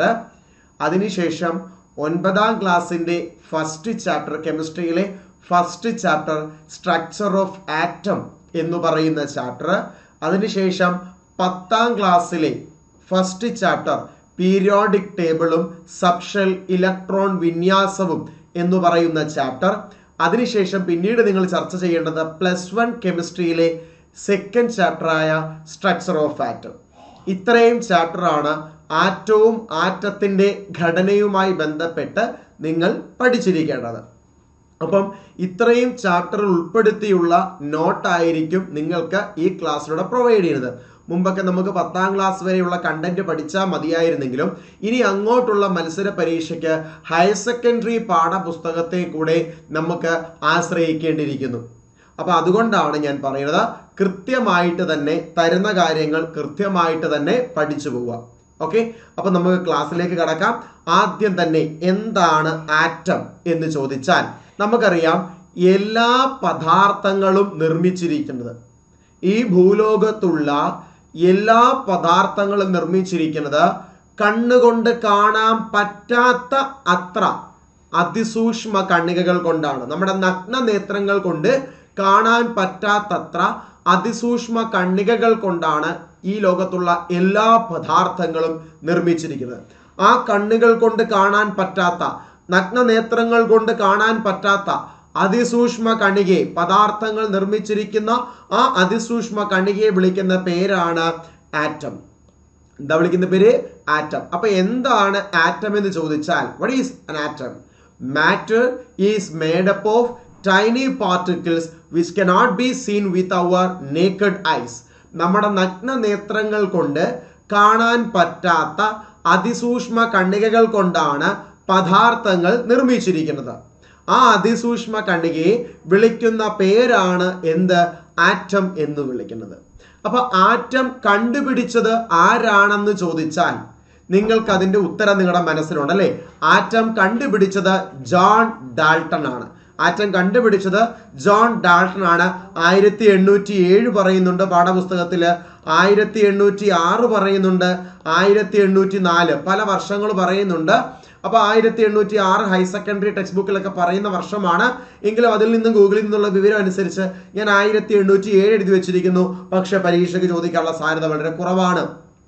അതിനുശേഷം ഒൻപതാം ക്ലാസ്സിന്റെ ഫസ്റ്റ് ചാപ്റ്റർ കെമിസ്ട്രിയിലെ first chapter structure of atom എന്ന് പറയുന്ന ചാപ്റ്റർ അതിനുശേഷം പത്താം ക്ലാസ്സിലെ ഫസ്റ്റ് ചാപ്റ്റർ പീരിയോഡിക് ടേബിളും സബ്ഷൽ ഇലക്ട്രോൺ വിന്യാസവും എന്ന് പറയുന്ന ചാപ്റ്റർ അതിനുശേഷം പിന്നീട് നിങ്ങൾ ചർച്ച ചെയ്യേണ്ടത് പ്ലസ് വൺ കെമിസ്ട്രിയിലെ സെക്കൻഡ് ചാപ്റ്ററായ സ്ട്രക്ചർ ഓഫ് ആറ്റം ഇത്രയും ചാപ്റ്ററാണ് ആറ്റവും ആറ്റത്തിന്റെ ഘടനയുമായി ബന്ധപ്പെട്ട് നിങ്ങൾ പഠിച്ചിരിക്കേണ്ടത് അപ്പം ഇത്രയും ചാപ്റ്റർ ഉൾപ്പെടുത്തിയുള്ള നോട്ടായിരിക്കും നിങ്ങൾക്ക് ഈ ക്ലാസ്സിലൂടെ പ്രൊവൈഡ് ചെയ്യുന്നത് മുമ്പൊക്കെ നമുക്ക് പത്താം ക്ലാസ് വരെയുള്ള കണ്ടന്റ് പഠിച്ചാൽ മതിയായിരുന്നെങ്കിലും ഇനി അങ്ങോട്ടുള്ള മത്സര പരീക്ഷയ്ക്ക് ഹയർ സെക്കൻഡറി പാഠപുസ്തകത്തെ കൂടെ നമുക്ക് ആശ്രയിക്കേണ്ടിയിരിക്കുന്നു അപ്പൊ അതുകൊണ്ടാണ് ഞാൻ പറയുന്നത് കൃത്യമായിട്ട് തന്നെ തരുന്ന കാര്യങ്ങൾ കൃത്യമായിട്ട് തന്നെ പഠിച്ചു പോവുക ഓക്കെ അപ്പൊ നമുക്ക് ക്ലാസ്സിലേക്ക് കടക്കാം ആദ്യം തന്നെ എന്താണ് ആറ്റം എന്ന് ചോദിച്ചാൽ നമുക്കറിയാം എല്ലാ പദാർത്ഥങ്ങളും നിർമ്മിച്ചിരിക്കുന്നത് ഈ ഭൂലോകത്തുള്ള എല്ലാ പദാർത്ഥങ്ങളും നിർമ്മിച്ചിരിക്കുന്നത് കണ്ണുകൊണ്ട് കാണാൻ പറ്റാത്ത അത്ര അതിസൂക്ഷ്മ കണ്ണികകൾ കൊണ്ടാണ് നമ്മുടെ നഗ്ന നേത്രങ്ങൾ കൊണ്ട് കാണാൻ പറ്റാത്തത്ര അതിസൂക്ഷ്മ കണ്ണികകൾ കൊണ്ടാണ് ഈ ലോകത്തുള്ള എല്ലാ പദാർത്ഥങ്ങളും നിർമ്മിച്ചിരിക്കുന്നത് ആ കണ്ണുകൾ കൊണ്ട് കാണാൻ പറ്റാത്ത നഗ്ന നേത്രങ്ങൾ കൊണ്ട് കാണാൻ പറ്റാത്ത അതിസൂക്ഷ്മ കണികയെ പദാർത്ഥങ്ങൾ നിർമ്മിച്ചിരിക്കുന്ന ആ അതിസൂക്ഷ്മ കണികയെ വിളിക്കുന്ന പേരാണ് ആറ്റം എന്താ വിളിക്കുന്ന പേര് ആറ്റം അപ്പൊ എന്താണ് ആറ്റം എന്ന് ചോദിച്ചാൽ what is an atom matter is made up of tiny particles which cannot be seen with our naked eyes നമ്മുടെ നഗ്ന നേത്രങ്ങൾ കൊണ്ട് കാണാൻ പറ്റാത്ത അതിസൂക്ഷ്മ കണ്ണികകൾ കൊണ്ടാണ് പദാർത്ഥങ്ങൾ നിർമ്മിച്ചിരിക്കുന്നത് ആ അതിസൂക്ഷ്മ കണ്ണികയെ വിളിക്കുന്ന പേരാണ് എന്ത് ആറ്റം എന്ന് വിളിക്കുന്നത് അപ്പൊ ആറ്റം കണ്ടുപിടിച്ചത് ആരാണെന്ന് ചോദിച്ചാൽ നിങ്ങൾക്ക് അതിന്റെ ഉത്തരം നിങ്ങളുടെ മനസ്സിലുണ്ട് അല്ലെ ആറ്റം കണ്ടുപിടിച്ചത് ജോൺ ഡാൾട്ടൺ ആണ് ആറ്റം കണ്ടുപിടിച്ചത് ജോൺ ഡാൾട്ടൺ ആണ് ആയിരത്തി എണ്ണൂറ്റി ഏഴ് പറയുന്നുണ്ട് പാഠപുസ്തകത്തില് ആയിരത്തി എണ്ണൂറ്റി ആറ് പറയുന്നുണ്ട് ആയിരത്തി എണ്ണൂറ്റി നാല് പല വർഷങ്ങൾ പറയുന്നുണ്ട് അപ്പൊ ആയിരത്തി എണ്ണൂറ്റി ആറ് ഹയർ സെക്കൻഡറി ടെക്സ്റ്റ് ബുക്കിലൊക്കെ പറയുന്ന വർഷമാണ് എങ്കിലും അതിൽ നിന്നും ഗൂഗിളിൽ നിന്നുള്ള വിവരം അനുസരിച്ച് ഞാൻ ആയിരത്തി എണ്ണൂറ്റി ഏഴ് എഴുതി വെച്ചിരിക്കുന്നു പക്ഷെ പരീക്ഷയ്ക്ക് ചോദിക്കാനുള്ള സാധ്യത വളരെ കുറവാണ്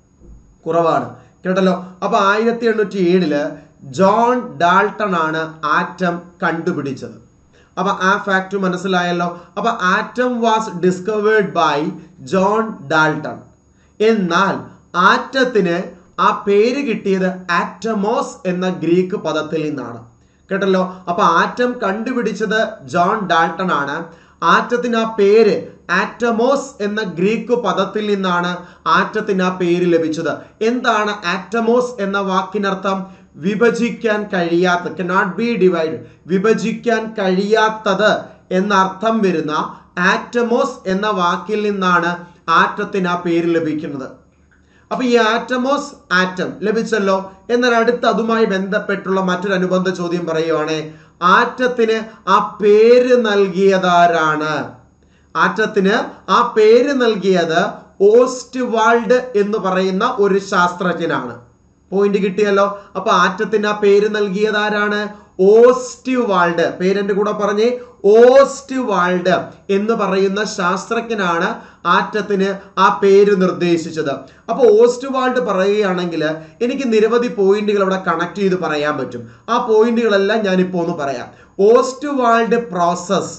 കുറവാണ് കേട്ടല്ലോ അപ്പൊ ആയിരത്തി എണ്ണൂറ്റി ഏഴില് ജോൺ ഡാൾട്ടൺ ആണ് ആറ്റം കണ്ടുപിടിച്ചത് അപ്പൊ ആ ഫാക്ട് മനസ്സിലായല്ലോ അപ്പൊ atom was discovered by John Dalton എന്നാൽ ആറ്റത്തിന് ആ പേര് കിട്ടിയത് ആറ്റമോസ് എന്ന ഗ്രീക്ക് പദത്തിൽ നിന്നാണ് കേട്ടല്ലോ അപ്പൊ ആറ്റം കണ്ടുപിടിച്ചത് ജോൺ ഡാൾട്ടൺ ആണ് ആറ്റത്തിന് ആ പേര് ആറ്റമോസ് എന്ന ഗ്രീക്ക് പദത്തിൽ നിന്നാണ് ആറ്റത്തിന് ആ പേര് ലഭിച്ചത് എന്താണ് ആറ്റമോസ് എന്ന വാക്കിനർത്ഥം വിഭജിക്കാൻ കഴിയാത്ത കനോട്ട് ബി ഡിവൈഡ് വിഭജിക്കാൻ കഴിയാത്തത് എന്ന അർത്ഥം വരുന്ന ആറ്റമോസ് എന്ന വാക്കിൽ നിന്നാണ് ആറ്റത്തിന് ആ പേര് ലഭിക്കുന്നത് അപ്പൊ ഈ ആറ്റമോസ് ആറ്റം ലഭിച്ചല്ലോ എന്നാൽ അടുത്ത് അതുമായി ബന്ധപ്പെട്ടുള്ള മറ്റൊരു അനുബന്ധ ചോദ്യം പറയുവാണ് ആറ്റത്തിന് ആ പേര് നൽകിയതാരാണ് ആറ്റത്തിന് ആ പേര് നൽകിയത് ഓസ്റ്റ് വാൾഡ് എന്ന് പറയുന്ന ഒരു ശാസ്ത്രജ്ഞനാണ് പോയിന്റ് കിട്ടിയല്ലോ അപ്പൊ ആറ്റത്തിന് ആ പേര് നൽകിയത് ആരാണ് ഓസ്റ്റ് വാൾഡ് പേരെന്റെ കൂടെ പറഞ്ഞേ ഓസ്റ്റ് വാൾഡ് എന്ന് പറയുന്ന ശാസ്ത്രജ്ഞനാണ് ആറ്റത്തിന് ആ പേര് നിർദ്ദേശിച്ചത് അപ്പൊ ഓസ്റ്റ് വാൾഡ് പറയുകയാണെങ്കിൽ എനിക്ക് നിരവധി പോയിന്റുകൾ അവിടെ കണക്ട് ചെയ്ത് പറയാൻ പറ്റും ആ പോയിന്റുകളെല്ലാം ഞാനിപ്പോ ഒന്ന് പറയാം Ostwald process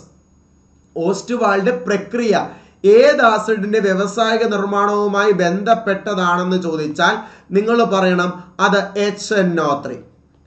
Ostwald പ്രക്രിയ ഏത് ആസിഡിന്റെ വ്യവസായിക നിർമ്മാണവുമായി ബന്ധപ്പെട്ടതാണെന്ന് ചോദിച്ചാൽ നിങ്ങൾ പറയണം അത് H N O three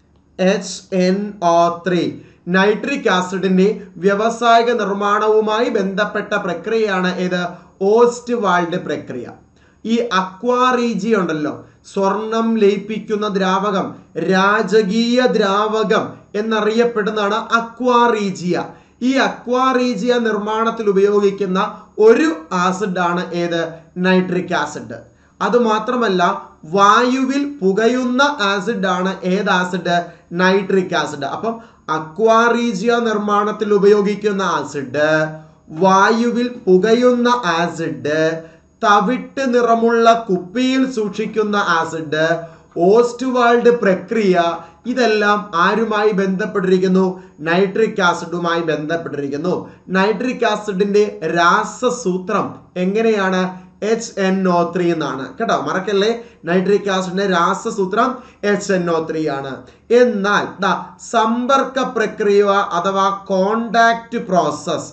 H N O three nitric ആസിഡിന്റെ വ്യവസായിക നിർമ്മാണവുമായി ബന്ധപ്പെട്ട പ്രക്രിയയാണ് ഇത് ഓസ്റ്റ് വാൾഡ് പ്രക്രിയ ഈ അക്വാറീജി ഉണ്ടല്ലോ സ്വർണം ലയിപ്പിക്കുന്ന ദ്രാവകം രാജകീയ ദ്രാവകം എന്നറിയപ്പെടുന്നതാണ് അക്വാറീജിയ ഈ അക്വാറീജിയ നിർമ്മാണത്തിൽ ഉപയോഗിക്കുന്ന ഒരു ആസിഡ് ആണ് ഏത് നൈട്രിക് ആസിഡ് അത് മാത്രമല്ല വായുവിൽ പുകയുന്ന ആസിഡ് ആണ് ഏത് ആസിഡ് നൈട്രിക് ആസിഡ് അപ്പം അക്വാറീജിയ നിർമ്മാണത്തിൽ ഉപയോഗിക്കുന്ന ആസിഡ് വായുവിൽ പുകയുന്ന ആസിഡ് തവിട്ട് നിറമുള്ള കുപ്പിയിൽ സൂക്ഷിക്കുന്ന ആസിഡ് ഓസ്റ്റ്വാൾഡ് പ്രക്രിയ ഇതെല്ലാം ആരുമായി ബന്ധപ്പെട്ടിരിക്കുന്നു നൈട്രിക് ആസിഡുമായി ബന്ധപ്പെട്ടിരിക്കുന്നു നൈട്രിക് ആസിഡിന്റെ രാസസൂത്രം എങ്ങനെയാണ് എച്ച് എൻ ഒ ത്രീ എന്നാണ് കേട്ടോ മറക്കല്ലേ നൈട്രിക് ആസിഡിന്റെ രാസസൂത്രം എച്ച് എൻ ഒ ത്രീ ആണ് എന്നാൽ ദാ സമ്പർക്ക പ്രക്രിയ അഥവാ കോണ്ടാക്ട് പ്രോസസ്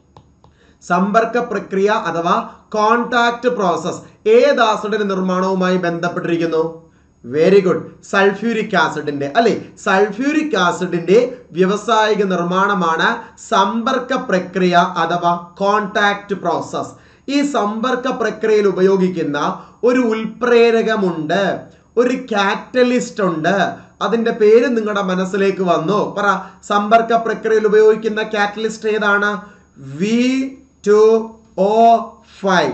സമ്പർക്ക പ്രക്രിയ അഥവാ കോണ്ടാക്ട് പ്രോസസ് ഏത് ആസിഡിന്റെ നിർമ്മാണവുമായി ബന്ധപ്പെട്ടിരിക്കുന്നു വെരി ഗുഡ് സൾഫ്യൂരിക് ആസിഡിന്റെ അല്ലെ സൾഫ്യൂരിക് ആസിഡിന്റെ വ്യവസായിക നിർമ്മാണമാണ് സമ്പർക്ക പ്രക്രിയ അഥവാ കോണ്ടാക്ട് പ്രോസസ് ഈ സമ്പർക്ക പ്രക്രിയയിൽ ഉപയോഗിക്കുന്ന ഒരു ഉൽപ്രേരകമുണ്ട് ഒരു കാറ്റലിസ്റ്റ് ഉണ്ട് അതിന്റെ പേര് നിങ്ങളുടെ മനസ്സിലേക്ക് വന്നു പറ സമ്പർക്ക പ്രക്രിയയിൽ ഉപയോഗിക്കുന്ന കാറ്റലിസ്റ്റ് ഏതാണ് V two O five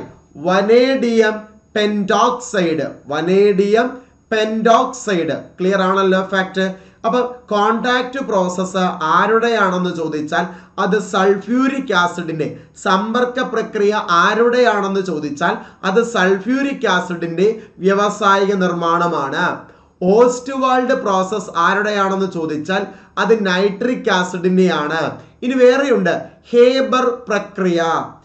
vanadium pentoxide vanadium pentoxide clear ആണല്ലോ ഫാക്ട് അപ്പൊ കോണ്ടാക്ട് പ്രോസസ്സ് ആരുടെയാണെന്ന് ചോദിച്ചാൽ അത് സൾഫ്യൂരിക് ആസിഡിന്റെ സമ്പർക്ക പ്രക്രിയ ആരുടെയാണെന്ന് ചോദിച്ചാൽ അത് സൾഫ്യൂരിക് ആസിഡിന്റെ വ്യാവസായിക നിർമ്മാണമാണ് ഓസ്റ്റ്വാൾഡ് പ്രോസസ് ആരുടെയാണെന്ന് ചോദിച്ചാൽ അത് നൈട്രിക് ആസിഡിന്റെയാണ് ഇനി വേറെയുണ്ട് ഹേബർ പ്രക്രിയ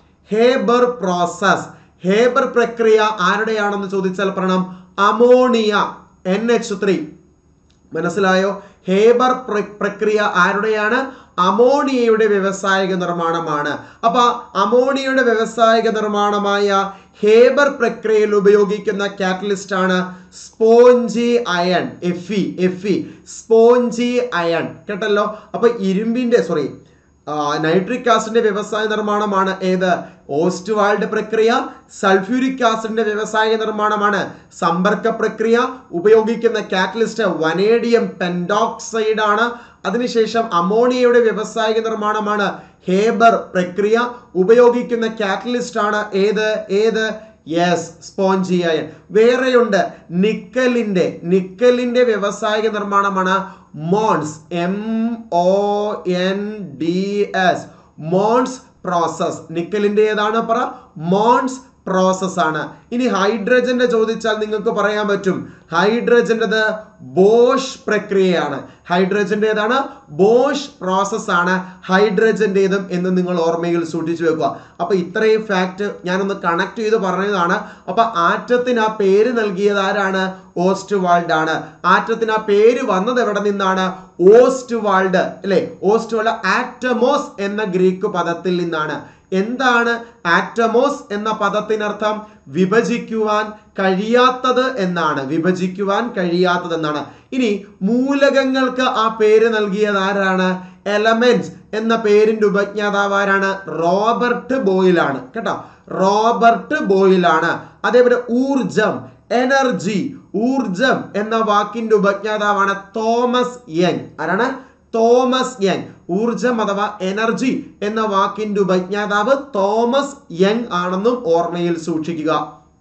ഹേബർ പ്രോസസ് ഹേബർ പ്രക്രിയ ആരുടെയാണെന്ന് ചോദിച്ചാൽ പറയണം അമോണിയ എൻ എച്ച് ത്രീ മനസ്സിലായോ ഹേബർ പ്ര- പ്രക്രിയ ആരുടെയാണ് അമോണിയയുടെ വ്യവസായിക നിർമ്മാണമാണ് അപ്പൊ അമോണിയയുടെ വ്യവസായിക നിർമ്മാണമായ ഹേബർ പ്രക്രിയയിൽ ഉപയോഗിക്കുന്ന കാറ്റലിസ്റ്റ് ആണ് spongy iron F F spongy iron കേട്ടല്ലോ അപ്പൊ ഇരുമ്പിന്റെ സോറി നൈട്രിക് ആസിഡിന്റെ വ്യവസായ നിർമ്മാണമാണ് ഏത് ഓസ്റ്റ്വാൾഡ് പ്രക്രിയ സൾഫ്യൂരിക് ആസിഡിന്റെ വ്യവസായ നിർമ്മാണമാണ് സമ്പർക്ക പ്രക്രിയ ഉപയോഗിക്കുന്ന കാറ്റലിസ്റ്റ് വനേഡിയം പെൻഡോക്സൈഡ് ആണ് അതിനുശേഷം അമോണിയയുടെ വ്യവസായിക നിർമ്മാണമാണ് ഹേബർ പ്രക്രിയ ഉപയോഗിക്കുന്ന കാറ്റലിസ്റ്റ് ആണ് ഏത് ഏത് യെസ് സ്പോഞ്ചിയൻ വേറെയുണ്ട് നിക്കലിന്റെ നിക്കലിന്റെ വ്യവസായിക നിർമ്മാണമാണ് Mond's M O N D S Mond's process നിക്കലിന്റെ ഏതാണ് പറ മോൺസ് പ്രോസസ് ആണ് ഇനി ഹൈഡ്രജന്റെ ചോദിച്ചാൽ നിങ്ങൾക്ക് പറയാൻ പറ്റും ഹൈഡ്രജന്റേത് ബോഷ് പ്രക്രിയയാണ് ഹൈഡ്രജന്റെ ഏതാണ് ബോഷ് പ്രോസസ് ആണ് ഹൈഡ്രജന്റേതും എന്ന് നിങ്ങൾ ഓർമ്മയിൽ സൂക്ഷിച്ചു വെക്കുക അപ്പൊ ഇത്രയും ഫാക്ട് ഞാനൊന്ന് കണക്ട് ചെയ്ത് പറഞ്ഞതാണ് അപ്പൊ ആറ്റത്തിന് ആ പേര് നൽകിയത് ആരാണ് ഓസ്റ്റ് വാൾഡ് ആണ് ആറ്റത്തിന് ആ പേര് വന്നത് എവിടെ നിന്നാണ് ഓസ്റ്റ് വാൾഡ് അല്ലെ ഓസ്റ്റ് വാൾഡ് ആറ്റമോസ് എന്ന ഗ്രീക്ക് പദത്തിൽ നിന്നാണ് എന്താണ് ആറ്റമോസ് എന്ന പദത്തിനർത്ഥം വിഭജിക്കുവാൻ കഴിയാത്തത് എന്നാണ് വിഭജിക്കുവാൻ കഴിയാത്തത് എന്നാണ് ഇനി മൂലകങ്ങൾക്ക് ആ പേര് നൽകിയത് ആരാണ് എലമെന്റ്സ് എന്ന പേരിന്റെ ഉപജ്ഞാതാവ് ആരാണ് റോബർട്ട് ബോയിലാണ് കേട്ടോ റോബർട്ട് ബോയിലാണ് അതേപോലെ ഊർജം എനർജി ഊർജം എന്ന വാക്കിന്റെ ഉപജ്ഞാതാവാണ് തോമസ് യങ് ആരാണ് തോമസ് യങ് ഊർജം അഥവാ എനർജി എന്ന വാക്കിന്റെ ഉപജ്ഞാതാവ് തോമസ് യങ് ആണെന്നും ഓർമ്മയിൽ സൂക്ഷിക്കുക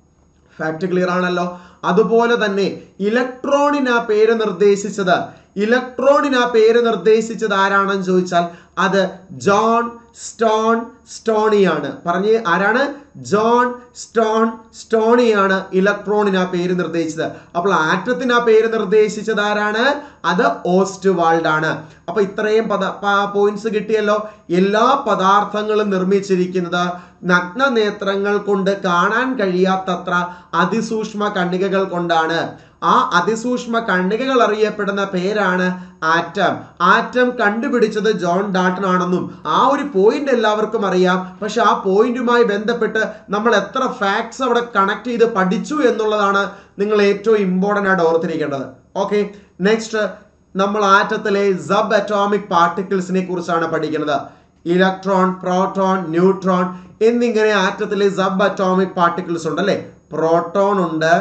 ഫാക്ട് ക്ലിയർ ആണല്ലോ അതുപോലെ തന്നെ ഇലക്ട്രോണിന് ആ പേര് നിർദ്ദേശിച്ചത് ഇലക്ട്രോണിന് ആ പേര് നിർദ്ദേശിച്ചത് ആരാണെന്ന് ചോദിച്ചാൽ അത് ജോൺ സ്റ്റോൺ സ്റ്റോണിയാണ് പറഞ്ഞ് ആരാണ് ജോൺ സ്റ്റോൺ സ്റ്റോണിയാണ് ഇലക്ട്രോണിന് ആ പേര് നിർദ്ദേശിച്ചത് അപ്പോൾ ആറ്റത്തിന് ആ പേര് നിർദ്ദേശിച്ചത് ആരാണ് അത് ഓസ്റ്റ് വാൾഡ് ആണ് അപ്പൊ ഇത്രയും പദ പോയിന്റ്സ് കിട്ടിയല്ലോ എല്ലാ പദാർത്ഥങ്ങളും നിർമ്മിച്ചിരിക്കുന്നത് നഗ്ന നേത്രങ്ങൾ കൊണ്ട് കാണാൻ കഴിയാത്തത്ര അതിസൂക്ഷ്മ കണ്ണികകൾ കൊണ്ടാണ് ആ അതിസൂക്ഷ്മ കണ്ണികകൾ അറിയപ്പെടുന്ന പേരാണ് ആറ്റം ആറ്റം കണ്ടുപിടിച്ചത് ജോൺ ഡാട്ടൺ ആണെന്നും ആ ഒരു പോയിന്റ് എല്ലാവർക്കും അറിയാം പക്ഷെ ആ പോയിന്റുമായി ബന്ധപ്പെട്ട് നമ്മൾ എത്ര ഫാക്ട്സ് അവിടെ കണക്ട് ചെയ്ത് പഠിച്ചു എന്നുള്ളതാണ് നിങ്ങൾ ഏറ്റവും ഇമ്പോർട്ടൻ്റ് ആയിട്ട് ഓർത്തിരിക്കേണ്ടത് ഓക്കെ നെക്സ്റ്റ് നമ്മൾ ആറ്റത്തിലെ സബ് അറ്റോമിക് പാർട്ടിക്കിൾസിനെ കുറിച്ചാണ് പഠിക്കുന്നത് ഇലക്ട്രോൺ പ്രോട്ടോൺ ന്യൂട്രോൺ എന്നിങ്ങനെ ആറ്റത്തിലെ സബ് അറ്റോമിക് പാർട്ടിക്കിൾസ് ഉണ്ട് അല്ലെ പ്രോട്ടോൺ ഉണ്ട്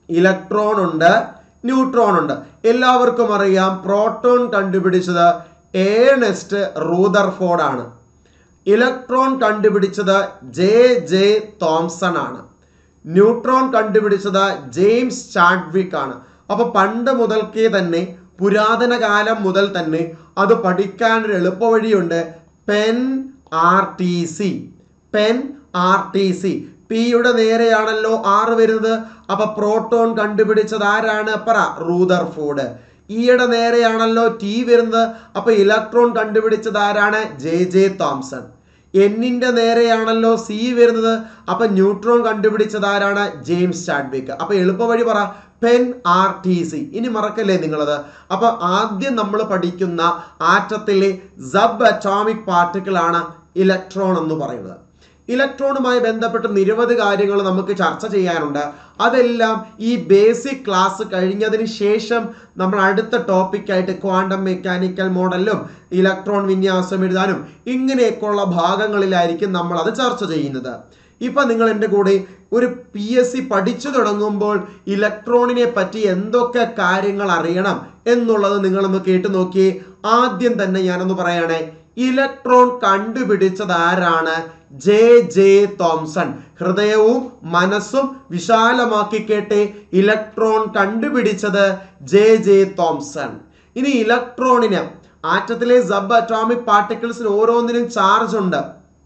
ഇലക്ട്രോൺ ഉണ്ട് ന്യൂട്രോൺ ഉണ്ട് എല്ലാവർക്കും അറിയാം പ്രോട്ടോൺ കണ്ടുപിടിച്ചത് ഏണസ്റ്റ് റൂദർഫോർഡ് ആണ് ഇലക്ട്രോൺ കണ്ടുപിടിച്ചത് ജെ ജെ തോംസൺ ആണ് ന്യൂട്രോൺ കണ്ടുപിടിച്ചത് ജെയിംസ് ചാഡ്വിക് ആണ് അപ്പൊ പണ്ട് മുതൽക്കേ തന്നെ പുരാതന കാലം മുതൽ തന്നെ അത് പഠിക്കാൻ ഒരു എളുപ്പവഴിയുണ്ട് pen R T C pen R T C പിയുടെ നേരെയാണല്ലോ ആറ് വരുന്നത് അപ്പൊ പ്രോട്ടോൺ കണ്ടുപിടിച്ചത് ആരാണ് പറ റൂദർഫോർഡ് ഇയുടെ നേരെയാണല്ലോ ടി വരുന്നത് അപ്പൊ ഇലക്ട്രോൺ കണ്ടുപിടിച്ചത് ആരാണ് ജെ ജെ തോംസൺ എന്നിന്റെ നേരെയാണല്ലോ സി വരുന്നത് അപ്പൊ ന്യൂട്രോൺ കണ്ടുപിടിച്ചത് ആരാണ് ജെയിംസ് ചാഡ്വിക്ക് അപ്പൊ എളുപ്പവഴി പറ പെൻ ആർ ടി സി ഇനി മറക്കല്ലേ നിങ്ങളത് അപ്പൊ ആദ്യം നമ്മൾ പഠിക്കുന്ന ആറ്റത്തിലെ സബ് അറ്റോമിക് പാർട്ടിക്കിൾ ആണ് ഇലക്ട്രോൺ എന്ന് പറയുന്നത് ഇലക്ട്രോണുമായി ബന്ധപ്പെട്ട് നിരവധി കാര്യങ്ങൾ നമുക്ക് ചർച്ച ചെയ്യാനുണ്ട് അതെല്ലാം ഈ ബേസിക് ക്ലാസ് കഴിഞ്ഞതിന് ശേഷം നമ്മൾ അടുത്ത ടോപ്പിക്കായിട്ട് ക്വാണ്ടം മെക്കാനിക്കൽ മോഡലിലും ഇലക്ട്രോൺ വിന്യാസം എഴുതാനും ഇങ്ങനെയൊക്കെയുള്ള ഭാഗങ്ങളിലായിരിക്കും നമ്മൾ അത് ചർച്ച ചെയ്യുന്നത് ഇപ്പൊ നിങ്ങൾ എൻ്റെ കൂടെ ഒരു പി എസ് സി പഠിച്ചു തുടങ്ങുമ്പോൾ ഇലക്ട്രോണിനെ പറ്റി എന്തൊക്കെ കാര്യങ്ങൾ അറിയണം എന്നുള്ളത് നിങ്ങളൊന്ന് കേട്ടു നോക്കിയേ ആദ്യം തന്നെ ഞാനൊന്ന് പറയണേ ഇലക്ട്രോൺ കണ്ടുപിടിച്ചത് ആരാണ് ജെ ജെ തോംസൺ ഹൃദയവും മനസ്സും വിശാലമാക്കി കേട്ടെ ഇലക്ട്രോൺ കണ്ടുപിടിച്ചത് ജെ ജെ തോംസൺ ഇനി ഇലക്ട്രോണിന് ആറ്റത്തിലെ സബ് അറ്റോമിക് പാർട്ടിക്കിൾസിന് ഓരോന്നിനും ചാർജ് ഉണ്ട്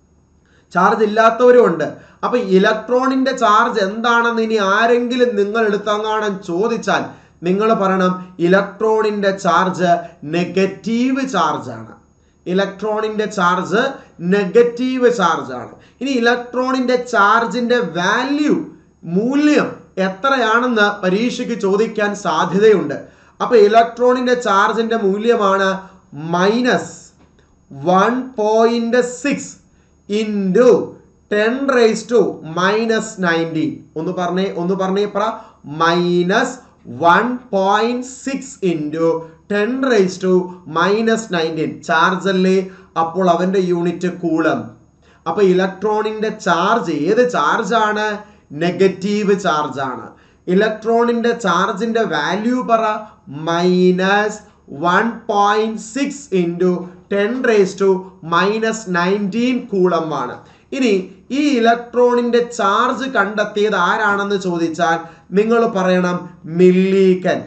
ചാർജ് ഇല്ലാത്തവരും ഉണ്ട് അപ്പൊ ഇലക്ട്രോണിന്റെ ചാർജ് എന്താണെന്ന് ഇനി ആരെങ്കിലും നിങ്ങൾ എടുത്തങ്ങാണം ചോദിച്ചാൽ നിങ്ങൾ പറയണം ഇലക്ട്രോണിന്റെ ചാർജ് നെഗറ്റീവ് ചാർജ് ആണ് ഇലക്ട്രോണിന്റെ ചാർജ് നെഗറ്റീവ് ചാർജ് ആണ് ഇനി ഇലക്ട്രോണിന്റെ ചാർജിന്റെ വാല്യൂ മൂല്യം എത്രയാണെന്ന് പരീക്ഷയ്ക്ക് ചോദിക്കാൻ സാധ്യതയുണ്ട് അപ്പൊ ഇലക്ട്രോണിന്റെ ചാർജിന്റെ മൂല്യമാണ് minus one point six into ten raise to minus nineteen ഒന്ന് പറഞ്ഞേ ഒന്ന് പറഞ്ഞേ പറ minus one point six into ten raise to minus nineteen charge അല്ലേ അപ്പോൾ അവന്റെ യൂണിറ്റ് കൂളം അപ്പൊ ഇലക്ട്രോണിന്റെ ചാർജ് ഏത് ചാർജ് ആണ് നെഗറ്റീവ് ചാർജ് ആണ് ഇലക്ട്രോണിന്റെ ചാർജിന്റെ വാല്യൂ പറ minus one point six into ten raise to minus nineteen coulomb ആണ് ഇനി ഈ ഇലക്ട്രോണിന്റെ ചാർജ് കണ്ടെത്തിയത് ആരാണെന്ന് ചോദിച്ചാൽ നിങ്ങൾ പറയണം മില്ലീക്കൻ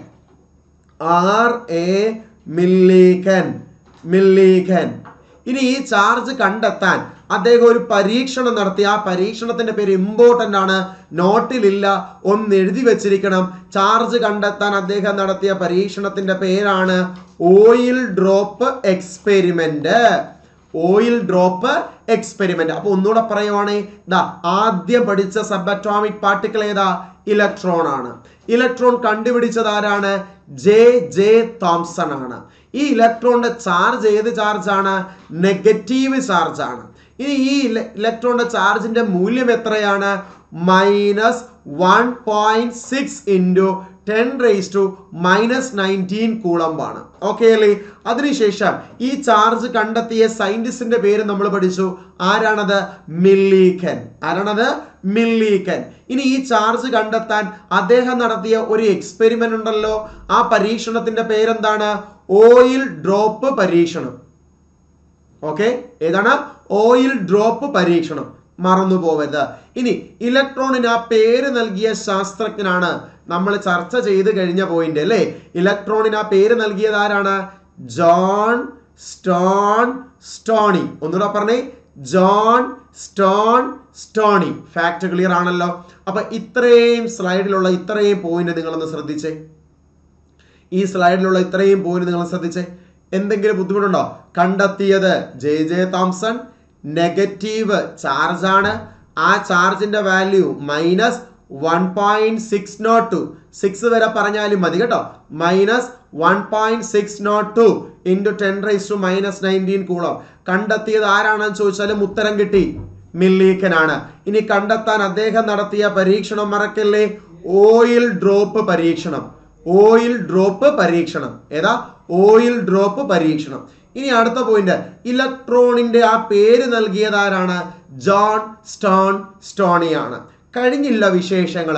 ആർ എ മില്ലീക്കൻ മില്ലീക്കൻ ഇനി ഈ ചാർജ് കണ്ടെത്താൻ അദ്ദേഹം ഒരു പരീക്ഷണം നടത്തി ആ പരീക്ഷണത്തിന്റെ പേര് ഇമ്പോർട്ടന്റ് ആണ് നോട്ടിലില്ല ഒന്ന് എഴുതി വെച്ചിരിക്കണം ചാർജ് കണ്ടെത്താൻ അദ്ദേഹം നടത്തിയ പരീക്ഷണത്തിന്റെ പേരാണ് oil drop experiment oil drop experiment അപ്പൊ ഒന്നുകൂടെ പറയുവാണേ ദാ ആദ്യം പഠിച്ച സബ് അറ്റോമിക് പാർട്ടിക്കിൾ ഏതാ ഇലക്ട്രോൺ ആണ് ഇലക്ട്രോൺ കണ്ടുപിടിച്ചത് ആരാണ് ജെ ജെ തോംസൺ ആണ് ഈ ഇലക്ട്രോണിന്റെ ചാർജ് ഏത് ചാർജ് ആണ് നെഗറ്റീവ് ചാർജ് ആണ് ഇനി ഈ ഇലക്ട്രോണിന്റെ ചാർജിന്റെ മൂല്യം എത്രയാണ് minus one point six into ten raise to minus nineteen കൂളമ്പാണ് ഓക്കെ അല്ലേ അതിനുശേഷം ഈ ചാർജ് കണ്ടെത്തിയ സയന്റിസ്റ്റിന്റെ പേര് നമ്മൾ പഠിച്ചു ആരാണത് മില്ലീക്കൻ ആരാണത് മില്ലീക്കൻ ഇനി ഈ ചാർജ് കണ്ടെത്താൻ അദ്ദേഹം നടത്തിയ ഒരു എക്സ്പെരിമെന്റ് ഉണ്ടല്ലോ ആ പരീക്ഷണത്തിന്റെ പേരെന്താണ് ഓയിൽ ഡ്രോപ്പ് പരീക്ഷണം ഓക്കെ ഏതാണ് ഓയിൽ ഡ്രോപ്പ് പരീക്ഷണം മറന്നു പോവരുത് ഇനി ഇലക്ട്രോണിന് ആ പേര് നൽകിയ ശാസ്ത്രജ്ഞനാണ് നമ്മൾ ചർച്ച ചെയ്ത് കഴിഞ്ഞ പോയിന്റ് അല്ലേ ഇലക്ട്രോണിന് ആ പേര് നൽകിയത് ആരാണ് ജോൺ സ്റ്റോൺ സ്റ്റോണി ഒന്നുകൂടെ പറഞ്ഞേ Johnstone Stoney fact clear ആണല്ലോ അപ്പൊ ഇത്രയും സ്ലൈഡിലുള്ള ഇത്രയും പോയിന്റ് നിങ്ങളൊന്ന് ശ്രദ്ധിച്ചേ ഈ സ്ലൈഡിലുള്ള ഇത്രയും പോയിന്റ് നിങ്ങൾ ശ്രദ്ധിച്ചേ എന്തെങ്കിലും ബുദ്ധിമുട്ടുണ്ടോ കണ്ടെത്തിയത് J J Thomson negative charge ആണ് ആ ചാർജിന്റെ value minus one point six nought two six വരെ പറഞ്ഞാലും മതി കേട്ടോ minus one point six nought two into ten rice to minus nineteen coulomb കണ്ടെത്തിയത് ആരാണെന്ന് ചോദിച്ചാലും ഉത്തരം കിട്ടി മില്ലീക്കനാണ് ഇനി കണ്ടെത്താൻ അദ്ദേഹം നടത്തിയ പരീക്ഷണം മറക്കല്ലേ ഓയിൽ ഡ്രോപ്പ് പരീക്ഷണം ഓയിൽ ഡ്രോപ്പ് പരീക്ഷണം ഏതാ ഓയിൽ ഡ്രോപ്പ് പരീക്ഷണം ഇനി അടുത്ത പോയിന്റ് ഇലക്ട്രോണിന്റെ ആ പേര് നൽകിയത് ആരാണ് ജോൺ സ്റ്റോൺ സ്റ്റോണിയാണ് കഴിഞ്ഞില്ല വിശേഷങ്ങള്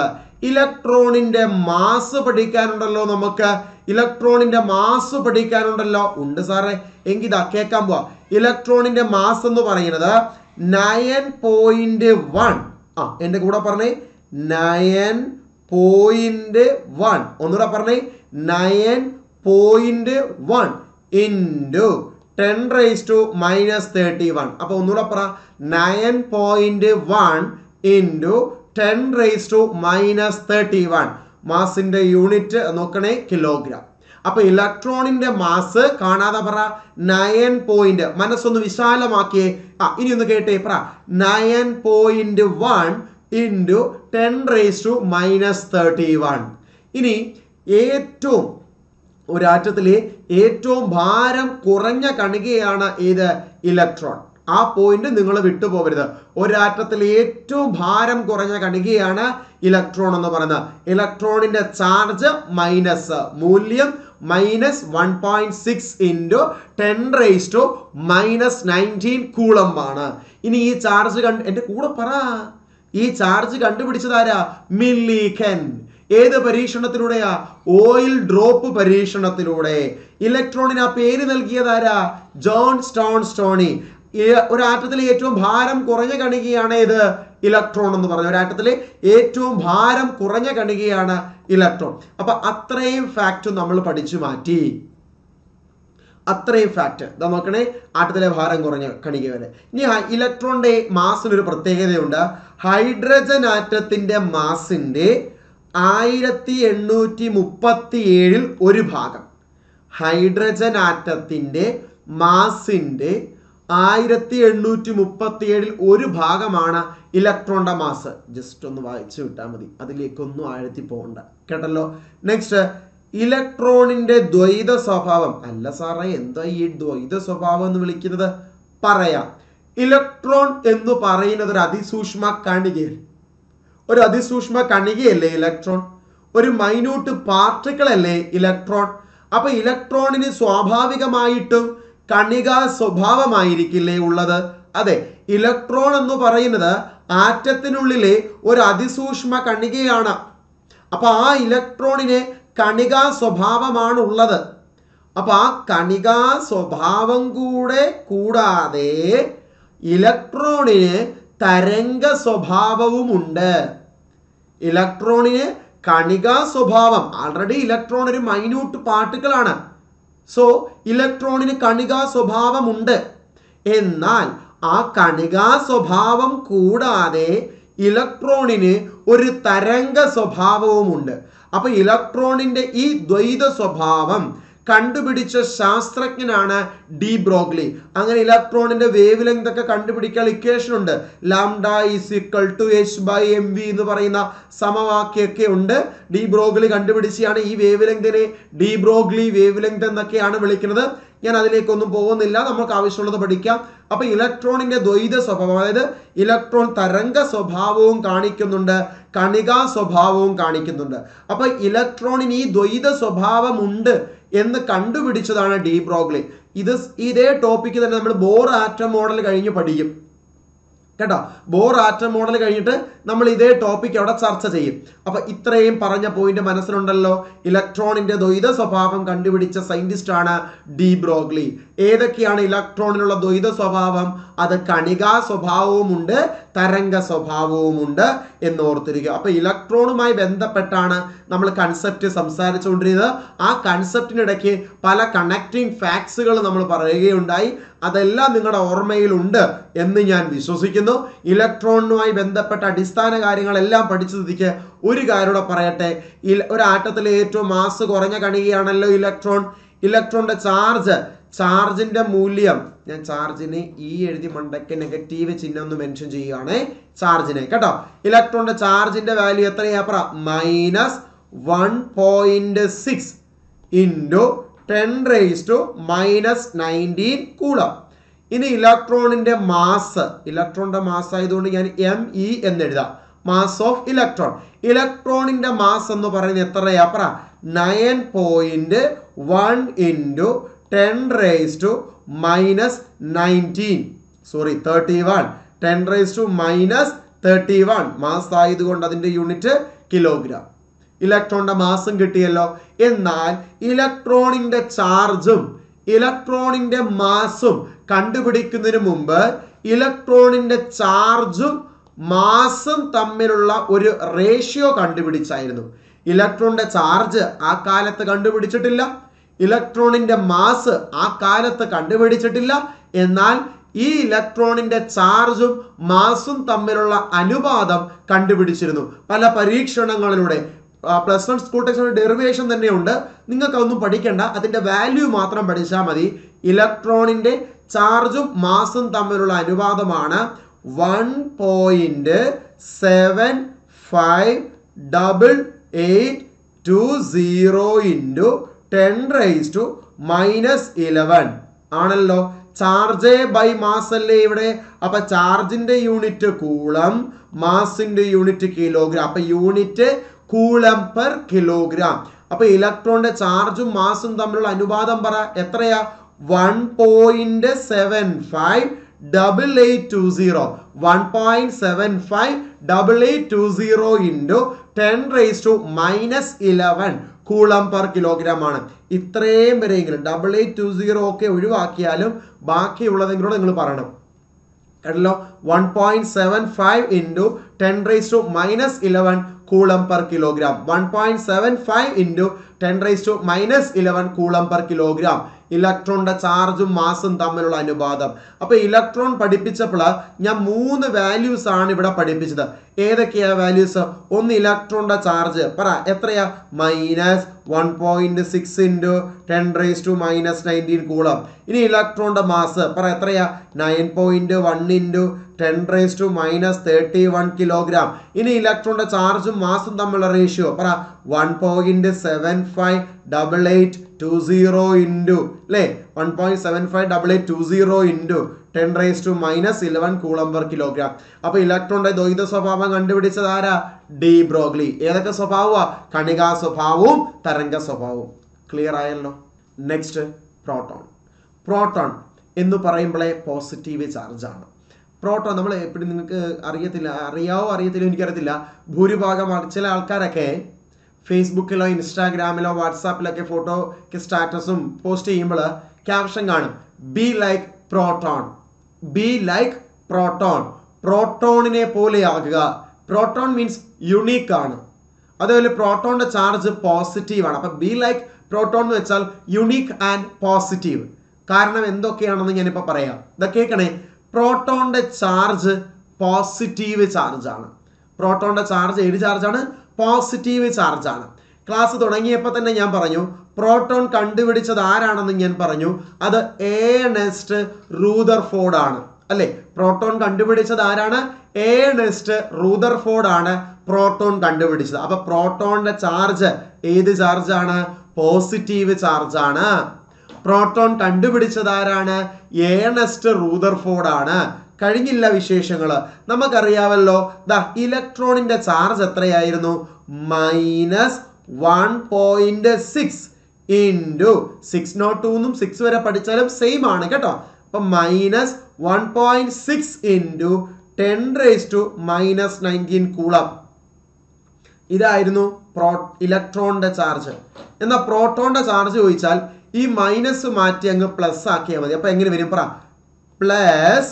ഇലക്ട്രോണിന്റെ മാസ് പഠിക്കാനുണ്ടല്ലോ നമുക്ക് ഇലക്ട്രോണിന്റെ മാസ് പഠിക്കാനുണ്ടല്ലോ ഉണ്ട് സാറേ എങ്കിൽ ഇതാ കേൾക്കാൻ പോവാ ഇലക്ട്രോണിന്റെ മാസ് എന്ന് പറയുന്നത് നയൻ പോയിന്റ് വൺ ആ എന്റെ കൂടെ പറഞ്ഞേ നയൻ പോയിന്റ് വൺ ഒന്നുകൂടെ പറഞ്ഞേ nine point one into ten raise to minus thirty one അപ്പൊ ഒന്നുകൂടെ പറ nine point one into ten raise to minus thirty one മാസിന്റെ യൂണിറ്റ് നോക്കണേ കിലോഗ്രാം അപ്പൊ ഇലക്ട്രോണിന്റെ മാസ് കാണാതെ പറ നയൻ പോയിന്റ് മനസ്സൊന്ന് വിശാലമാക്കിയേ ആ ഇനി ഒന്ന് കേട്ടേ പറ nine point one into ten raise to minus thirty one ഇനി ഏറ്റവും ഒരാറ്റത്തിലെ ഏറ്റവും ഭാരം കുറഞ്ഞ കണികയാണ് ഏത് ഇലക്ട്രോൺ ആ പോയിന്റ് നിങ്ങൾ വിട്ടുപോകരുത് ഒരാറ്റത്തിൽ ഏറ്റവും ഭാരം കുറഞ്ഞ കണികയാണ് ഇലക്ട്രോൺ എന്ന് പറയുന്നത് ഇലക്ട്രോണിന്റെ ചാർജ് മൈനസ് മൂല്യം minus one point six into ten raise to minus nineteen കൂളമ്പാണ് ഇനി ഈ ചാർജ് കണ്ട് എൻ്റെ കൂടെ പറ ഈ ചാർജ് കണ്ടുപിടിച്ചതാരാ മില്ലിഖൻ ഏത് പരീക്ഷണത്തിലൂടെയാ ഓയിൽ ഡ്രോപ്പ് പരീക്ഷണത്തിലൂടെ ഇലക്ട്രോണിന് ആ പേര് നൽകിയതാരാ ജോൺ സ്റ്റോൺ സ്റ്റോണി ഈ ഒരു ആറ്റത്തിലെ ഏറ്റവും ഭാരം കുറഞ്ഞ കണികയാണ് ഇത് ഇലക്ട്രോൺ എന്ന് പറഞ്ഞ ഒരു ആറ്റത്തിലെ ഏറ്റവും ഭാരം കുറഞ്ഞ കണികയാണ് ഇലക്ട്രോൺ അപ്പൊ അത്രയും ഫാക്റ്റ് നമ്മൾ പഠിച്ചു മാറ്റി അത്രയും ഫാക്റ്റ് ഇതാ നോക്കണേ ആട്ടത്തിലെ ഭാരം കുറഞ്ഞ കണിക വരെ ഇനി ഹ- ഇലക്ട്രോണിന്റെ മാസിന് ഒരു പ്രത്യേകതയുണ്ട് ഹൈഡ്രജൻ ആറ്റത്തിന്റെ മാസിന്റെ ആയിരത്തി എണ്ണൂറ്റി മുപ്പത്തി ഏഴിൽ ഒരു ഭാഗം ഹൈഡ്രജൻ ആറ്റത്തിന്റെ മാസിന്റെ ആയിരത്തി എണ്ണൂറ്റി മുപ്പത്തി ഏഴിൽ ഒരു ഭാഗമാണ് ഇലക്ട്രോണിന്റെ മാസ് ജസ്റ്റ് ഒന്ന് വായിച്ചു വിട്ടാൽ മതി അതിലേക്കൊന്നും ആഴത്തി പോകണ്ട കേട്ടല്ലോ നെക്സ്റ്റ് ഇലക്ട്രോണിന്റെ ദ്വൈത സ്വഭാവം അല്ല സാറേ എന്താ ഈ ദ്വൈത സ്വഭാവം എന്ന് വിളിക്കുന്നത് പറയാം ഇലക്ട്രോൺ എന്ന് പറയുന്നത് ഒരു അതിസൂക്ഷ്മ കണികയാണ് ഒരു അതിസൂക്ഷ്മ കണികയല്ലേ ഇലക്ട്രോൺ ഒരു മൈന്യൂട്ട് പാർട്ടിക്കിൾ അല്ലേ ഇലക്ട്രോൺ അപ്പൊ ഇലക്ട്രോണിന് സ്വാഭാവികമായിട്ടും കണിക സ്വഭാവമായിരിക്കില്ലേ ഉള്ളത് അതെ ഇലക്ട്രോൺ എന്ന് പറയുന്നത് ആറ്റത്തിനുള്ളിലെ ഒരു അതിസൂക്ഷ്മ കണികയാണ് അപ്പൊ ആ ഇലക്ട്രോണിന് കണികാ സ്വഭാവമാണ് ഉള്ളത് അപ്പൊ ആ കണികാ സ്വഭാവം കൂടെ കൂടാതെ ഇലക്ട്രോണിന് തരംഗ സ്വഭാവവുമുണ്ട് ഇലക്ട്രോണിന് കണികാ സ്വഭാവം ആൾറെഡി ഇലക്ട്രോൺ ഒരു മൈന്യൂട്ട് പാർട്ടിക്കിൾ ആണ് സോ ഇലക്ട്രോണിന് കണികാ സ്വഭാവമുണ്ട് എന്നാൽ ആ കണികാ സ്വഭാവം കൂടാതെ ഇലക്ട്രോണിന് ഒരു തരംഗ സ്വഭാവവുമുണ്ട് അപ്പൊ ഇലക്ട്രോണിന്റെ ഈ ദ്വൈത സ്വഭാവം കണ്ടുപിടിച്ച ശാസ്ത്രജ്ഞനാണ് ഡി ബ്രോഗ്ലി അങ്ങനെ ഇലക്ട്രോണിന്റെ വേവ് ലെങ്ത് ഒക്കെ കണ്ടുപിടിക്കാൻ ഇക്വേഷൻ ഉണ്ട് lambda is equal to H by M V എന്ന് പറയുന്ന സമവാക്യമൊക്കെ ഉണ്ട് ഡി ബ്രോഗ്ലി കണ്ടുപിടിച്ചാണ് ഈ വേവ് ലെങ്തിനെ ഡി ബ്രോഗ്ലി വേവ് ലെങ്ത് എന്നൊക്കെയാണ് വിളിക്കുന്നത് ഞാൻ അതിലേക്കൊന്നും പോകുന്നില്ല നമുക്ക് ആവശ്യമുള്ളത് പഠിക്കാം അപ്പൊ ഇലക്ട്രോണിന്റെ ദ്വൈത സ്വഭാവം അതായത് ഇലക്ട്രോൺ തരംഗ സ്വഭാവവും കാണിക്കുന്നുണ്ട് കണികാ സ്വഭാവവും കാണിക്കുന്നുണ്ട് അപ്പൊ ഇലക്ട്രോണിന് ഈ ദ്വൈത സ്വഭാവമുണ്ട് എന്ന് കണ്ടുപിടിച്ചതാണ് ഡി ബ്രോഗ്ലി ഇത് ഇതേ ടോപ്പിക്ക് തന്നെ നമ്മൾ ബോർ ആറ്റം മോഡൽ കഴിഞ്ഞ് പഠിക്കും കേട്ടോ ബോർ ആറ്റം മോഡൽ കഴിഞ്ഞിട്ട് നമ്മൾ ഇതേ ടോപ്പിക് അവിടെ ചർച്ച ചെയ്യും അപ്പൊ ഇത്രയും പറഞ്ഞ പോയിന്റ് മനസ്സിലുണ്ടല്ലോ ഇലക്ട്രോണിന്റെ ദ്വൈത സ്വഭാവം കണ്ടുപിടിച്ച സയന്റിസ്റ്റ് ആണ് ഡി ബ്രോഗ്ലി ഏതൊക്കെയാണ് ഇലക്ട്രോണിനുള്ള ദ്വൈത സ്വഭാവം അത് കണികാ സ്വഭാവവുമുണ്ട് തരംഗ സ്വഭാവവുമുണ്ട് എന്ന് ഓർത്തിരിക്കുക അപ്പൊ ഇലക്ട്രോണുമായി ബന്ധപ്പെട്ടാണ് നമ്മൾ കൺസെപ്റ്റ് സംസാരിച്ചുകൊണ്ടിരുന്നത് ആ കൺസെപ്റ്റിനിടയ്ക്ക് പല കണക്റ്റിംഗ് ഫാക്ട്സുകൾ നമ്മൾ പറയുകയുണ്ടായി അതെല്ലാം നിങ്ങളുടെ ഓർമ്മയിലുണ്ട് എന്ന് ഞാൻ വിശ്വസിക്കുന്നു ഇലക്ട്രോണുമായി ബന്ധപ്പെട്ട അടിസ്ഥാന കാര്യങ്ങളെല്ലാം പഠിച്ച സ്ഥിതിക്ക് ഒരു കാര്യം കൂടെ പറയട്ടെ ഇല- ഒരു ആറ്റത്തിലെ ഏറ്റവും മാസ് കുറഞ്ഞ കണികയാണല്ലോ ഇലക്ട്രോൺ ഇലക്ട്രോണിന്റെ ചാർജ് ചാർജിന്റെ മൂല്യം ഞാൻ ചാർജിന് ഈ എഴുതി മണ്ടയ്ക്ക് നെഗറ്റീവ് ചിഹ്നം ഒന്ന് മെൻഷൻ ചെയ്യുകയാണേ ചാർജിനെ കേട്ടോ ഇലക്ട്രോണിന്റെ ചാർജിന്റെ വാല്യൂ എത്രയാ പറ minus one point six into ten raise to minus nineteen coulomb ഇനി ഇലക്ട്രോണിന്റെ മാസ് ഇലക്ട്രോണിന്റെ മാസ് ആയതുകൊണ്ട് ഞാൻ എം ഇ എന്ന് എഴുതാം മാസ് ഓഫ് ഇലക്ട്രോൺ ഇലക്ട്രോണിന്റെ മാസ് എന്ന് പറയുന്നത് എത്രയാ പറ nine point one into ten raise to minus nineteen sorry thirty one ten raise to minus thirty one mass ആയതുകൊണ്ട് അതിന്റെ യൂണിറ്റ് കിലോഗ്രാം ഇലക്ട്രോണിന്റെ മാസും കിട്ടിയല്ലോ എന്നാൽ ഇലക്ട്രോണിന്റെ ചാർജും ഇലക്ട്രോണിന്റെ മാസും കണ്ടുപിടിക്കുന്നതിന് മുമ്പ് ഇലക്ട്രോണിന്റെ ചാർജും മാസും തമ്മിലുള്ള ഒരു റേഷ്യോ കണ്ടുപിടിച്ചായിരുന്നു ഇലക്ട്രോണിന്റെ ചാർജ് ആ കാലത്ത് കണ്ടുപിടിച്ചിട്ടില്ല ഇലക്ട്രോണിന്റെ മാസ് ആ കാലത്ത് കണ്ടുപിടിച്ചിട്ടില്ല എന്നാൽ ഈ ഇലക്ട്രോണിന്റെ ചാർജും മാസും തമ്മിലുള്ള അനുപാതം കണ്ടുപിടിച്ചിരുന്നു പല പരീക്ഷണങ്ങളിലൂടെ plus one school text derivation തന്നെയുണ്ട് നിങ്ങൾക്ക് അതൊന്നും പഠിക്കേണ്ട അതിന്റെ വാല്യൂ മാത്രം പഠിച്ചാൽ മതി ഇലക്ട്രോണിന്റെ ചാർജും മാസും തമ്മിലുള്ള അനുപാതമാണ് one point seven five double eight two zero into ten rice to minus eleven ആണല്ലോ ചാർജ് ബൈ മാസ് അല്ലേ ഇവിടെ അപ്പൊ ചാർജിന്റെ യൂണിറ്റ് കൂളം മാസിന്റെ യൂണിറ്റ് കിലോഗ്രാം അപ്പൊ യൂണിറ്റ് കൂളം പെർ കിലോഗ്രാം അപ്പൊ ഇലക്ട്രോണിന്റെ ചാർജും മാസും തമ്മിലുള്ള അനുപാതം പറ എത്രയാ one point seven five double eight two zero one point seven five double eight two zero into ten raise to minus eleven coulomb per kilogram ആണ് ഇത്രയും വരെയെങ്കിലും ഡബിൾ എയ്റ്റ് ടു സീറോ ഒക്കെ ഒഴിവാക്കിയാലും ബാക്കിയുള്ളതെങ്കിലും നിങ്ങൾ പറയണം കേട്ടല്ലോ one point seven five into ten raise to minus eleven coulomb per kilogram one point seven five into ten raise to minus eleven coulomb per kilogram ഇലക്ട്രോണിന്റെ ചാർജും മാസും തമ്മിലുള്ള അനുപാതം അപ്പൊ ഇലക്ട്രോൺ പഠിപ്പിച്ചപ്പോൾ ഞാൻ മൂന്ന് വാല്യൂസ് ആണ് ഇവിടെ പഠിപ്പിച്ചത് ഏതൊക്കെയാ വാല്യൂസ് ഒന്ന് ഇലക്ട്രോണിന്റെ ചാർജ് പറ എത്രയാ minus one point six into ten raise to minus nineteen coulomb ഇനി ഇലക്ട്രോണിന്റെ മാസ് പറ എത്രയാ nine point one into ten raise to minus thirty one kilogram ഇനി ഇലക്ട്രോണിന്റെ ചാർജും മാസും തമ്മിലുള്ള റേഷ്യോ പറ one point seven five double eight two zero into അല്ലേ one point seven five double eight two zero into ten raise to minus eleven coulomb per kilogram അപ്പൊ ഇലക്ട്രോണിന്റെ ദ്വൈത സ്വഭാവം കണ്ടുപിടിച്ചത് ആരാ ഡി ബ്രോഗ്ലി ഏതൊക്കെ സ്വഭാവമാ കണികാ സ്വഭാവവും തരംഗ സ്വഭാവവും ക്ലിയർ ആയല്ലോ നെക്സ്റ്റ് പ്രോട്ടോൺ പ്രോട്ടോൺ എന്ന് പറയുമ്പോഴേ പോസിറ്റീവ് ചാർജ് ആണ് പ്രോട്ടോൺ നമ്മൾ എപ്പോഴും നിങ്ങൾക്ക് അറിയത്തില്ല അറിയാവോ അറിയത്തില്ലോ എനിക്കറിയത്തില്ല ഭൂരിഭാഗം ആൾ- ചില ആൾക്കാരൊക്കെ ഫേസ്ബുക്കിലോ ഇൻസ്റ്റാഗ്രാമിലോ വാട്സാപ്പിലൊക്കെ ഫോട്ടോക്ക് സ്റ്റാറ്റസും പോസ്റ്റ് ചെയ്യുമ്പോൾ ക്യാപ്ഷൻ കാണും be like proton be like proton പ്രോട്ടോണിനെ പോലെയാകുക പ്രോട്ടോൺ മീൻസ് യുണീക്ക് ആണ് അതുപോലെ പ്രോട്ടോണിന്റെ ചാർജ് പോസിറ്റീവ് ആണ് അപ്പൊ ബി ലൈക്ക് പ്രോട്ടോൺ എന്ന് വെച്ചാൽ യുണീക്ക് ആൻഡ് പോസിറ്റീവ് കാരണം എന്തൊക്കെയാണെന്ന് ഞാനിപ്പോ പറയാം ഇതാ കേൾക്കണേ പ്രോട്ടോണിന്റെ ചാർജ് പോസിറ്റീവ് ചാർജ് ആണ് പ്രോട്ടോണിന്റെ ചാർജ് ഏത് ചാർജ് ആണ് പോസിറ്റീവ് ചാർജ് ആണ് ക്ലാസ് തുടങ്ങിയപ്പോൾ തന്നെ ഞാൻ പറഞ്ഞു പ്രോട്ടോൺ കണ്ടുപിടിച്ചത് ആരാണെന്ന് ഞാൻ പറഞ്ഞു അത് ഏണസ്റ്റ് റൂദർഫോർഡ് ആണ് അല്ലെ പ്രോട്ടോൺ കണ്ടുപിടിച്ചത് ആരാണ് ഏണസ്റ്റ് റൂദർഫോർഡ് ആണ് പ്രോട്ടോൺ കണ്ടുപിടിച്ചത് അപ്പൊ പ്രോട്ടോണിന്റെ ചാർജ് ഏത് ചാർജ് ആണ് പോസിറ്റീവ് ചാർജ് ആണ് പ്രോട്ടോൺ കണ്ടുപിടിച്ചത് ആരാണ് ഏണസ്റ്റ് റൂദർഫോർഡ് ആണ് കഴിഞ്ഞില്ല വിശേഷങ്ങള് നമുക്കറിയാമല്ലോ ദാ ഇലക്ട്രോണിന്റെ ചാർജ് എത്രയായിരുന്നു minus one point six into six nought ടൂന്നും സിക്സ് വരെ പഠിച്ചാലും സെയിം ആണ് കേട്ടോ അപ്പൊ minus one point six into ten raise to minus nineteen coulomb ഇതായിരുന്നു പ്രോ ഇലക്ട്രോണിന്റെ ചാർജ് എന്നാൽ പ്രോട്ടോണിന്റെ ചാർജ് ചോദിച്ചാൽ ഈ മൈനസ് മാറ്റി അങ്ങ് പ്ലസ് ആക്കിയാൽ മതി അപ്പൊ എങ്ങനെ വരും പറ plus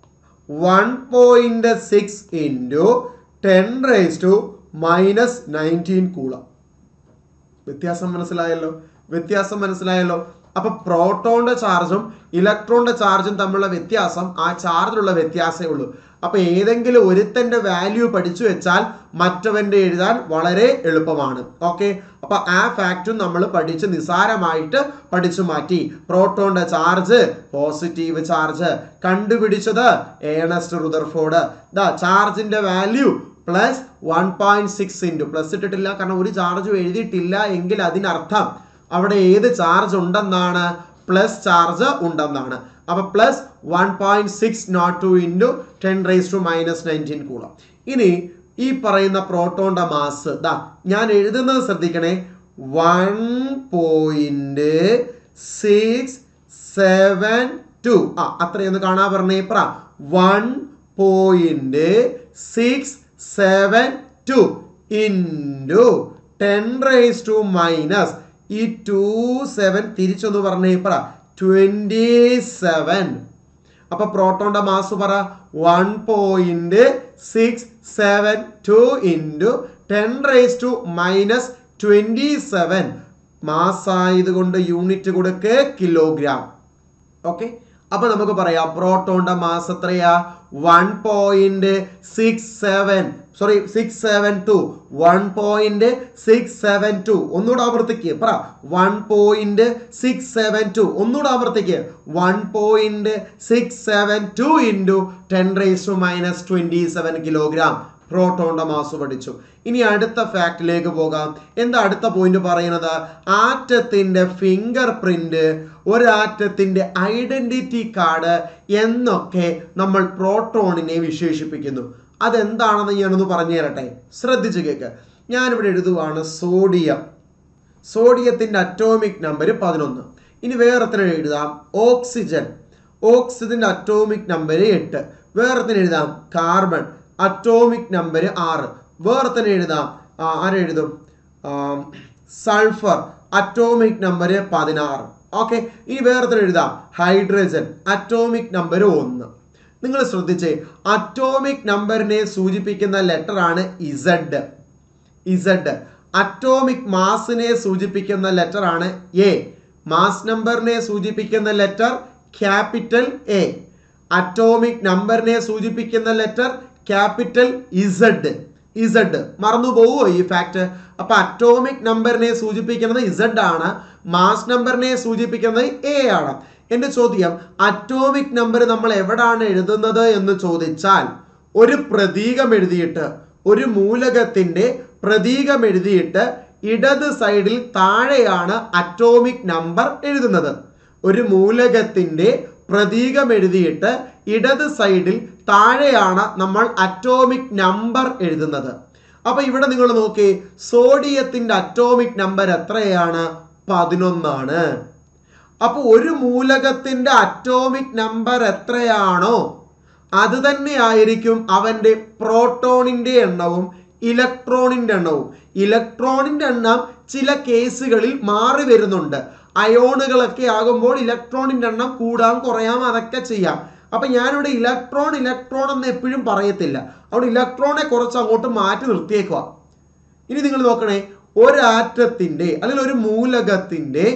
one point six into ten raise to minus nineteen coulomb വ്യത്യാസം മനസ്സിലായല്ലോ വ്യത്യാസം മനസ്സിലായല്ലോ അപ്പൊ പ്രോട്ടോണിന്റെ ചാർജും ഇലക്ട്രോണിന്റെ ചാർജും തമ്മിലുള്ള വ്യത്യാസം ആ ചാർജിലുള്ള വ്യത്യാസമേ ഉള്ളൂ അപ്പൊ ഏതെങ്കിലും ഒരുത്തന്റെ വാല്യൂ പഠിച്ചു വെച്ചാൽ മറ്റവന്റെ എഴുതാൻ വളരെ എളുപ്പമാണ് ഓക്കെ അപ്പൊ ആ ഫാക്റ്റും നമ്മൾ പഠിച്ച് നിസാരമായിട്ട് പഠിച്ചു മാറ്റി പ്രോട്ടോണിന്റെ ചാർജ് പോസിറ്റീവ് ചാർജ് കണ്ടുപിടിച്ചത് ഏണസ്റ്റ് റുദർഫോർഡ് ദാ ചാർജിന്റെ value plus one point six into plus ഇട്ടിട്ടില്ല കാരണം ഒരു ചാർജും എഴുതിയിട്ടില്ല എങ്കിൽ അതിനർത്ഥം അവിടെ ഏത് ചാർജ് ഉണ്ടെന്നാണ് പ്ലസ് ചാർജ് ഉണ്ടെന്നാണ് അപ്പൊ plus one point six nought two into ten raise to minus nineteen coulomb ഇനി ഈ പറയുന്ന പ്രോട്ടോണിന്റെ മാസ് ദാ ഞാൻ എഴുതുന്നത് ശ്രദ്ധിക്കണേ one point six seven two ആ അത്രയൊന്ന് കാണാൻ പറഞ്ഞേ പറ one point six seven two into ten raise to minus ഈ ടു സെവൻ തിരിച്ചൊന്ന് പറഞ്ഞേ പറ ട്വൻറ്റി സെവൻ അപ്പൊ പ്രോട്ടോന്റെ മാസ് പറ one point six seven two into ten raise to minus twenty seven mass ആയതുകൊണ്ട് യൂണിറ്റ് കൊടുക്ക് കിലോഗ്രാം ഓക്കെ അപ്പൊ നമുക്ക് പറയാം പ്രോട്ടോന്റെ മാസ് എത്രയാ one point six seven sorry six seven two one point six seven two ഒന്നുകൂടെ ആവർത്തിക്ക് പറ one point six seven two ഒന്നുകൂടെ ആവർത്തിക്ക് one point six seven two into ten raise to minus twenty seven kilogram പ്രോട്ടോണിന്റെ mass പഠിച്ചു ഇനി അടുത്ത ഫാക്റ്റിലേക്ക് പോകാം എന്താ അടുത്ത പോയിന്റ് പറയുന്നത് ആറ്റത്തിന്റെ ഫിംഗർ പ്രിന്റ് ഒരാറ്റത്തിന്റെ ഐഡന്റിറ്റി കാർഡ് എന്നൊക്കെ നമ്മൾ പ്രോട്ടോണിനെ വിശേഷിപ്പിക്കുന്നു അതെന്താണെന്ന് ഞാനൊന്ന് പറഞ്ഞു തരട്ടെ ശ്രദ്ധിച്ചു കേക്ക് ഞാനിവിടെ എഴുതുവാണ് സോഡിയം സോഡിയത്തിന്റെ അറ്റോമിക് നമ്പർ പതിനൊന്ന് ഇനി വേറെ എഴുതാം ഓക്സിജൻ ഓക്സിജന്റെ അറ്റോമിക് നമ്പർ എട്ട് വേറെ എഴുതാം കാർബൺ അറ്റോമിക് നമ്പർ ആറ് വേറെ തന്നെ എഴുതാം ആ, ആരെഴുതും സൾഫർ അറ്റോമിക് നമ്പർ പതിനാറ് ഓക്കെ ഇനി വേറെ തന്നെ എഴുതാം ഹൈഡ്രജൻ അറ്റോമിക് നമ്പർ ഒന്ന് നിങ്ങൾ ശ്രദ്ധിച്ചേ അറ്റോമിക് നമ്പറിനെ സൂചിപ്പിക്കുന്ന ലെറ്റർ ആണ് ഇസഡ് ഇസഡ് അറ്റോമിക് മാസിനെ സൂചിപ്പിക്കുന്ന ലെറ്റർ ആണ് എ മാസ് നമ്പറിനെ സൂചിപ്പിക്കുന്ന ലെറ്റർ ക്യാപിറ്റൽ എ അറ്റോമിക് നമ്പറിനെ സൂചിപ്പിക്കുന്ന ലെറ്റർ ക്യാപിറ്റൽ ഇസഡ് ഇസഡ് മറന്നു പോവോ ഈ ഫാക്ട് അപ്പൊ അറ്റോമിക് നമ്പറിനെ സൂചിപ്പിക്കുന്നത് ഇസഡ് ആണ് മാസ് നമ്പറിനെ സൂചിപ്പിക്കുന്നത് എ ആണ് എന്റെ ചോദ്യം അറ്റോമിക് നമ്പർ നമ്മൾ എവിടാണ് എഴുതുന്നത് എന്ന് ചോദിച്ചാൽ ഒരു പ്രതീകം എഴുതിയിട്ട് ഒരു മൂലകത്തിന്റെ പ്രതീകം എഴുതിയിട്ട് ഇടത് സൈഡിൽ താഴെയാണ് അറ്റോമിക് നമ്പർ എഴുതുന്നത് ഒരു മൂലകത്തിന്റെ പ്രതീകം എഴുതിയിട്ട് ഇടത് സൈഡിൽ താഴെയാണ് നമ്മൾ അറ്റോമിക് നമ്പർ എഴുതുന്നത് അപ്പൊ ഇവിടെ നിങ്ങൾ നോക്കി സോഡിയത്തിന്റെ അറ്റോമിക് നമ്പർ എത്രയാണ് പതിനൊന്നാണ് അപ്പൊ ഒരു മൂലകത്തിന്റെ അറ്റോമിക് നമ്പർ എത്രയാണോ അത് തന്നെ ആയിരിക്കും അവന്റെ പ്രോട്ടോണിന്റെ എണ്ണവും ഇലക്ട്രോണിന്റെ എണ്ണവും ഇലക്ട്രോണിന്റെ എണ്ണം ചില കേസുകളിൽ മാറി വരുന്നുണ്ട് അയോണുകളൊക്കെ ആകുമ്പോൾ ഇലക്ട്രോണിന്റെ എണ്ണം കൂടാം കുറയാം അതൊക്കെ ചെയ്യാം അപ്പൊ ഞാനിവിടെ ഇലക്ട്രോൺ ഇലക്ട്രോൺ എന്ന് എപ്പോഴും പറയത്തില്ല അവിടെ ഇലക്ട്രോണെ കുറച്ച് അങ്ങോട്ട് മാറ്റി നിർത്തിയേക്കുക ഇനി നിങ്ങൾ നോക്കണേ ഒരു ആറ്റത്തിന്റെ അല്ലെങ്കിൽ ഒരു മൂലകത്തിന്റെ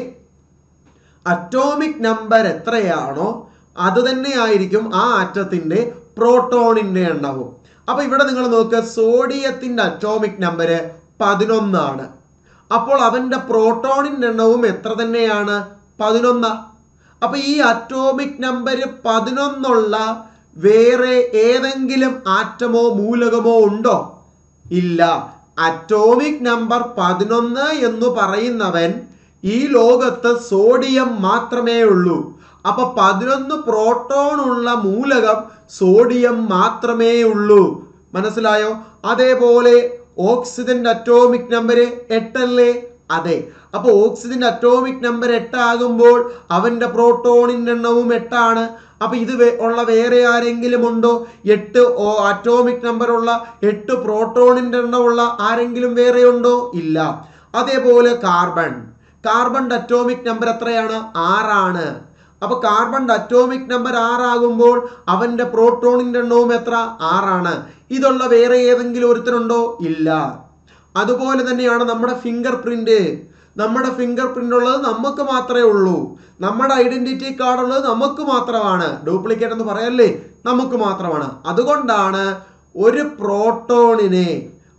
അറ്റോമിക് നമ്പർ എത്രയാണോ അത് തന്നെ ആയിരിക്കും ആ ആറ്റത്തിന്റെ പ്രോട്ടോണിന്റെ എണ്ണവും അപ്പൊ ഇവിടെ നിങ്ങൾ നോക്കുക സോഡിയത്തിന്റെ അറ്റോമിക് നമ്പർ പതിനൊന്നാണ് അപ്പോൾ അവന്റെ പ്രോട്ടോണിന്റെ എണ്ണവും എത്ര തന്നെയാണ് പതിനൊന്ന് അപ്പൊ ഈ അറ്റോമിക് നമ്പർ പതിനൊന്നുള്ള വേറെ ഏതെങ്കിലും ആറ്റമോ മൂലകമോ ഉണ്ടോ ഇല്ല അറ്റോമിക് നമ്പർ പതിനൊന്ന് എന്ന് പറയുന്നവൻ ഈ ലോകത്ത് സോഡിയം മാത്രമേ ഉള്ളൂ അപ്പൊ പതിനൊന്ന് പ്രോട്ടോൺ ഉള്ള മൂലകം സോഡിയം മാത്രമേ ഉള്ളൂ മനസ്സിലായോ അതേപോലെ ഓക്സിജന്റെ അറ്റോമിക് നമ്പർ എട്ടല്ലേ അതെ അപ്പൊ ഓക്സിജന്റെ അറ്റോമിക് നമ്പർ എട്ടാകുമ്പോൾ അവന്റെ പ്രോട്ടോണിന്റെ എണ്ണവും എട്ടാണ് അപ്പൊ ഇത് വേ- ഉള്ള വേറെ ആരെങ്കിലും ഉണ്ടോ എട്ട് ഓ അറ്റോമിക് നമ്പർ ഉള്ള എട്ട് പ്രോട്ടോണിന്റെ എണ്ണമുള്ള ആരെങ്കിലും വേറെ ഉണ്ടോ ഇല്ല അതേപോലെ കാർബൺ കാർബണിന്റെ അറ്റോമിക് നമ്പർ എത്രയാണ് ആറാണ് അപ്പൊ കാർബണിന്റെ അറ്റോമിക് നമ്പർ ആറാകുമ്പോൾ അവന്റെ പ്രോട്ടോണിന്റെ എണ്ണവും എത്ര ആറാണ് ഇതുള്ള വേറെ ഏതെങ്കിലും ഒരുത്തരുണ്ടോ ഇല്ല അതുപോലെ തന്നെയാണ് നമ്മുടെ ഫിംഗർ പ്രിന്റ് നമ്മുടെ ഫിംഗർ പ്രിന്റ് ഉള്ളത് നമുക്ക് മാത്രമേ ഉള്ളൂ നമ്മുടെ ഐഡന്റിറ്റി കാർഡ് ഉള്ളത് നമുക്ക് മാത്രമാണ് ഡ്യൂപ്ലിക്കേറ്റ് എന്ന് പറയല്ലേ നമുക്ക് മാത്രമാണ് അതുകൊണ്ടാണ് ഒരു പ്രോട്ടോണിനെ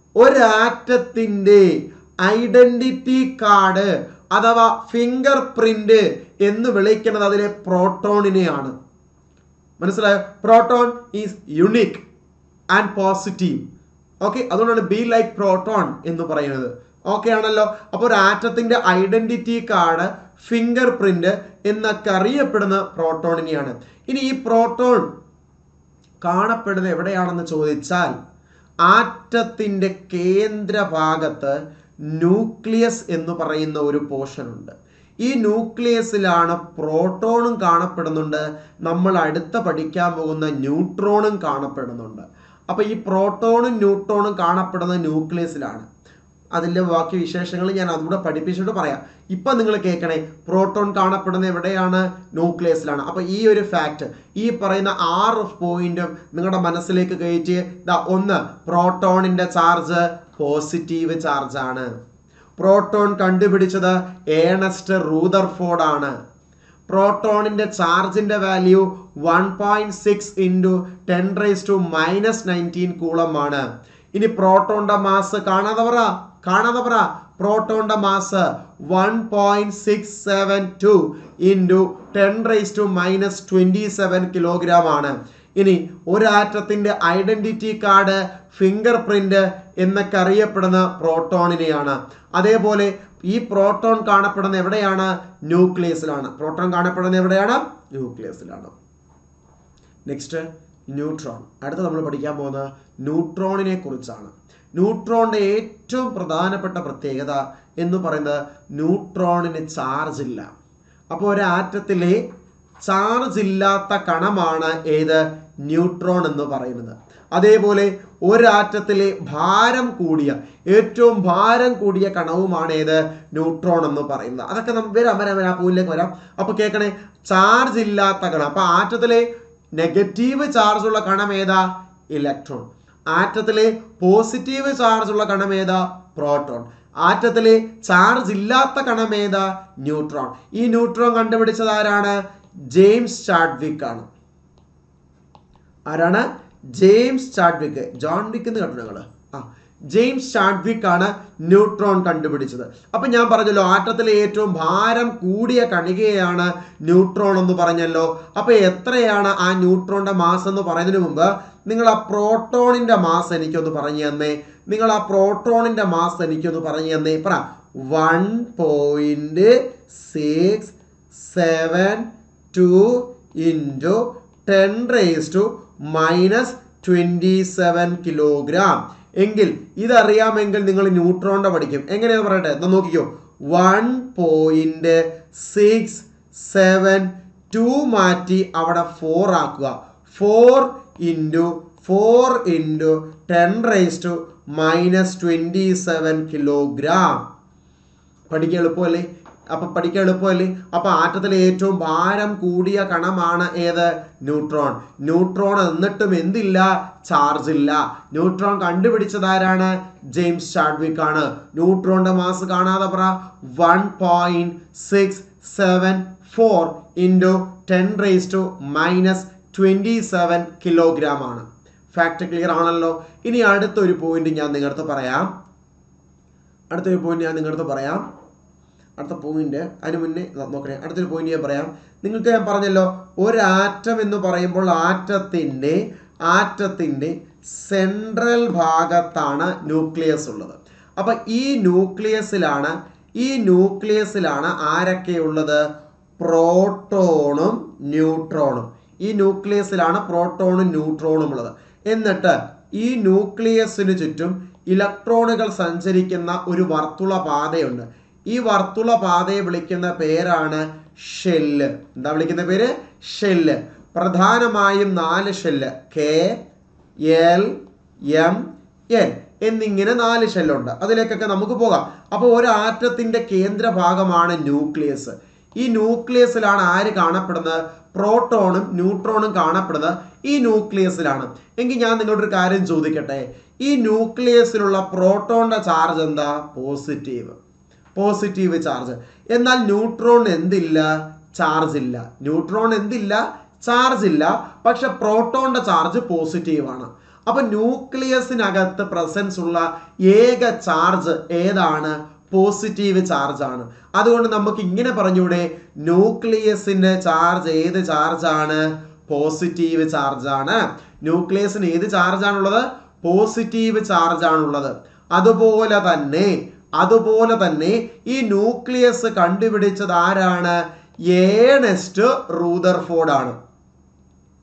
ഒരാറ്റത്തിന്റെ ഐഡന്റിറ്റി കാർഡ് അഥവാ ഫിംഗർ പ്രിന്റ് എന്ന് വിളിക്കുന്നത് അതിലെ പ്രോട്ടോണിനെയാണ് മനസ്സിലായോ proton is unique and positive okay അതുകൊണ്ടാണ് ബി ലൈക്ക് പ്രോട്ടോൺ എന്ന് പറയുന്നത് ഓക്കെ ആണല്ലോ അപ്പോൾ ഒരു ആറ്റത്തിന്റെ ഐഡന്റിറ്റി കാർഡ് ഫിംഗർ പ്രിന്റ് എന്നൊക്കെ അറിയപ്പെടുന്ന പ്രോട്ടോണിനെയാണ് ഇനി ഈ പ്രോട്ടോൺ കാണപ്പെടുന്നത് എവിടെയാണെന്ന് ചോദിച്ചാൽ ആറ്റത്തിന്റെ കേന്ദ്രഭാഗത്ത് ന്യൂക്ലിയസ് എന്ന് പറയുന്ന ഒരു പോർഷൻ ഉണ്ട് ഈ ന്യൂക്ലിയസിലാണ് പ്രോട്ടോണും കാണപ്പെടുന്നുണ്ട് നമ്മൾ അടുത്ത പഠിക്കാൻ പോകുന്ന ന്യൂട്രോണും കാണപ്പെടുന്നുണ്ട് അപ്പോൾ ഈ പ്രോട്ടോണും ന്യൂട്രോണും കാണപ്പെടുന്നത് ന്യൂക്ലിയസിലാണ് അതിൻ്റെ ബാക്കി വിശേഷങ്ങൾ ഞാൻ അതുകൂടെ പഠിപ്പിച്ചിട്ട് പറയാം ഇപ്പം നിങ്ങൾ കേൾക്കണേ പ്രോട്ടോൺ കാണപ്പെടുന്ന എവിടെയാണ് ന്യൂക്ലിയസിലാണ് അപ്പോൾ ഈ ഒരു ഫാക്റ്റ് ഈ പറയുന്ന ആറ് പോയിന്റും നിങ്ങളുടെ മനസ്സിലേക്ക് കയറ്റി ദാ ഒന്ന് പ്രോട്ടോണിൻ്റെ ചാർജ് പോസിറ്റീവ് ചാർജ് ആണ് പ്രോട്ടോൺ കണ്ടുപിടിച്ചത് ഏണസ്റ്റ് റൂദർഫോർഡ് ആണ് പ്രോട്ടോണിന്റെ ചാർജിന്റെ value one point six into ten rice to minus nineteen coulomb ആണ് ഇനി പ്രോട്ടോണിന്റെ മാസ് കാണാതെ പറ കാണാതെ പറ പ്രോട്ടോണിന്റെ mass one point six seven two into ten rice to minus twenty seven kilogram ആണ് ഇനി ഒരു ആറ്റത്തിന്റെ ഐഡന്റിറ്റി കാർഡ് ഫിംഗർ പ്രിന്റ് എന്നൊക്കെ അറിയപ്പെടുന്ന പ്രോട്ടോണിനെയാണ് അതേപോലെ ഈ പ്രോട്ടോൺ കാണപ്പെടുന്ന എവിടെയാണ് ന്യൂക്ലിയസിലാണ് പ്രോട്ടോൺ കാണപ്പെടുന്ന എവിടെയാണ് ന്യൂക്ലിയസിലാണ് നെക്സ്റ്റ് ന്യൂട്രോൺ അടുത്ത നമ്മൾ പഠിക്കാൻ പോകുന്നത് ന്യൂട്രോണിനെ കുറിച്ചാണ് ന്യൂട്രോണിന്റെ ഏറ്റവും പ്രധാനപ്പെട്ട പ്രത്യേകത എന്ന് പറയുന്നത് ന്യൂട്രോണിന് ചാർജ് ഇല്ല അപ്പോൾ ഒരു ആറ്റത്തിലെ ചാർജ് ഇല്ലാത്ത കണമാണ് ഏത് ന്യൂട്രോൺ എന്ന് പറയുന്നത് അതേപോലെ ഒരാറ്റത്തിലെ ഭാരം കൂടിയ ഏറ്റവും ഭാരം കൂടിയ കണവുമാണ് ഏത് ന്യൂട്രോൺ എന്ന് പറയുന്നത് അതൊക്കെ നമുക്ക് വരാം വരാം വരാം പൂവിലേക്ക് വരാം അപ്പൊ കേൾക്കണേ ചാർജ് ഇല്ലാത്ത കണം അപ്പൊ ആറ്റത്തിലെ നെഗറ്റീവ് ചാർജ് ഉള്ള കണം ഏതാ ഇലക്ട്രോൺ ആറ്റത്തിലെ പോസിറ്റീവ് ചാർജ് ഉള്ള കണം ഏതാ പ്രോട്ടോൺ ആറ്റത്തിലെ ചാർജ് ഇല്ലാത്ത കണം ഏതാ ന്യൂട്രോൺ ഈ ന്യൂട്രോൺ കണ്ടുപിടിച്ചത് ആരാണ് ജെയിംസ് ചാഡ്വിക് ആണ് ആരാണ് ജെയിംസ് ചാഡ്വിക്ക് ജോൺ വിക്ക് എന്ന് കേട്ടോ ഞങ്ങള് ആ ജെയിംസ് ചാഡ്വിക് ആണ് ന്യൂട്രോൺ കണ്ടുപിടിച്ചത് അപ്പൊ ഞാൻ പറഞ്ഞല്ലോ ആറ്റത്തിലെ ഏറ്റവും ഭാരം കൂടിയ കണികയാണ് ന്യൂട്രോൺ എന്ന് പറഞ്ഞല്ലോ അപ്പൊ എത്രയാണ് ആ ന്യൂട്രോണിന്റെ മാസ് എന്ന് പറയുന്നതിന് മുമ്പ് നിങ്ങൾ ആ പ്രോട്ടോണിന്റെ മാസ് എനിക്കൊന്ന് പറഞ്ഞു തന്നേ നിങ്ങൾ ആ പ്രോട്ടോണിന്റെ മാസ് എനിക്കൊന്ന് പറഞ്ഞു തന്നേ പറ one point six seven two into ten raise to minus twenty seven kilogram എങ്കിൽ ഇതറിയാമെങ്കിൽ നിങ്ങൾ ന്യൂട്രോണിന്റെ പഠിക്കും എങ്ങനെയാന്ന് പറയട്ടെ എന്നാ നോക്കിക്കോ one point six seven two മാറ്റി അവിടെ ഫോർ ആക്കുക four into four into ten raise to minus twenty seven kilogram പഠിക്കാൻ എളുപ്പമല്ലേ അപ്പൊ പഠിക്കാൻ എളുപ്പമല്ലേ അപ്പൊ ആറ്റത്തിലെ ഏറ്റവും ഭാരം കൂടിയ കണമാണ് ഏത് ന്യൂട്രോൺ ന്യൂട്രോൺ എന്നിട്ടും എന്തില്ല ചാർജ് ഇല്ല ന്യൂട്രോൺ കണ്ടുപിടിച്ചതാരാണ് ജെയിംസ് ചാഡ്വിക് ആണ് ന്യൂട്രോണിന്റെ മാസ് കാണാതെ പറ one point six seven four into ten raise to minus twenty seven kilogram ആണ് ഫാക്ട് ക്ലിയർ ആണല്ലോ ഇനി അടുത്തൊരു പോയിന്റ് ഞാൻ നിങ്ങളുടെ പറയാം അടുത്തൊരു പോയിന്റ് ഞാൻ നിങ്ങളുടെ പറയാം അടുത്ത പോയിന്റ് അതിന് മുന്നേ ന- നോക്കണേ അടുത്തൊരു പോയിന്റ് ഞാൻ പറയാം നിങ്ങൾക്ക് ഞാൻ പറഞ്ഞല്ലോ ഒരു ആറ്റം എന്ന് പറയുമ്പോൾ ആറ്റത്തിൻ്റെ ആറ്റത്തിൻ്റെ സെൻട്രൽ ഭാഗത്താണ് ന്യൂക്ലിയസ് ഉള്ളത് അപ്പൊ ഈ ന്യൂക്ലിയസിലാണ് ഈ ന്യൂക്ലിയസിലാണ് ആരൊക്കെ ഉള്ളത് പ്രോട്ടോണും ന്യൂട്രോണും ഈ ന്യൂക്ലിയസിലാണ് പ്രോട്ടോണും ന്യൂട്രോണും ഉള്ളത് എന്നിട്ട് ഈ ന്യൂക്ലിയസിന് ചുറ്റും ഇലക്ട്രോണുകൾ സഞ്ചരിക്കുന്ന ഒരു വർത്തുള പാതയുണ്ട് ഈ വർത്തുള പാതയെ വിളിക്കുന്ന പേരാണ് ഷെല്ല് എന്താ വിളിക്കുന്ന പേര് ഷെല്ല് പ്രധാനമായും നാല് shell K L M N എന്നിങ്ങനെ നാല് ഷെല്ലുണ്ട് അതിലേക്കൊക്കെ നമുക്ക് പോകാം അപ്പോൾ ഒരു ആറ്റത്തിന്റെ കേന്ദ്ര ഭാഗമാണ് ന്യൂക്ലിയസ് ഈ ന്യൂക്ലിയസിലാണ് ആര് കാണപ്പെടുന്നത് പ്രോട്ടോണും ന്യൂട്രോണും കാണപ്പെടുന്നത് ഈ ന്യൂക്ലിയസിലാണ് എങ്കിൽ ഞാൻ നിങ്ങളോട് ഒരു കാര്യം ചോദിക്കട്ടെ ഈ ന്യൂക്ലിയസിലുള്ള പ്രോട്ടോണിന്റെ ചാർജ് എന്താ പോസിറ്റീവ് പോസിറ്റീവ് ചാർജ് എന്നാൽ ന്യൂട്രോൺ എന്തില്ല ചാർജ് ഇല്ല ന്യൂട്രോൺ എന്തില്ല ചാർജ് ഇല്ല പക്ഷെ പ്രോട്ടോണിന്റെ ചാർജ് പോസിറ്റീവ് ആണ് അപ്പൊ ന്യൂക്ലിയസിനകത്ത് പ്രസൻസ് ഉള്ള ഏക ചാർജ് ഏതാണ് പോസിറ്റീവ് ചാർജ് ആണ് അതുകൊണ്ട് നമുക്ക് ഇങ്ങനെ പറഞ്ഞൂടെ ന്യൂക്ലിയസിന്റെ ചാർജ് ഏത് ചാർജ് ആണ് പോസിറ്റീവ് ചാർജ് ആണ് ന്യൂക്ലിയസിന് ഏത് ചാർജ് ആണുള്ളത് പോസിറ്റീവ് ചാർജ് ആണുള്ളത് അതുപോലെ തന്നെ അതുപോലെ തന്നെ ഈ ന്യൂക്ലിയസ് കണ്ടുപിടിച്ചത് ആരാണ് ഏണസ്റ്റ് റൂദർഫോർഡ് ആണ്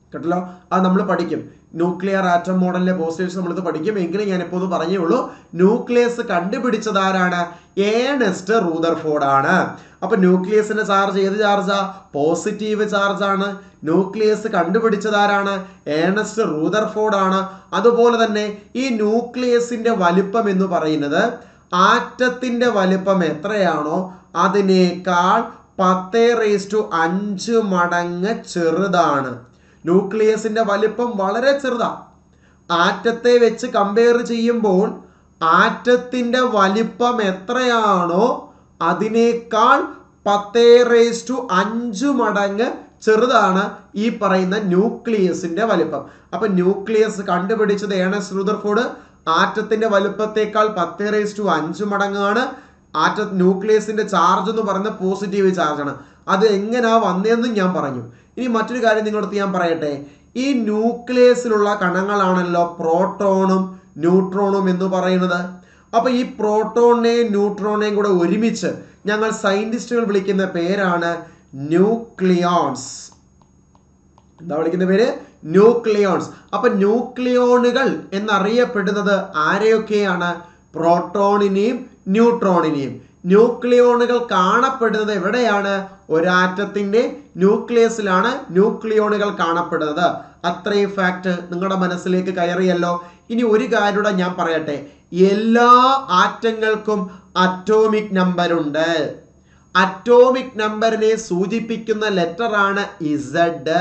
കേട്ടല്ലോ അത് നമ്മൾ പഠിക്കും ന്യൂക്ലിയർ ആറ്റം മോഡലിലെ പോസ്റ്റേഴ്സ് നമ്മളിത് പഠിക്കും എങ്കിലും ഞാൻ ഇപ്പോൾ പറഞ്ഞേ ഉള്ളൂ ന്യൂക്ലിയസ് കണ്ടുപിടിച്ചത് ആരാണ് ഏണസ്റ്റ് റൂദർഫോർഡ് ആണ് അപ്പൊ ന്യൂക്ലിയസിന്റെ ചാർജ് ഏത് ചാർജാ പോസിറ്റീവ് ചാർജ് ആണ് ന്യൂക്ലിയസ് കണ്ടുപിടിച്ചത് ആരാണ് ഏണസ്റ്റ് റൂദർഫോർഡ് ആണ് അതുപോലെ തന്നെ ഈ ന്യൂക്ലിയസിന്റെ വലിപ്പം എന്ന് പറയുന്നത് ആറ്റത്തിന്റെ വലിപ്പം എത്രയാണോ അതിനേക്കാൾ പത്തേ റേസ് ടു അഞ്ച് മടങ്ങ് ചെറുതാണ് ന്യൂക്ലിയസിന്റെ വലിപ്പം വളരെ ചെറുതാണ് ആറ്റത്തെ വെച്ച് കമ്പയർ ചെയ്യുമ്പോൾ ആറ്റത്തിന്റെ വലിപ്പം എത്രയാണോ അതിനേക്കാൾ പത്തേ റേസ് ടു അഞ്ച് മടങ്ങ് ചെറുതാണ് ഈ പറയുന്ന ന്യൂക്ലിയസിന്റെ വലിപ്പം അപ്പൊ ന്യൂക്ലിയസ് കണ്ടുപിടിച്ചത് ഏണസ് റുദർഫോർഡ് ആറ്റത്തിന്റെ വലുപ്പത്തേക്കാൾ പത്തേ റേസ് ടു അഞ്ച് മടങ്ങാണ് ആറ്റ ന്യൂക്ലിയസിന്റെ ചാർജ് എന്ന് പറയുന്ന പോസിറ്റീവ് ചാർജ് ആണ് അത് എങ്ങനെയാ വന്നതെന്നും ഞാൻ പറഞ്ഞു ഇനി മറ്റൊരു കാര്യം നിങ്ങളടുത്ത് ഞാൻ പറയട്ടെ ഈ ന്യൂക്ലിയസിലുള്ള കണങ്ങളാണല്ലോ പ്രോട്ടോണും ന്യൂട്രോണും എന്ന് പറയുന്നത് അപ്പൊ ഈ പ്രോട്ടോണിനെയും ന്യൂട്രോണിനെയും കൂടെ ഒരുമിച്ച് ഞങ്ങൾ സയന്റിസ്റ്റുകൾ വിളിക്കുന്ന പേരാണ് ന്യൂക്ലിയോൺസ് എന്താ വിളിക്കുന്ന പേര് ന്യൂക്ലിയോൺസ് അപ്പൊ ന്യൂക്ലിയോണുകൾ എന്നറിയപ്പെടുന്നത് ആരെയൊക്കെയാണ് പ്രോട്ടോണിനെയും ന്യൂട്രോണിനെയും ന്യൂക്ലിയോണുകൾ കാണപ്പെടുന്നത് എവിടെയാണ് ഒരാറ്റത്തിന്റെ ന്യൂക്ലിയസിലാണ് ന്യൂക്ലിയോണുകൾ കാണപ്പെടുന്നത് അത്രയും ഫാക്ട് നിങ്ങളുടെ മനസ്സിലേക്ക് കയറിയല്ലോ ഇനി ഒരു കാര്യം കൂടെ ഞാൻ പറയട്ടെ എല്ലാ ആറ്റങ്ങൾക്കും അറ്റോമിക് നമ്പർ ഉണ്ട് അറ്റോമിക് നമ്പറിനെ സൂചിപ്പിക്കുന്ന ലെറ്റർ ആണ് ഇസഡ്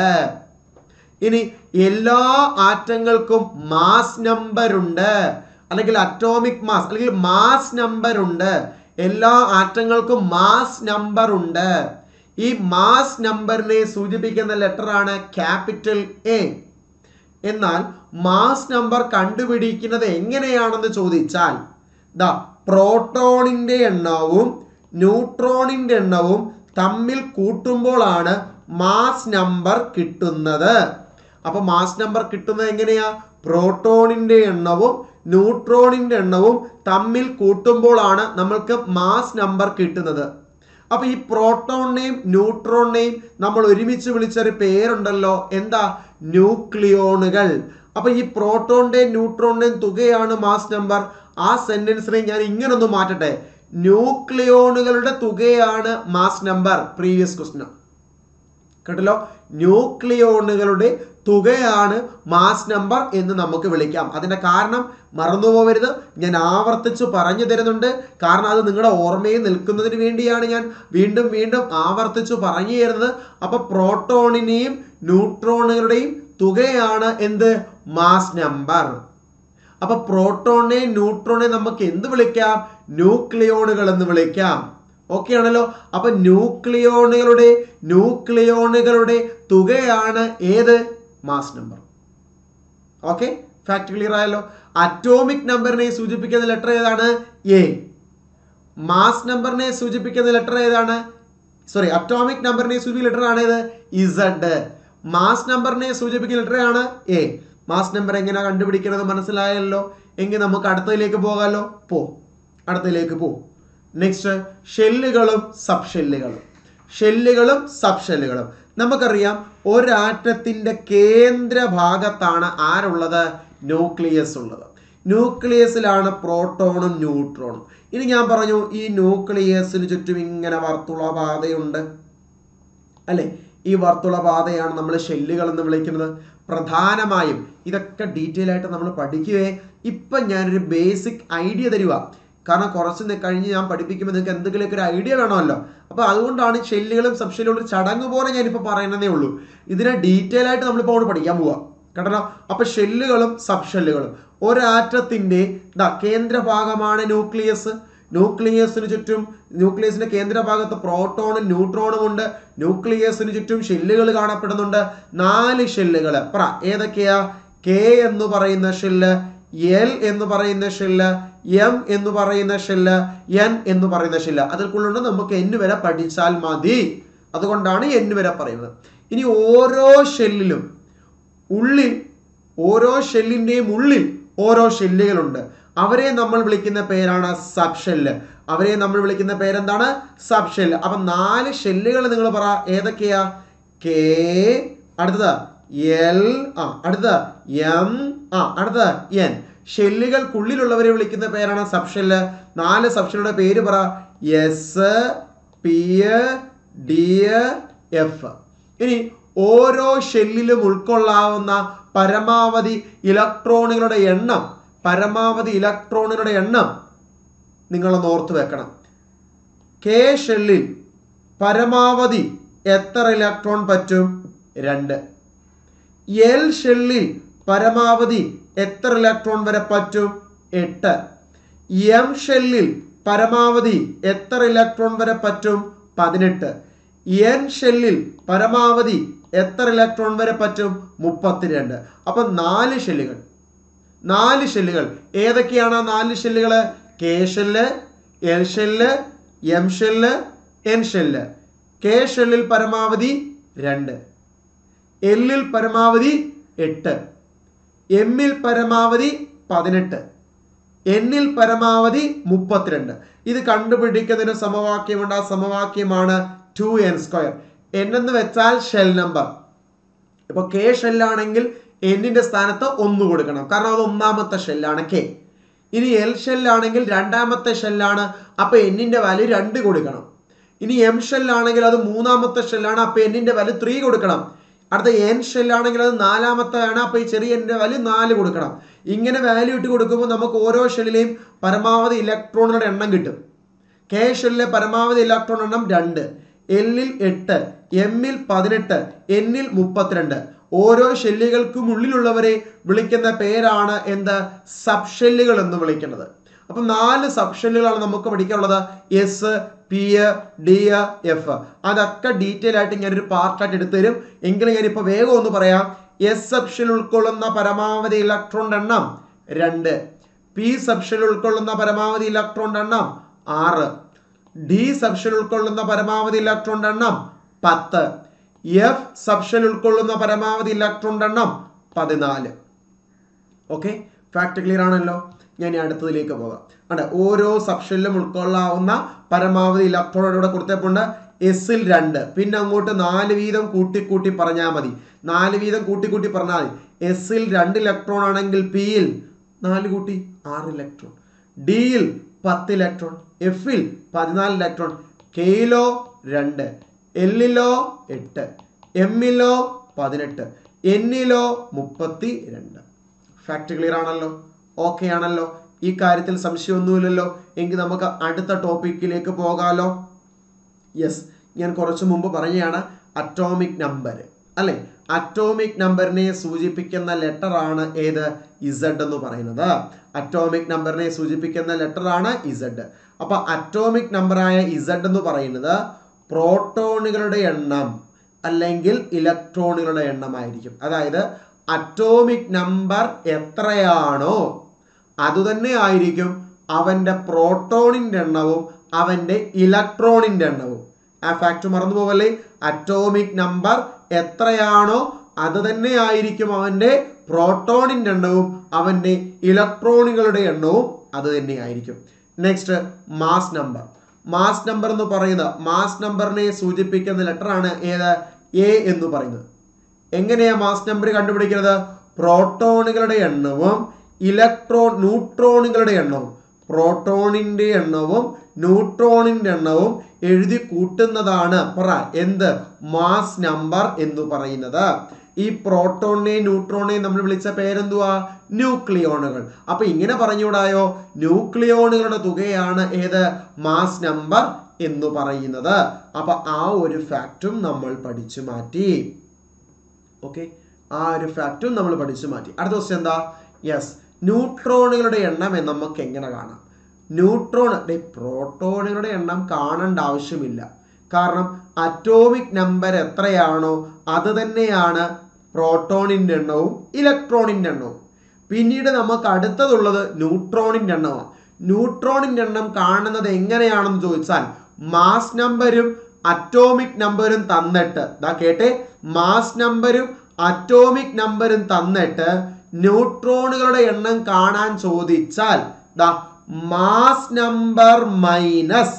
ഇനി എല്ലാ ആറ്റങ്ങൾക്കും മാസ് നമ്പർ ഉണ്ട് അല്ലെങ്കിൽ അറ്റോമിക് മാസ് അല്ലെങ്കിൽ മാസ് നമ്പർ ഉണ്ട് എല്ലാ ആറ്റങ്ങൾക്കും മാസ് നമ്പർ ഉണ്ട് ഈ മാസ് നമ്പറിനെ സൂചിപ്പിക്കുന്ന ലെറ്റർ ആണ് ക്യാപിറ്റൽ എ എന്നാൽ മാസ് നമ്പർ കണ്ടുപിടിക്കുന്നത് എങ്ങനെയാണെന്ന് ചോദിച്ചാൽ ദാ പ്രോട്ടോണിന്റെ എണ്ണവും ന്യൂട്രോണിന്റെ എണ്ണവും തമ്മിൽ കൂട്ടുമ്പോഴാണ് മാസ് നമ്പർ കിട്ടുന്നത് അപ്പൊ മാസ് നമ്പർ കിട്ടുന്നത് എങ്ങനെയാ പ്രോട്ടോണിന്റെ എണ്ണവും ന്യൂട്രോണിന്റെ എണ്ണവും തമ്മിൽ കൂട്ടുമ്പോഴാണ് നമ്മൾക്ക് മാസ് നമ്പർ കിട്ടുന്നത് അപ്പൊ ഈ പ്രോട്ടോണിനെയും ന്യൂട്രോണിനെയും നമ്മൾ ഒരുമിച്ച് വിളിച്ചൊരു പേരുണ്ടല്ലോ എന്താ ന്യൂക്ലിയോണുകൾ അപ്പൊ ഈ പ്രോട്ടോണിന്റെയും ന്യൂട്രോണിന്റെയും തുകയാണ് മാസ് നമ്പർ ആ സെന്റൻസിനെ ഞാൻ ഇങ്ങനെ ഒന്ന് മാറ്റട്ടെ ന്യൂക്ലിയോണുകളുടെ തുകയാണ് മാസ് നമ്പർ പ്രീവിയസ് ക്വസ്റ്റ്യൻ കേട്ടല്ലോ ന്യൂക്ലിയോണുകളുടെ തുകയാണ് മാസ് നമ്പർ എന്ന് നമുക്ക് വിളിക്കാം അതിന്റെ കാരണം മറന്നുപോകരുത് ഞാൻ ആവർത്തിച്ച് പറഞ്ഞു തരുന്നുണ്ട് കാരണം അത് നിങ്ങളുടെ ഓർമ്മയിൽ നിൽക്കുന്നതിന് വേണ്ടിയാണ് ഞാൻ വീണ്ടും വീണ്ടും ആവർത്തിച്ച് പറഞ്ഞു തരുന്നത് അപ്പൊ പ്രോട്ടോണിനെയും ന്യൂട്രോണുകളുടെയും തുകയാണ് എന്ത് മാസ് നമ്പർ അപ്പൊ പ്രോട്ടോണിനെ ന്യൂട്രോണിനെ നമുക്ക് എന്ത് വിളിക്കാം ന്യൂക്ലിയോണുകൾ എന്ന് വിളിക്കാം ഓക്കെ ആണല്ലോ അപ്പൊ ന്യൂക്ലിയോണുകളുടെ ന്യൂക്ലിയോണുകളുടെ തുകയാണ് ഏത് mass number okay fact clear ആയല്ലോ അറ്റോമിക് നമ്പറിനെ സൂചിപ്പിക്കുന്ന ലെറ്റർ ഏതാണ് എ മാസ് നമ്പറിനെ സൂചിപ്പിക്കുന്ന ലെറ്റർ ഏതാണ് സോറി അറ്റോമിക് നമ്പറിനെ സൂചിപ്പിക്കുന്ന ലെറ്റർ ആണ് ഏത് ഇസഡ് മാസ് നമ്പറിനെ സൂചിപ്പിക്കുന്ന ലെറ്റർ ആണ് എ മാസ് നമ്പർ എങ്ങനെയാ കണ്ടുപിടിക്കുന്നത് മനസ്സിലായല്ലോ എങ്കിൽ നമുക്ക് അടുത്തതിലേക്ക് പോകാമല്ലോ പോ അടുത്തതിലേക്ക് പോ നെക്സ്റ്റ് ഷെല്ലുകളും സബ് ഷെല്ലുകളും ഷെല്ലുകളും സബ് ഷെല്ലുകളും നമുക്കറിയാം ഒരാറ്റത്തിന്റെ കേന്ദ്ര ഭാഗത്താണ് ആരുള്ളത് ന്യൂക്ലിയസ് ഉള്ളത് ന്യൂക്ലിയസിലാണ് പ്രോട്ടോണും ന്യൂട്രോണും ഇനി ഞാൻ പറഞ്ഞു ഈ ന്യൂക്ലിയസിന് ചുറ്റും ഇങ്ങനെ വർത്തുള പാതയുണ്ട് അല്ലെ ഈ വർത്തുള പാതയാണ് നമ്മൾ ഷെല്ലുകൾ എന്ന് വിളിക്കുന്നത് പ്രധാനമായും ഇതൊക്കെ ഡീറ്റെയിൽ ആയിട്ട് നമ്മൾ പഠിക്കുകയെ ഇപ്പം ഞാനൊരു ബേസിക് ഐഡിയ തരുക കാരണം കുറച്ച് നി- കഴിഞ്ഞ് ഞാൻ പഠിപ്പിക്കുമ്പോൾ നിങ്ങൾക്ക് എന്തെങ്കിലുമൊക്കെ ഒരു ഐഡിയ വേണമല്ലോ അപ്പോൾ അതുകൊണ്ടാണ് ഷെല്ലുകളും സബ് ഷെല്ലുകളും ഒരു ചടങ്ങ് പോലെ ഞാനിപ്പോൾ പറയുന്നതേ ഉള്ളൂ ഇതിനെ ഡീറ്റെയിൽ ആയിട്ട് നമ്മളിപ്പോൾ അവിടെ പഠിക്കാൻ പോവാം കേട്ടോ അപ്പൊ ഷെല്ലുകളും സബ് ഷെല്ലുകളും ഒരാറ്റത്തിന്റെ ദാ കേന്ദ്രഭാഗമാണ് ന്യൂക്ലിയസ് ന്യൂക്ലിയസിന് ചുറ്റും ന്യൂക്ലിയസിന്റെ കേന്ദ്രഭാഗത്ത് പ്രോട്ടോണും ന്യൂട്രോണും ഉണ്ട് ന്യൂക്ലിയസിന് ചുറ്റും ഷെല്ലുകൾ കാണപ്പെടുന്നുണ്ട് നാല് ഷെല്ലുകൾ പറ ഏതൊക്കെയാ കെ എന്ന് പറയുന്ന ഷെല്ല് എൽ എന്ന് പറയുന്ന ഷെല്ല് എം എന്ന് പറയുന്ന ഷെല്ല് എൻ എന്ന് പറയുന്ന ഷെല്ല് അതിൽ കൊള്ളുകൊണ്ട് നമുക്ക് എൻ വരെ പഠിച്ചാൽ മതി അതുകൊണ്ടാണ് എൻ വരെ പറയുന്നത് ഇനി ഓരോ ഷെല്ലിലും ഉള്ളിൽ ഓരോ ഷെല്ലിന്റെയും ഉള്ളിൽ ഓരോ ഷെല്ലുകളുണ്ട് അവരെ നമ്മൾ വിളിക്കുന്ന പേരാണ് സബ് ഷെല്ല് അവരെ നമ്മൾ വിളിക്കുന്ന പേരെന്താണ് സബ് ഷെല്ല് അപ്പൊ നാല് ഷെല്ലുകൾ നിങ്ങൾ പറ ഏതൊക്കെയാ കെ അടുത്തത് എൽ ആ അടുത്ത എം ആ അടുത്ത എൻ ഷെല്ലുകൾക്കുള്ളിലുള്ളവരെ വിളിക്കുന്ന പേരാണ് സബ്ഷെല്ല് നാല് സബ്ഷെല്ലുടെ പേര് പറ എസ് പി ഡി എഫ് ഇനി ഓരോ ഷെല്ലിലും ഉൾക്കൊള്ളാവുന്ന പരമാവധി ഇലക്ട്രോണുകളുടെ എണ്ണം പരമാവധി ഇലക്ട്രോണുകളുടെ എണ്ണം നിങ്ങളൊന്ന് ഓർത്ത് വെക്കണം കെ ഷെല്ലിൽ പരമാവധി എത്ര ഇലക്ട്രോൺ പറ്റും രണ്ട് എൽ ഷെല്ലിൽ പരമാവധി എത്ര ഇലക്ട്രോൺ വരെ പറ്റും എട്ട് എം ഷെല്ലിൽ പരമാവധി എത്ര ഇലക്ട്രോൺ വരെ പറ്റും പതിനെട്ട് എൻ ഷെല്ലിൽ പരമാവധി എത്ര ഇലക്ട്രോൺ വരെ പറ്റും മുപ്പത്തിരണ്ട് അപ്പൊ നാല് ഷെല്ലുകൾ നാല് ഷെല്ലുകൾ ഏതൊക്കെയാണ് ആ നാല് ഷെല്ലുകൾ K shell L shell M shell N shell K ഷെല്ലിൽ പരമാവധി രണ്ട് എല്ലിൽ പരമാവധി എട്ട് എമ്മിൽ പരമാവധി പതിനെട്ട് എന്നിൽ പരമാവധി മുപ്പത്തിരണ്ട് ഇത് കണ്ടുപിടിക്കുന്നതിന് സമവാക്യമുണ്ട് ആ സമവാക്യമാണ് ടു എൻ സ്ക്വയർ എൻ എന്ന് വെച്ചാൽ ഷെൽ നമ്പർ ഇപ്പൊ കെ ഷെല്ലാണെങ്കിൽ എന്നിന്റെ സ്ഥാനത്ത് ഒന്ന് കൊടുക്കണം കാരണം അത് ഒന്നാമത്തെ ഷെല്ലാണ് കെ ഇനി എൽ ഷെല്ലാണെങ്കിൽ രണ്ടാമത്തെ ഷെല്ലാണ് അപ്പൊ എന്നിന്റെ വാല്യൂ രണ്ട് കൊടുക്കണം ഇനി എം ഷെല്ലാണെങ്കിൽ അത് മൂന്നാമത്തെ ഷെല്ലാണ് അപ്പൊ എന്നിന്റെ വാല്യൂ ത്രീ കൊടുക്കണം അടുത്ത എൻ ഷെല്ലാണെങ്കിൽ അത് നാലാമത്തെ ആണ് അപ്പൊ ഈ ചെറിയ എൻ്റെ വാല്യൂ നാല് കൊടുക്കണം ഇങ്ങനെ വാല്യൂ ഇട്ട് കൊടുക്കുമ്പോൾ നമുക്ക് ഓരോ ഷെല്ലിലെയും പരമാവധി ഇലക്ട്രോണുകളുടെ എണ്ണം കിട്ടും കെ ഷെല്ലിലെ പരമാവധി ഇലക്ട്രോൺ എണ്ണം രണ്ട് എല്ലിൽ എട്ട് എമ്മിൽ പതിനെട്ട് എന്നിൽ മുപ്പത്തിരണ്ട് ഓരോ ഷെല്ലുകൾക്കും ഉള്ളിലുള്ളവരെ വിളിക്കുന്ന പേരാണ് എന്ത് സബ് ഷെല്ലുകൾ എന്ന് വിളിക്കുന്നത് അപ്പൊ നാല് സബ് ഷെല്ലുകളാണ് നമുക്ക് പഠിക്കാനുള്ളത് എസ് പി ഡി എഫ് അതൊക്കെ ഡീറ്റെയിൽ ആയിട്ട് ഞാൻ ഒരു പാർട്ടായിട്ട് എടുത്തു തരും എങ്കിലും ഞാൻ ഇപ്പൊ വേഗം ഒന്ന് പറയാം എസ് സബ്ഷെൽ ഉൾക്കൊള്ളുന്ന പരമാവധി ഇലക്ട്രോൺ എണ്ണം രണ്ട് പി സബ്ഷെൽ ഉൾക്കൊള്ളുന്ന പരമാവധി ഇലക്ട്രോൺ എണ്ണം ആറ് ഡി സബ്ഷെൽ ഉൾക്കൊള്ളുന്ന പരമാവധി ഇലക്ട്രോൺ എണ്ണം പത്ത് എഫ് സബ്ഷെൽ ഉൾക്കൊള്ളുന്ന പരമാവധി ഇലക്ട്രോൺ എണ്ണം പതിനാല് ഓക്കെ ഫാക്ട് ക്ലിയർ ആണല്ലോ ഞാൻ ഇനി അടുത്തതിലേക്ക് പോകാം അതെ ഓരോ സബ്ഷെല്ലും ഉൾക്കൊള്ളാവുന്ന പരമാവധി ഇലക്ട്രോൺ ഇവിടെ കൊടുത്തപ്പോണ്ട് എസിൽ രണ്ട് പിന്നെ അങ്ങോട്ട് നാല് വീതം കൂട്ടി കൂട്ടി പറഞ്ഞാൽ മതി നാല് വീതം കൂട്ടി കൂട്ടി പറഞ്ഞാൽ മതി എസിൽ രണ്ട് ഇലക്ട്രോൺ ആണെങ്കിൽ പിയിൽ നാല് കൂട്ടി ആറ് ഇലക്ട്രോൺ ഡിയിൽ പത്ത് ഇലക്ട്രോൺ എഫിൽ പതിനാല് ഇലക്ട്രോൺ കെയിലോ രണ്ട് എല്ലിലോ എട്ട് എമ്മിലോ പതിനെട്ട് എന്നിലോ മുപ്പത്തി രണ്ട് ഫാക്ട് ക്ലിയർ ആണല്ലോ ഓക്കെ ആണല്ലോ ഈ കാര്യത്തിൽ സംശയമൊന്നുമില്ലല്ലോ എങ്കിൽ നമുക്ക് അടുത്ത ടോപ്പിക്കിലേക്ക് പോകാലോ യെസ് ഞാൻ കുറച്ച് മുമ്പ് പറഞ്ഞതാണ് അറ്റോമിക് നമ്പർ അല്ലെ അറ്റോമിക് നമ്പറിനെ സൂചിപ്പിക്കുന്ന ലെറ്റർ ആണ് ഏത് ഇസഡ് എന്ന് പറയുന്നത് അറ്റോമിക് നമ്പറിനെ സൂചിപ്പിക്കുന്ന ലെറ്റർ ആണ് ഇസഡ് അപ്പൊ അറ്റോമിക് നമ്പറായ ഇസഡ് എന്ന് പറയുന്നത് പ്രോട്ടോണുകളുടെ എണ്ണം അല്ലെങ്കിൽ ഇലക്ട്രോണുകളുടെ എണ്ണമായിരിക്കും അതായത് അറ്റോമിക് നമ്പർ എത്രയാണോ അതുതന്നെ ആയിരിക്കും അവന്റെ പ്രോട്ടോണിന്റെ എണ്ണവും അവന്റെ ഇലക്ട്രോണിന്റെ എണ്ണവും ആ ഫാക്ട് മറന്നു പോവല്ലേ അറ്റോമിക് നമ്പർ എത്രയാണോ അത് തന്നെ ആയിരിക്കും അവന്റെ പ്രോട്ടോണിന്റെ എണ്ണവും അവന്റെ ഇലക്ട്രോണുകളുടെ എണ്ണവും അത് തന്നെ ആയിരിക്കും next mass number mass number എന്ന് പറയുന്നത് മാസ് നമ്പറിനെ സൂചിപ്പിക്കുന്ന ലെറ്റർ ആണ് ഏത് എ എന്ന് പറയുന്നത് എങ്ങനെയാ മാസ് നമ്പർ കണ്ടുപിടിക്കുന്നത് പ്രോട്ടോണുകളുടെ എണ്ണവും ഇലക്ട്രോൺ ന്യൂട്രോണുകളുടെ എണ്ണവും പ്രോട്ടോണിന്റെ എണ്ണവും ന്യൂട്രോണിന്റെ എണ്ണവും എഴുതി കൂട്ടുന്നതാണ് പറ എന്ത് മാസ് നമ്പർ എന്ന് പറയുന്നത് ഈ പ്രോട്ടോണിനെയും ന്യൂട്രോണിനെയും നമ്മൾ വിളിച്ച പേരെന്തുവാ ന്യൂക്ലിയോണുകൾ അപ്പൊ ഇങ്ങനെ പറഞ്ഞുകൂടായോ ന്യൂക്ലിയോണുകളുടെ തുകയാണ് ഏത് മാസ് നമ്പർ എന്ന് പറയുന്നത് അപ്പൊ ആ ഒരു ഫാക്റ്റും നമ്മൾ പഠിച്ചു മാറ്റി ഓക്കെ ആ ഒരു ഫാക്റ്റും നമ്മൾ പഠിച്ചു മാറ്റി അടുത്ത ക്വസ്റ്റ്യൻ എന്താ യെസ് ന്യൂട്രോണുകളുടെ എണ്ണം എന്ന് നമുക്ക് എങ്ങനെ കാണാം ന്യൂട്രോൺ പ്രോട്ടോണുകളുടെ എണ്ണം കാണേണ്ട ആവശ്യമില്ല കാരണം അറ്റോമിക് നമ്പർ എത്രയാണോ അത് തന്നെയാണ് പ്രോട്ടോണിന്റെ എണ്ണവും ഇലക്ട്രോണിന്റെ എണ്ണവും പിന്നീട് നമുക്ക് അടുത്തതുള്ളത് ന്യൂട്രോണിന്റെ എണ്ണമാണ് ന്യൂട്രോണിന്റെ എണ്ണം കാണുന്നത് എങ്ങനെയാണെന്ന് ചോദിച്ചാൽ മാസ് നമ്പരും അറ്റോമിക് നമ്പരും തന്നിട്ട് ദാ കേട്ടെ മാസ് നമ്പരും അറ്റോമിക് നമ്പരും തന്നിട്ട് ന്യൂട്രോണുകളുടെ എണ്ണം കാണാൻ ചോദിച്ചാൽ ദാ mass number minus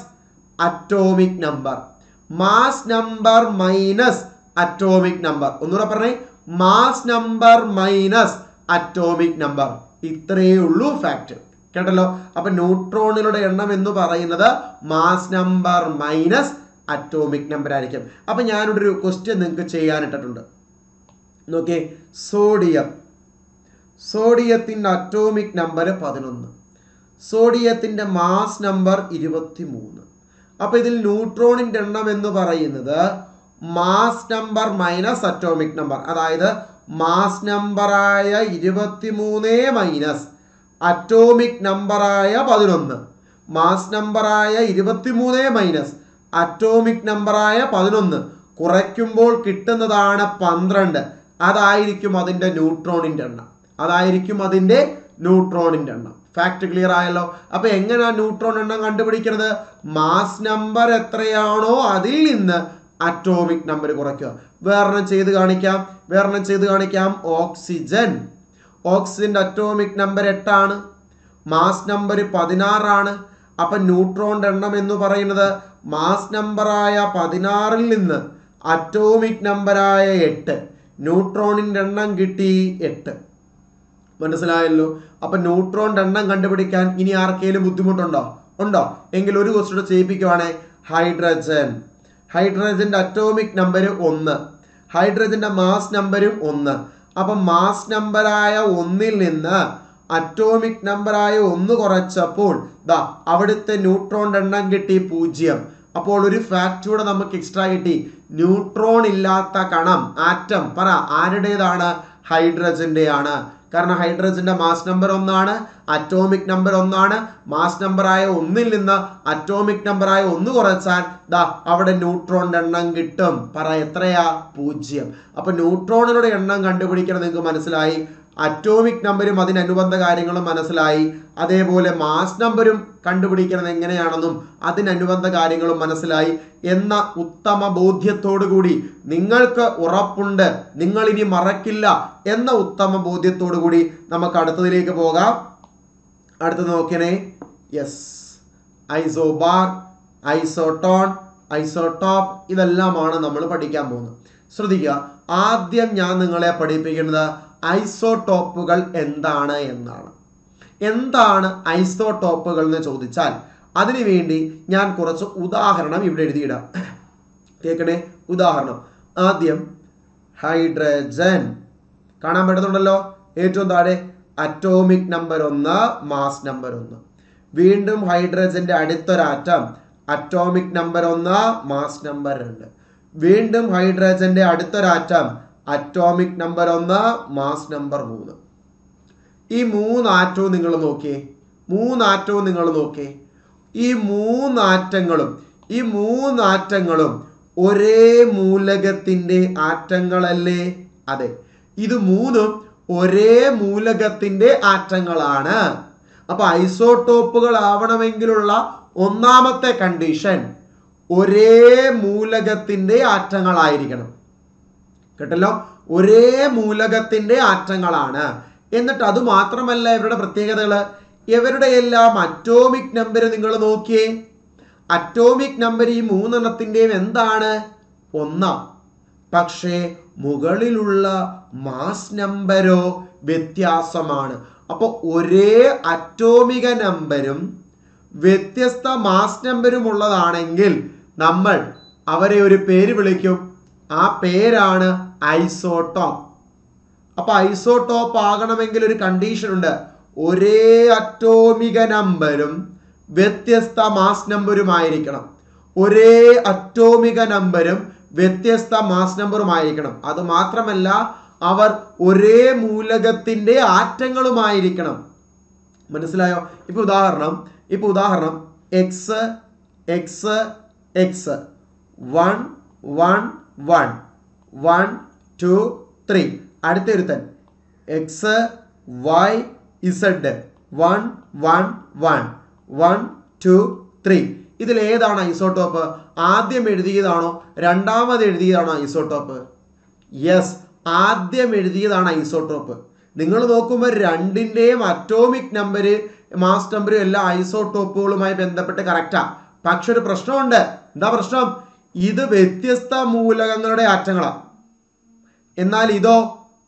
atomic number mass number minus atomic number ഒന്നുകൂടെ പറഞ്ഞേ mass number minus atomic number ഇത്രയേ ഉള്ളൂ ഫാക്ട് കേട്ടല്ലോ അപ്പൊ ന്യൂട്രോണുകളുടെ എണ്ണം എന്ന് പറയുന്നത് mass number minus atomic number ആയിരിക്കും അപ്പൊ ഞാനിവിടെ ഒരു ക്വസ്റ്റ്യൻ നിങ്ങൾക്ക് ചെയ്യാനിട്ടിട്ടുണ്ട് നോക്കിയേ സോഡിയം സോഡിയത്തിൻ്റെ അറ്റോമിക് നമ്പർ പതിനൊന്ന് സോഡിയത്തിൻ്റെ മാസ് നമ്പർ ഇരുപത്തി മൂന്ന് അപ്പോൾ ഇതിൽ ന്യൂട്രോണിൻ്റെ എണ്ണം എന്ന് പറയുന്നത് mass number minus atomic number അതായത് മാസ് നമ്പറായ ഇരുപത്തി മൂന്ന് മൈനസ് അറ്റോമിക് നമ്പറായ പതിനൊന്ന് മാസ് നമ്പറായ ഇരുപത്തി മൂന്ന് മൈനസ് അറ്റോമിക് നമ്പറായ പതിനൊന്ന് കുറയ്ക്കുമ്പോൾ കിട്ടുന്നതാണ് പന്ത്രണ്ട് അതായിരിക്കും അതിൻ്റെ ന്യൂട്രോണിൻ്റെ എണ്ണം അതായിരിക്കും അതിൻ്റെ ന്യൂട്രോണിൻ്റെ എണ്ണം ഫാക്ട് ക്ലിയർ ആയല്ലോ അപ്പൊ എങ്ങനെയാ ന്യൂട്രോൺ എണ്ണം കണ്ടുപിടിക്കുന്നത് മാസ് നമ്പർ എത്രയാണോ അതിൽ നിന്ന് അറ്റോമിക് നമ്പർ കുറയ്ക്കുക വേറെണ്ണം ചെയ്ത് കാണിക്കാം വേറെണ്ണം ചെയ്ത് കാണിക്കാം ഓക്സിജൻ ഓക്സിജന്റെ അറ്റോമിക് നമ്പർ എട്ടാണ് മാസ് നമ്പർ പതിനാറാണ് അപ്പൊ ന്യൂട്രോണിന്റെ എണ്ണം എന്ന് പറയുന്നത് മാസ് നമ്പറായ പതിനാറിൽ നിന്ന് അറ്റോമിക് നമ്പറായ എട്ട് ന്യൂട്രോണിന്റെ എണ്ണം കിട്ടി എട്ട് മനസ്സിലായല്ലോ അപ്പൊ ന്യൂട്രോണിന്റെ എണ്ണം കണ്ടുപിടിക്കാൻ ഇനി ആർക്കെങ്കിലും ബുദ്ധിമുട്ടുണ്ടോ ഉണ്ടോ എങ്കിൽ ഒരു ക്വസ്റ്റ്യൻ ചെയ്യിപ്പിക്കുവാണേ ഹൈഡ്രജൻ ഹൈഡ്രജന്റെ അറ്റോമിക് നമ്പർ ഒന്ന് ഹൈഡ്രജന്റെ മാസ് നമ്പരും ഒന്ന് അപ്പൊ മാസ് നമ്പറായ ഒന്നിൽ നിന്ന് അറ്റോമിക് നമ്പറായ ഒന്ന് കുറച്ചപ്പോൾ ദാ അവിടുത്തെ ന്യൂട്രോണിന്റെ എണ്ണം കിട്ടി പൂജ്യം അപ്പോൾ ഒരു ഫാക്ട് കൂടെ നമുക്ക് എക്സ്ട്രാ കിട്ടി ന്യൂട്രോൺ ഇല്ലാത്ത കണം ആറ്റം പറ ആരുടേതാണ് ഹൈഡ്രജന്റെ ആണ് കാരണം ഹൈഡ്രജന്റെ മാസ് നമ്പർ ഒന്നാണ് അറ്റോമിക് നമ്പർ ഒന്നാണ് മാസ് നമ്പറായ ഒന്നിൽ നിന്ന് അറ്റോമിക് നമ്പറായ ഒന്ന് കുറച്ചാൽ ദാ അവിടെ ന്യൂട്രോണിന്റെ എണ്ണം കിട്ടും പറ എത്രയാ പൂജ്യം അപ്പൊ ന്യൂട്രോണുകളുടെ എണ്ണം കണ്ടുപിടിക്കണം നിങ്ങൾക്ക് മനസ്സിലായി അറ്റോമിക് നമ്പരും അതിനനുബന്ധ കാര്യങ്ങളും മനസ്സിലായി അതേപോലെ മാസ് നമ്പരും കണ്ടുപിടിക്കുന്നത് എങ്ങനെയാണെന്നും അതിനനുബന്ധ കാര്യങ്ങളും മനസ്സിലായി എന്ന ഉത്തമ ബോധ്യത്തോടു കൂടി നിങ്ങൾക്ക് ഉറപ്പുണ്ട് നിങ്ങൾ ഇനി മറക്കില്ല എന്ന ഉത്തമ ബോധ്യത്തോടു കൂടി നമുക്ക് അടുത്തതിലേക്ക് പോകാം അടുത്തത് നോക്കിയേ യെസ് ഐസോബാർ ഐസോട്ടോൺ ഐസോടോപ്പ് ഇതെല്ലാമാണ് നമ്മൾ പഠിക്കാൻ പോകുന്നത് ശ്രദ്ധിക്കുക ആദ്യം ഞാൻ നിങ്ങളെ പഠിപ്പിക്കുന്നത് ഐസോടോപ്പുകൾ എന്താണ് എന്നാണ് എന്താണ് ഐസോടോപ്പുകൾ എന്ന് ചോദിച്ചാൽ അതിനുവേണ്ടി ഞാൻ കുറച്ച് ഉദാഹരണം ഇവിടെ എഴുതിയിടാം കേൾക്കണേ ഉദാഹരണം ആദ്യം ഹൈഡ്രജൻ കാണാൻ പറ്റുന്നുണ്ടല്ലോ ഏറ്റവും താഴെ അറ്റോമിക് നമ്പർ ഒന്ന് മാസ് നമ്പർ ഒന്ന് വീണ്ടും ഹൈഡ്രജന്റെ അടുത്തൊരാറ്റം അറ്റോമിക് നമ്പർ ഒന്ന് മാസ് നമ്പർ രണ്ട് വീണ്ടും ഹൈഡ്രജന്റെ അടുത്തൊരാറ്റം അറ്റോമിക് നമ്പർ ഒന്ന് മാസ് നമ്പർ മൂന്ന് ഈ മൂന്ന് ആറ്റവും നിങ്ങൾ നോക്കിയേ മൂന്ന് ആറ്റവും നിങ്ങൾ നോക്കിയേ ഈ മൂന്ന് ആറ്റങ്ങളും ഈ മൂന്ന് ആറ്റങ്ങളും ഒരേ മൂലകത്തിന്റെ ആറ്റങ്ങളല്ലേ അതെ ഇത് മൂന്നും ഒരേ മൂലകത്തിന്റെ ആറ്റങ്ങളാണ് അപ്പൊ ഐസോട്ടോപ്പുകൾ ആവണമെങ്കിലുള്ള ഒന്നാമത്തെ കണ്ടീഷൻ ഒരേ മൂലകത്തിന്റെ ആറ്റങ്ങളായിരിക്കണം കേട്ടല്ലോ ഒരേ മൂലകത്തിന്റെ ആറ്റങ്ങളാണ് എന്നിട്ട് അത് മാത്രമല്ല ഇവരുടെ പ്രത്യേകതകള് ഇവരുടെ എല്ലാം അറ്റോമിക് നമ്പർ നിങ്ങൾ നോക്കിയേ അറ്റോമിക് നമ്പർ ഈ മൂന്നെണ്ണത്തിന്റെയും എന്താണ് ഒന്നാം പക്ഷേ മുകളിലുള്ള മാസ് നമ്പരോ വ്യത്യാസമാണ് അപ്പോൾ ഒരേ അറ്റോമിക നമ്പരും വ്യത്യസ്ത മാസ് നമ്പരും ഉള്ളതാണെങ്കിൽ നമ്മൾ അവരെ ഒരു പേര് വിളിക്കും ആ പേരാണ് ഐസോട്ടോപ്പ് അപ്പൊ ഐസോട്ടോപ്പ് ആകണമെങ്കിൽ ഒരു കണ്ടീഷൻ ഉണ്ട് ഒരേ അറ്റോമിക നമ്പരും വ്യത്യസ്ത മാസ് നമ്പരും ആയിരിക്കണം ഒരേ അറ്റോമിക നമ്പരും വ്യത്യസ്ത മാസ് നമ്പറും ആയിരിക്കണം അത് മാത്രമല്ല അവർ ഒരേ മൂലകത്തിന്റെ ആറ്റങ്ങളുമായിരിക്കണം മനസ്സിലായോ ഇപ്പൊ ഉദാഹരണം ഇപ്പൊ ഉദാഹരണം X X X one one one one two three അടുത്തൊരുത്തൻ X Y Z one one one one two three ഇതിൽ ഏതാണ് ഐസോട്ടോപ്പ് ആദ്യം എഴുതിയതാണോ രണ്ടാമത് എഴുതിയതാണോ ഐസോട്ടോപ്പ് യെസ് ആദ്യം എഴുതിയതാണ് ഐസോട്ടോപ്പ് നിങ്ങൾ നോക്കുമ്പോൾ രണ്ടിൻ്റെയും അറ്റോമിക് നമ്പര് മാസ് നമ്പരും എല്ലാം ഐസോട്ടോപ്പുകളുമായി ബന്ധപ്പെട്ട് കറക്റ്റാ പക്ഷെ ഒരു പ്രശ്നമുണ്ട് എന്താ പ്രശ്നം ഇത് വ്യത്യസ്ത മൂലകങ്ങളുടെ ആറ്റങ്ങളാണ് എന്നാൽ ഇതോ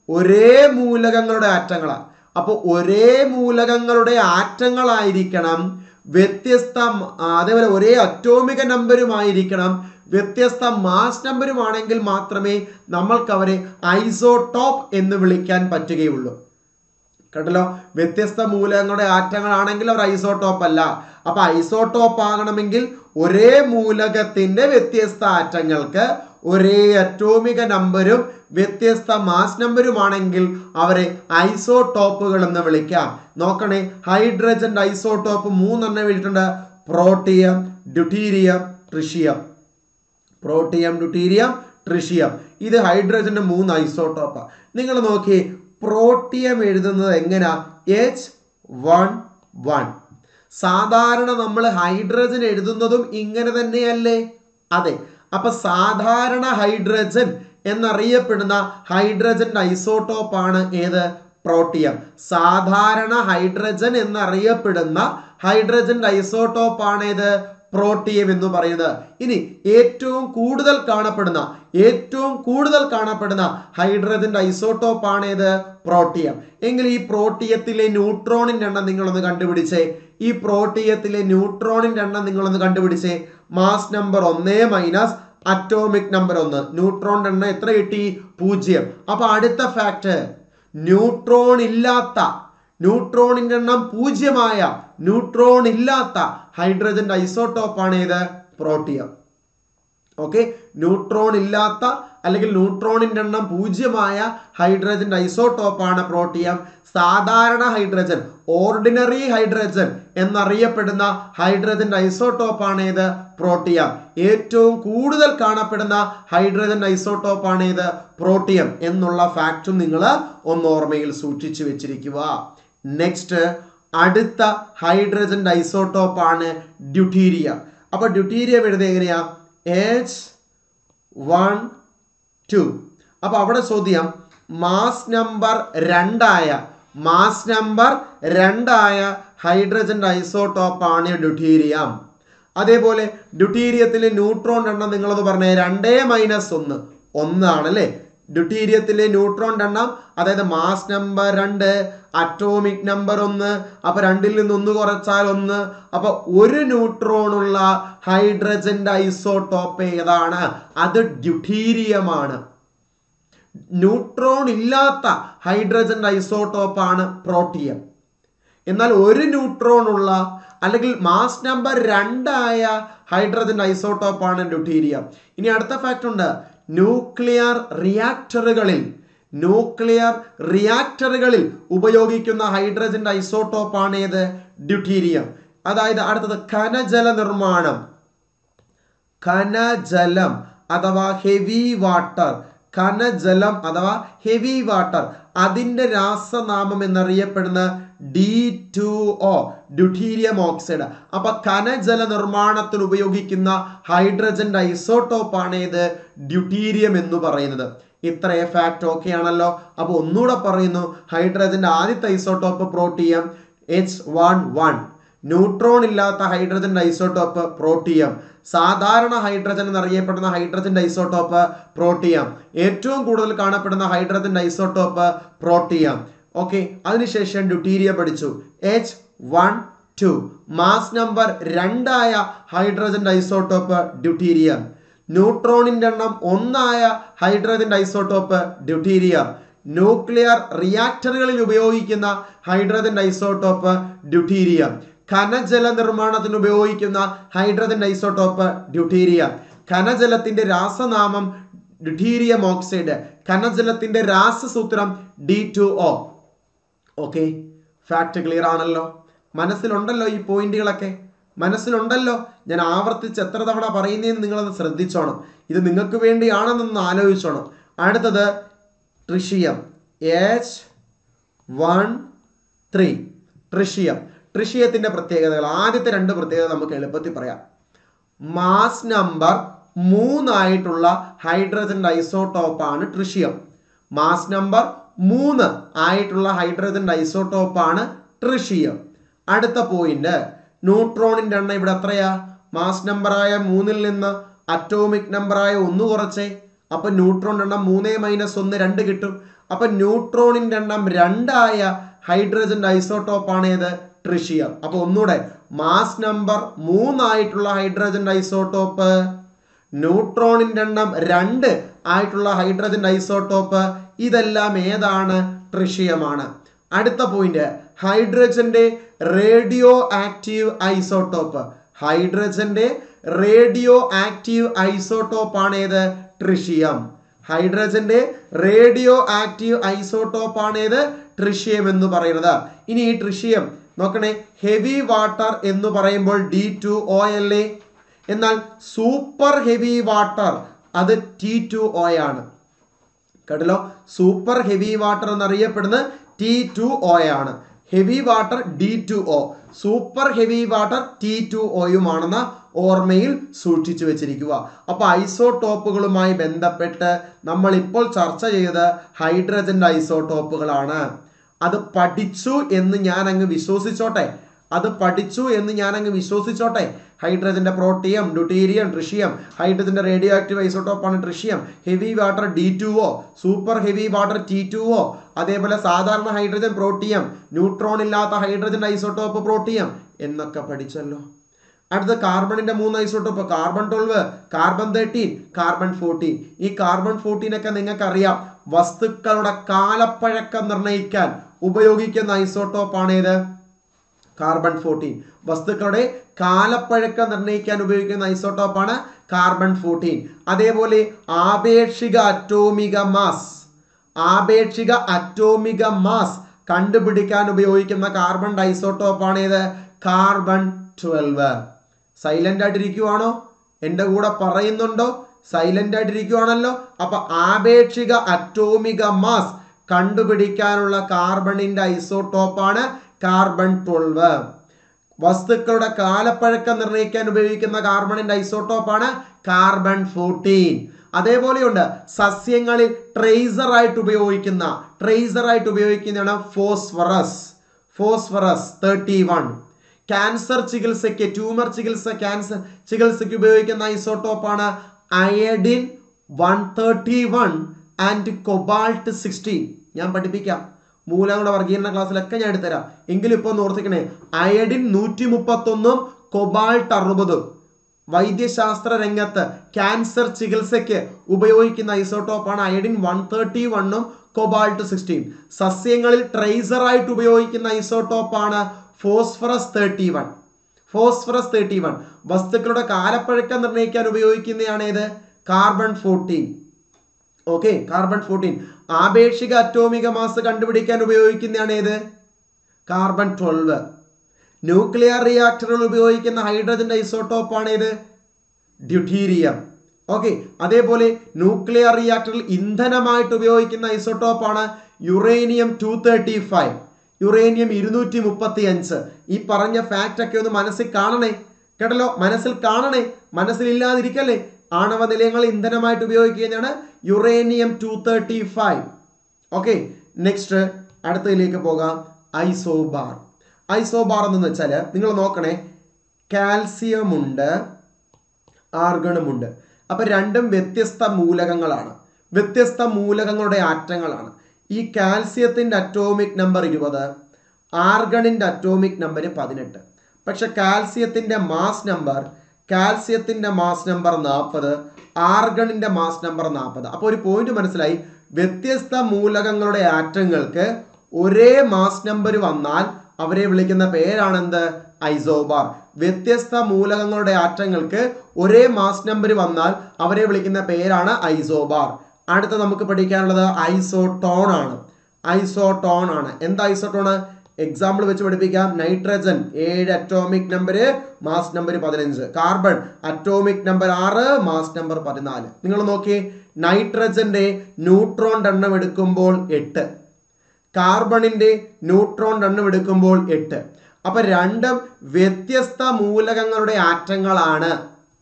ഒരേ മൂലകങ്ങളുടെ ആറ്റങ്ങളാണ് അപ്പോൾ ഒരേ മൂലകങ്ങളുടെ ആറ്റങ്ങളായിരിക്കണം വ്യത്യസ്ത മ- ആ, അതേപോലെ ഒരേ അറ്റോമിക നമ്പരുമായിരിക്കണം വ്യത്യസ്ത മാസ് നമ്പരുമാണെങ്കിൽ മാത്രമേ നമ്മൾക്ക് അവരെ ഐസോടോപ്പ് എന്ന് വിളിക്കാൻ പറ്റുകയുള്ളൂ കേട്ടല്ലോ വ്യത്യസ്ത മൂലകങ്ങളുടെ ആറ്റങ്ങളാണെങ്കിൽ അവർ ഐസോടോപ്പ് അല്ല അപ്പൊ ഐസോടോപ്പ് ആകണമെങ്കിൽ ഒരേ മൂലകത്തിന്റെ വ്യത്യസ്ത ആറ്റങ്ങൾക്ക് ഒരേ അറ്റോമിക നമ്പരും വ്യത്യസ്ത മാസ് നമ്പരുമാണെങ്കിൽ അവരെ ഐസോടോപ്പുകൾ എന്ന് വിളിക്കാം നോക്കണേ ഹൈഡ്രജൻ ഐസോടോപ്പ് മൂന്നെണ്ണം എഴുതിയിട്ടുണ്ട് protium deuterium tritium protium deuterium tritium ഇത് ഹൈഡ്രജന്റെ മൂന്ന് ഐസോട്ടോപ്പാ നിങ്ങൾ നോക്കി പ്രോട്ടിയം എഴുതുന്നത് എങ്ങനെയാ എച്ച് വൺ വൺ സാധാരണ നമ്മൾ ഹൈഡ്രജൻ എഴുതുന്നതും ഇങ്ങനെ തന്നെയല്ലേ അതെ അപ്പൊ സാധാരണ ഹൈഡ്രജൻ എന്നറിയപ്പെടുന്ന ഹൈഡ്രജന്റെ ഐസോട്ടോപ്പാണ് ഏത് പ്രോട്ടിയം സാധാരണ ഹൈഡ്രജൻ എന്നറിയപ്പെടുന്ന ഹൈഡ്രജന്റെ ഐസോട്ടോപ്പാണ് ഏത് പ്രോട്ടിയം എന്ന് പറയുന്നത് ഇനി ഏറ്റവും കൂടുതൽ കാണപ്പെടുന്ന ഏറ്റവും കൂടുതൽ കാണപ്പെടുന്ന ഹൈഡ്രജന്റെ ഐസോട്ടോപ്പ് ആണ് ഏത് പ്രോട്ടിയം എങ്കിൽ ഈ പ്രോട്ടിയത്തിലെ ന്യൂട്രോണിന്റെ എണ്ണം നിങ്ങളൊന്ന് കണ്ടുപിടിച്ചേ ഈ പ്രോട്ടിയത്തിലെ ന്യൂട്രോണിന്റെ എണ്ണം നിങ്ങളൊന്ന് കണ്ടുപിടിച്ചേ മാസ് നമ്പർ ഒന്നേ മൈനസ് അറ്റോമിക് നമ്പർ ഒന്ന് ന്യൂട്രോണിന്റെ എണ്ണം എത്ര കിട്ടി പൂജ്യം അപ്പൊ അടുത്ത ഫാക്ട് ന്യൂട്രോൺ ഇല്ലാത്ത ന്യൂട്രോണിന്റെ എണ്ണം പൂജ്യമായ ന്യൂട്രോൺ ഇല്ലാത്ത ഹൈഡ്രജന്റെ ഐസോട്ടോപ്പാണ് ഏത് പ്രോട്ടിയം ഓക്കെ ന്യൂട്രോൺ ഇല്ലാത്ത അല്ലെങ്കിൽ ന്യൂട്രോണിന്റെ എണ്ണം പൂജ്യമായ ഹൈഡ്രജന്റെ ഐസോട്ടോപ്പാണ് പ്രോട്ടിയം സാധാരണ ഹൈഡ്രജൻ ഓർഡിനറി ഹൈഡ്രജൻ എന്നറിയപ്പെടുന്ന ഹൈഡ്രജന്റെ ഐസോട്ടോപ്പാണ് ഏത് പ്രോട്ടിയം ഏറ്റവും കൂടുതൽ കാണപ്പെടുന്ന ഹൈഡ്രജൻ ഐസോട്ടോപ്പാണ് ഏത് പ്രോട്ടിയം എന്നുള്ള ഫാക്റ്റും നിങ്ങൾ ഒന്ന് ഓർമ്മയിൽ സൂക്ഷിച്ചു വെച്ചിരിക്കുക നെക്സ്റ്റ് അടുത്ത ഹൈഡ്രജന്റെ ഐസോട്ടോപ്പാണ് ഡ്യൂട്ടീരിയ അപ്പൊ ഡ്യൂട്ടീരിയം എഴുതുന്നത് എങ്ങനെയാ എച്ച് വൺ ടു അപ്പൊ അവിടെ ചോദ്യം മാസ് നമ്പർ രണ്ടായ മാസ് നമ്പർ രണ്ടായ ഹൈഡ്രജന്റെ ഐസോട്ടോപ്പാണ് ഡ്യൂട്ടീരിയം അതേപോലെ ഡ്യൂട്ടീരിയത്തിലെ ന്യൂട്രോൺ എണ്ണം നിങ്ങളത് പറഞ്ഞേ രണ്ടേ മൈനസ് ഒന്ന് ഒന്നാണ് അല്ലേ ഡ്യൂട്ടീരിയത്തിലെ ന്യൂട്രോൺ എണ്ണം അതായത് മാസ് നമ്പർ രണ്ട് അറ്റോമിക് നമ്പർ ഒന്ന് അപ്പൊ രണ്ടിൽ നിന്ന് ഒന്ന് കുറച്ചാൽ ഒന്ന് അപ്പൊ ഒരു ന്യൂട്രോൺ ഉള്ള ഹൈഡ്രജന്റെ ഐസോട്ടോപ്പ് ഏതാണ് അത് ഡ്യൂട്ടീരിയമാണ് ന്യൂട്രോൺ ഇല്ലാത്ത ഹൈഡ്രജന്റെ ഐസോട്ടോപ്പാണ് പ്രോട്ടിയം എന്നാൽ ഒരു ന്യൂട്രോൺ ഉള്ള അല്ലെങ്കിൽ മാസ് നമ്പർ രണ്ടായ ഹൈഡ്രജൻ ഐസോട്ടോപ്പാണ് ഡ്യൂട്ടീരിയം ഇനി അടുത്ത ഫാക്ട് ഉണ്ട് ന്യൂക്ലിയർ റിയാക്ടറുകളിൽ ന്യൂക്ലിയർ റിയാക്ടറുകളിൽ ഉപയോഗിക്കുന്ന ഹൈഡ്രജന്റെ ഐസോട്ടോപ്പാണ് ഏത് ഡ്യൂട്ടീരിയം അതായത് അടുത്തത് ഖനജല നിർമ്മാണം ഖനജലം അഥവാ ഹെവി വാട്ടർ ഖനജലം അഥവാ ഹെവി വാട്ടർ അതിന്റെ രാസനാമം എന്നറിയപ്പെടുന്ന D two O deuterium oxide അപ്പൊ ഖനജല നിർമ്മാണത്തിന് ഉപയോഗിക്കുന്ന ഹൈഡ്രജന്റെ ഐസോട്ടോപ്പാണ് ഏത് ഡ്യൂട്ടീരിയം എന്ന് പറയുന്നത് ഇത്രയും ഫാക്ട് ഓക്കെ ആണല്ലോ അപ്പൊ ഒന്നുകൂടെ പറയുന്നു ഹൈഡ്രജന്റെ ആദ്യത്തെ isotope protium H one one neutron ഇല്ലാത്ത ഹൈഡ്രജന്റെ ഐസോട്ടോപ്പ് പ്രോട്ടിയം സാധാരണ ഹൈഡ്രജൻ എന്നറിയപ്പെടുന്ന ഹൈഡ്രജന്റെ ഐസോട്ടോപ്പ് പ്രോട്ടിയം ഏറ്റവും കൂടുതൽ കാണപ്പെടുന്ന ഹൈഡ്രജന്റെ ഐസോട്ടോപ്പ് പ്രോട്ടിയം ഓക്കെ അതിനുശേഷം ഡ്യൂട്ടീരിയ പഠിച്ചു H one two mass number രണ്ടായ ഹൈഡ്രജന്റെ ഐസോട്ടോപ്പ് ഡ്യൂട്ടീരിയം ന്യൂട്രോണിന്റെ എണ്ണം ഒന്നായ ഹൈഡ്രജന്റെ ഐസോട്ടോപ്പ് ഡ്യൂട്ടീരിയം ന്യൂക്ലിയർ റിയാക്ടറുകളിൽ ഉപയോഗിക്കുന്ന ഹൈഡ്രജൻ ഐസോട്ടോപ്പ് ഡ്യൂട്ടീരിയം ഖനജല നിർമ്മാണത്തിന് ഉപയോഗിക്കുന്ന ഹൈഡ്രജൻ ഐസോട്ടോപ്പ് ഡ്യൂട്ടീരിയം ഖനജലത്തിന്റെ രാസനാമം ഡ്യൂട്ടീരിയം ഓക്സൈഡ് ഖനജലത്തിന്റെ രാസസൂത്രം D two O okay fact clear ആണല്ലോ മനസ്സിലുണ്ടല്ലോ ഈ പോയിന്റുകളൊക്കെ മനസ്സിലുണ്ടല്ലോ ഞാൻ ആവർത്തിച്ച് എത്ര തവണ പറയുന്നതെന്ന് നിങ്ങളത് ശ്രദ്ധിച്ചോണം ഇത് നിങ്ങൾക്ക് വേണ്ടിയാണെന്നൊന്ന് ആലോചിച്ചോണം അടുത്തത് tritium H one three tritium ട്രിഷിയത്തിന്റെ പ്രത്യേകതകൾ ആദ്യത്തെ രണ്ട് പ്രത്യേകത നമുക്ക് എളുപ്പത്തിൽ പറയാം മാസ് നമ്പർ മൂന്നായിട്ടുള്ള ഹൈഡ്രജൻ ഐസോട്ടോപ്പാണ് ട്രിഷിയം മാസ് നമ്പർ മൂന്ന് ആയിട്ടുള്ള ഹൈഡ്രജൻ ഐസോട്ടോപ്പാണ് ട്രിഷിയം അടുത്ത പോയിന്റ് ന്യൂട്രോണിന്റെ എണ്ണം ഇവിടെ എത്രയാ മാസ് നമ്പറായ മൂന്നിൽ നിന്ന് അറ്റോമിക് നമ്പറായ ഒന്ന് കുറച്ചേ അപ്പൊ ന്യൂട്രോൺ എണ്ണം മൂന്നേ മൈനസ് ഒന്ന് രണ്ട് കിട്ടും അപ്പൊ ന്യൂട്രോണിന്റെ എണ്ണം രണ്ടായ ഹൈഡ്രജന്റെ ഐസോട്ടോപ്പാണ് ഏത് ട്രിഷിയം അപ്പൊ ഒന്നുകൂടെ മാസ് നമ്പർ മൂന്നായിട്ടുള്ള ഹൈഡ്രജന്റെ ഐസോട്ടോപ്പ് ന്യൂട്രോണിന്റെ എണ്ണം രണ്ട് ആയിട്ടുള്ള ഹൈഡ്രജൻ ഐസോട്ടോപ്പ് ഇതെല്ലാം ഏതാണ് ട്രിഷിയമാണ് അടുത്ത പോയിന്റ് ഹൈഡ്രജന്റെ റേഡിയോ ആക്റ്റീവ് ഐസോട്ടോപ്പ് ഹൈഡ്രജന്റെ റേഡിയോ ആക്റ്റീവ് ഐസോട്ടോപ്പ് ആണ് ഏത് ട്രിഷിയം ഹൈഡ്രജന്റെ റേഡിയോ ആക്റ്റീവ് ഐസോട്ടോപ്പ് ആണ് ഏത് ട്രിഷിയം എന്ന് പറയുന്നത് ഇനി ഈ ട്രിഷിയം നോക്കണേ ഹെവി വാട്ടർ എന്ന് പറയുമ്പോൾ ഡി ടു ഒ എൽ എ എന്നാൽ സൂപ്പർ ഹെവി വാട്ടർ അത് ടി ടു ഒ ആണ് കേട്ടല്ലോ സൂപ്പർ ഹെവി വാട്ടർ എന്നറിയപ്പെടുന്നത് ടി ടു ഒ ആണ് heavy water D two O super heavy water T two ഒയുമാണെന്ന് ഓർമ്മയിൽ സൂക്ഷിച്ചു വെച്ചിരിക്കുക അപ്പൊ ഐസോടോപ്പുകളുമായി ബന്ധപ്പെട്ട് നമ്മൾ ഇപ്പോൾ ചർച്ച ചെയ്തത് ഹൈഡ്രജന്റെ ഐസോടോപ്പുകളാണ് അത് പഠിച്ചു എന്ന് ഞാൻ അങ്ങ് വിശ്വസിച്ചോട്ടെ അത് പഠിച്ചു എന്ന് ഞാൻ അങ്ങ് വിശ്വസിച്ചോട്ടെ ഹൈഡ്രജന്റെ പ്രോട്ടിയം ഡ്യൂട്ടീരിയം ട്രിഷിയം ഹൈഡ്രജന്റെ റേഡിയോ ആക്റ്റീവ് ഐസോട്ടോപ്പാണ് tritium heavy water D two O super heavy water T two O അതേപോലെ സാധാരണ ഹൈഡ്രജൻ പ്രോട്ടിയം ന്യൂട്രോൺ ഇല്ലാത്ത ഹൈഡ്രജൻ ഐസോട്ടോപ്പ് പ്രോട്ടിയം എന്നൊക്കെ പഠിച്ചല്ലോ അടുത്ത കാർബണിന്റെ മൂന്ന് isotope carbon twelve carbon thirteen carbon fourteen ഈ കാർബൺ ഫോർട്ടീൻ ഒക്കെ നിങ്ങൾക്ക് അറിയാം വസ്തുക്കളുടെ കാലപ്പഴക്കം നിർണ്ണയിക്കാൻ ഉപയോഗിക്കുന്ന ഐസോട്ടോപ്പാണ് ഏത് കാർബൺ ഫോർട്ടീൻ വസ്തുക്കളുടെ കാലപ്പഴക്കം നിർണ്ണയിക്കാൻ ഉപയോഗിക്കുന്ന ഐസോട്ടോപ്പാണ് കാർബൺ ഫോർട്ടീൻ അതേപോലെ ആപേക്ഷിക അറ്റോമിക മാസ് ആപേക്ഷിക അറ്റോമിക മാസ് കണ്ടുപിടിക്കാൻ ഉപയോഗിക്കുന്ന കാർബൺ ഐസോട്ടോപ്പാണ് ഏത് കാർബൺ ട്വൽവ് സൈലന്റ് ആയിട്ടിരിക്കുവാണോ എൻ്റെ കൂടെ പറയുന്നുണ്ടോ സൈലന്റ് ആയിട്ടിരിക്കുവാണല്ലോ അപ്പൊ ആപേക്ഷിക അറ്റോമിക മാസ് കണ്ടുപിടിക്കാനുള്ള കാർബണിന്റെ ഐസോട്ടോപ്പാണ് കാർബൺ ട്വൽവ് വസ്തുക്കളുടെ കാലപ്പഴക്കം നിർണ്ണയിക്കാൻ ഉപയോഗിക്കുന്ന കാർബണിന്റെ ഐസോട്ടോപ്പാണ് കാർബൺ ഫോർട്ടീൻ അതേപോലെയുണ്ട് സസ്യങ്ങളിൽ ട്രേസർ ആയിട്ട് ഉപയോഗിക്കുന്ന ട്രേസർ ആയിട്ട് ഉപയോഗിക്കുന്നതാണ് phosphorus phosphorus thirty one cancer ചികിത്സയ്ക്ക് ട്യൂമർ ചികിത്സ ക്യാൻസർ ചികിത്സയ്ക്ക് ഉപയോഗിക്കുന്ന ഐസോട്ടോപ്പാണ് iodine one thirty one and cobalt sixteen ഞാൻ പഠിപ്പിക്കാം മൂലങ്ങളുടെ വർഗീകരണ ക്ലാസ്സിലൊക്കെ ഞാൻ എടുത്തുതരാം എങ്കിലും ഇപ്പോൾ ഒന്ന് ഓർത്തിക്കണേ അയഡിൻ നൂറ്റി മുപ്പത്തൊന്നും കൊബാൾട്ട് അറുപതും വൈദ്യശാസ്ത്ര രംഗത്ത് ക്യാൻസർ ചികിത്സയ്ക്ക് ഉപയോഗിക്കുന്ന ഐസോട്ടോപ്പാണ് അയഡിൻ വൺ തേർട്ടി വണ്ണും കൊബാൾട്ട് സിക്സ്റ്റീൻ സസ്യങ്ങളിൽ ട്രേസർ ആയിട്ട് ഉപയോഗിക്കുന്ന ഐസോട്ടോപ്പാണ് phosphorus thirty one phosphorus thirty one വസ്തുക്കളുടെ കാലപ്പഴക്കം നിർണ്ണയിക്കാൻ ഉപയോഗിക്കുന്നതാണ് ഏത് carbon fourteen okay carbon fourteen ആപേക്ഷിക അറ്റോമിക മാസ് കണ്ടുപിടിക്കാൻ ഉപയോഗിക്കുന്നതാണ് ഏത് കാർബൺ ട്വൽവ് ന്യൂക്ലിയർ റിയാക്ടറുകൾ ഉപയോഗിക്കുന്ന ഹൈഡ്രജന്റെ ഐസോട്ടോപ്പാണ് ഏത് ഡ്യൂട്ടീരിയം ഓക്കെ അതേപോലെ ന്യൂക്ലിയർ റിയാക്ടറിൽ ഇന്ധനമായിട്ട് ഉപയോഗിക്കുന്ന ഐസോട്ടോപ്പാണ് uranium two thirty five uranium ഇരുന്നൂറ്റി മുപ്പത്തി അഞ്ച് ഈ പറഞ്ഞ ഫാക്റ്റ് ഒക്കെ ഒന്ന് മനസ്സിൽ കാണണേ കേട്ടല്ലോ മനസ്സിൽ കാണണേ മനസ്സിലില്ലാതിരിക്കല്ലേ ആണവ നിലയങ്ങൾ ഇന്ധനമായിട്ട് ഉപയോഗിക്കുന്നതാണ് uranium two thirty five okay next അടുത്തതിലേക്ക് പോകാം ഐസോബാർ ഐസോബാർ എന്ന് വെച്ചാൽ നിങ്ങൾ നോക്കണേ കാൽസ്യം ഉണ്ട് ആർഗണുമുണ്ട് അപ്പൊ രണ്ടും വ്യത്യസ്ത മൂലകങ്ങളാണ് വ്യത്യസ്ത മൂലകങ്ങളുടെ ആറ്റങ്ങളാണ് ഈ കാൽസ്യത്തിന്റെ അറ്റോമിക് നമ്പർ ഇരുപത് ആർഗണിന്റെ അറ്റോമിക് നമ്പർ പതിനെട്ട് പക്ഷെ കാൽസ്യത്തിന്റെ മാസ് നമ്പർ കാൽസ്യത്തിന്റെ മാസ് നമ്പർ നാൽപ്പത് ആർഗണിന്റെ മാസ് നമ്പർ നാൽപ്പത് അപ്പോൾ ഒരു പോയിന്റ് മനസ്സിലായി വ്യത്യസ്ത മൂലകങ്ങളുടെ ആറ്റങ്ങൾക്ക് ഒരേ മാസ് നമ്പർ വന്നാൽ അവരെ വിളിക്കുന്ന പേരാണെന്ത് ഐസോബാർ വ്യത്യസ്ത മൂലകങ്ങളുടെ ആറ്റങ്ങൾക്ക് ഒരേ മാസ് നമ്പർ വന്നാൽ അവരെ വിളിക്കുന്ന പേരാണ് ഐസോബാർ അടുത്ത നമുക്ക് പഠിക്കാനുള്ളത് ഐസോട്ടോൺ ആണ് ഐസോട്ടോൺ ആണ് എന്താ ഐസോട്ടോണ് എക്സാമ്പിൾ വെച്ച് പഠിപ്പിക്കാം നൈട്രജൻ ഏഴ് അറ്റോമിക് നമ്പർ മാസ് നമ്പർ പതിനഞ്ച് കാർബൺ അറ്റോമിക് നമ്പർ ആറ് മാസ് നമ്പർ പതിനാല് നിങ്ങൾ നോക്കിയേ നൈട്രജന്റെ ന്യൂട്രോൺ എണ്ണം എടുക്കുമ്പോൾ എട്ട് കാർബണിന്റെ ന്യൂട്രോൺ എണ്ണം എടുക്കുമ്പോൾ എട്ട് അപ്പൊ രണ്ടും വ്യത്യസ്ത മൂലകങ്ങളുടെ ആറ്റങ്ങളാണ്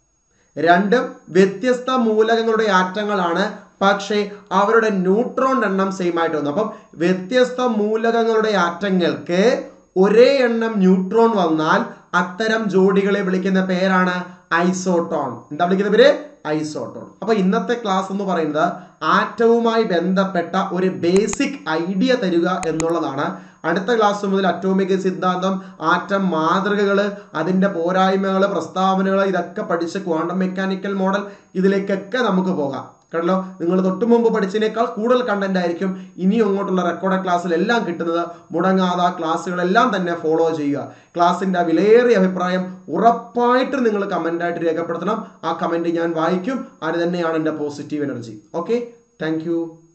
രണ്ടും വ്യത്യസ്ത മൂലകങ്ങളുടെ ആറ്റങ്ങളാണ് പക്ഷേ അവരുടെ ന്യൂട്രോൺ എണ്ണം സെയിം ആയിട്ട് വന്നു അപ്പം വ്യത്യസ്ത മൂലകങ്ങളുടെ ആറ്റങ്ങൾക്ക് ഒരേ എണ്ണം ന്യൂട്രോൺ വന്നാൽ അത്തരം ജോഡികളെ വിളിക്കുന്ന പേരാണ് ഐസോട്ടോൺ എന്താ വിളിക്കുന്ന പേര് ഐസോട്ടോൺ അപ്പൊ ഇന്നത്തെ ക്ലാസ് എന്ന് പറയുന്നത് ആറ്റവുമായി ബന്ധപ്പെട്ട ഒരു ബേസിക് ഐഡിയ തരിക എന്നുള്ളതാണ് അടുത്ത ക്ലാസ് മുതൽ അറ്റോമിക് സിദ്ധാന്തം ആറ്റം മാതൃകകൾ അതിൻ്റെ പോരായ്മകൾ പ്രസ്താവനകൾ ഇതൊക്കെ പഠിച്ച് ക്വാണ്ടം മെക്കാനിക്കൽ മോഡൽ ഇതിലേക്കൊക്കെ നമുക്ക് പോകാം കണ്ടല്ലോ നിങ്ങൾ തൊട്ടു മുമ്പ് പഠിച്ചതിനേക്കാൾ കൂടുതൽ കണ്ടന്റ് ആയിരിക്കും ഇനി അങ്ങോട്ടുള്ള റെക്കോർഡ് ക്ലാസ്സിൽ എല്ലാം കിട്ടുന്നത് മുടങ്ങാതെ ആ ക്ലാസ്സുകളെല്ലാം തന്നെ ഫോളോ ചെയ്യുക ക്ലാസ്സിന്റെ വിലയേറിയ അഭിപ്രായം ഉറപ്പായിട്ടും നിങ്ങൾ കമൻ്റായിട്ട് രേഖപ്പെടുത്തണം ആ കമൻറ്റ് ഞാൻ വായിക്കും അത് തന്നെയാണ് എൻ്റെ പോസിറ്റീവ് എനർജി ഓക്കെ താങ്ക്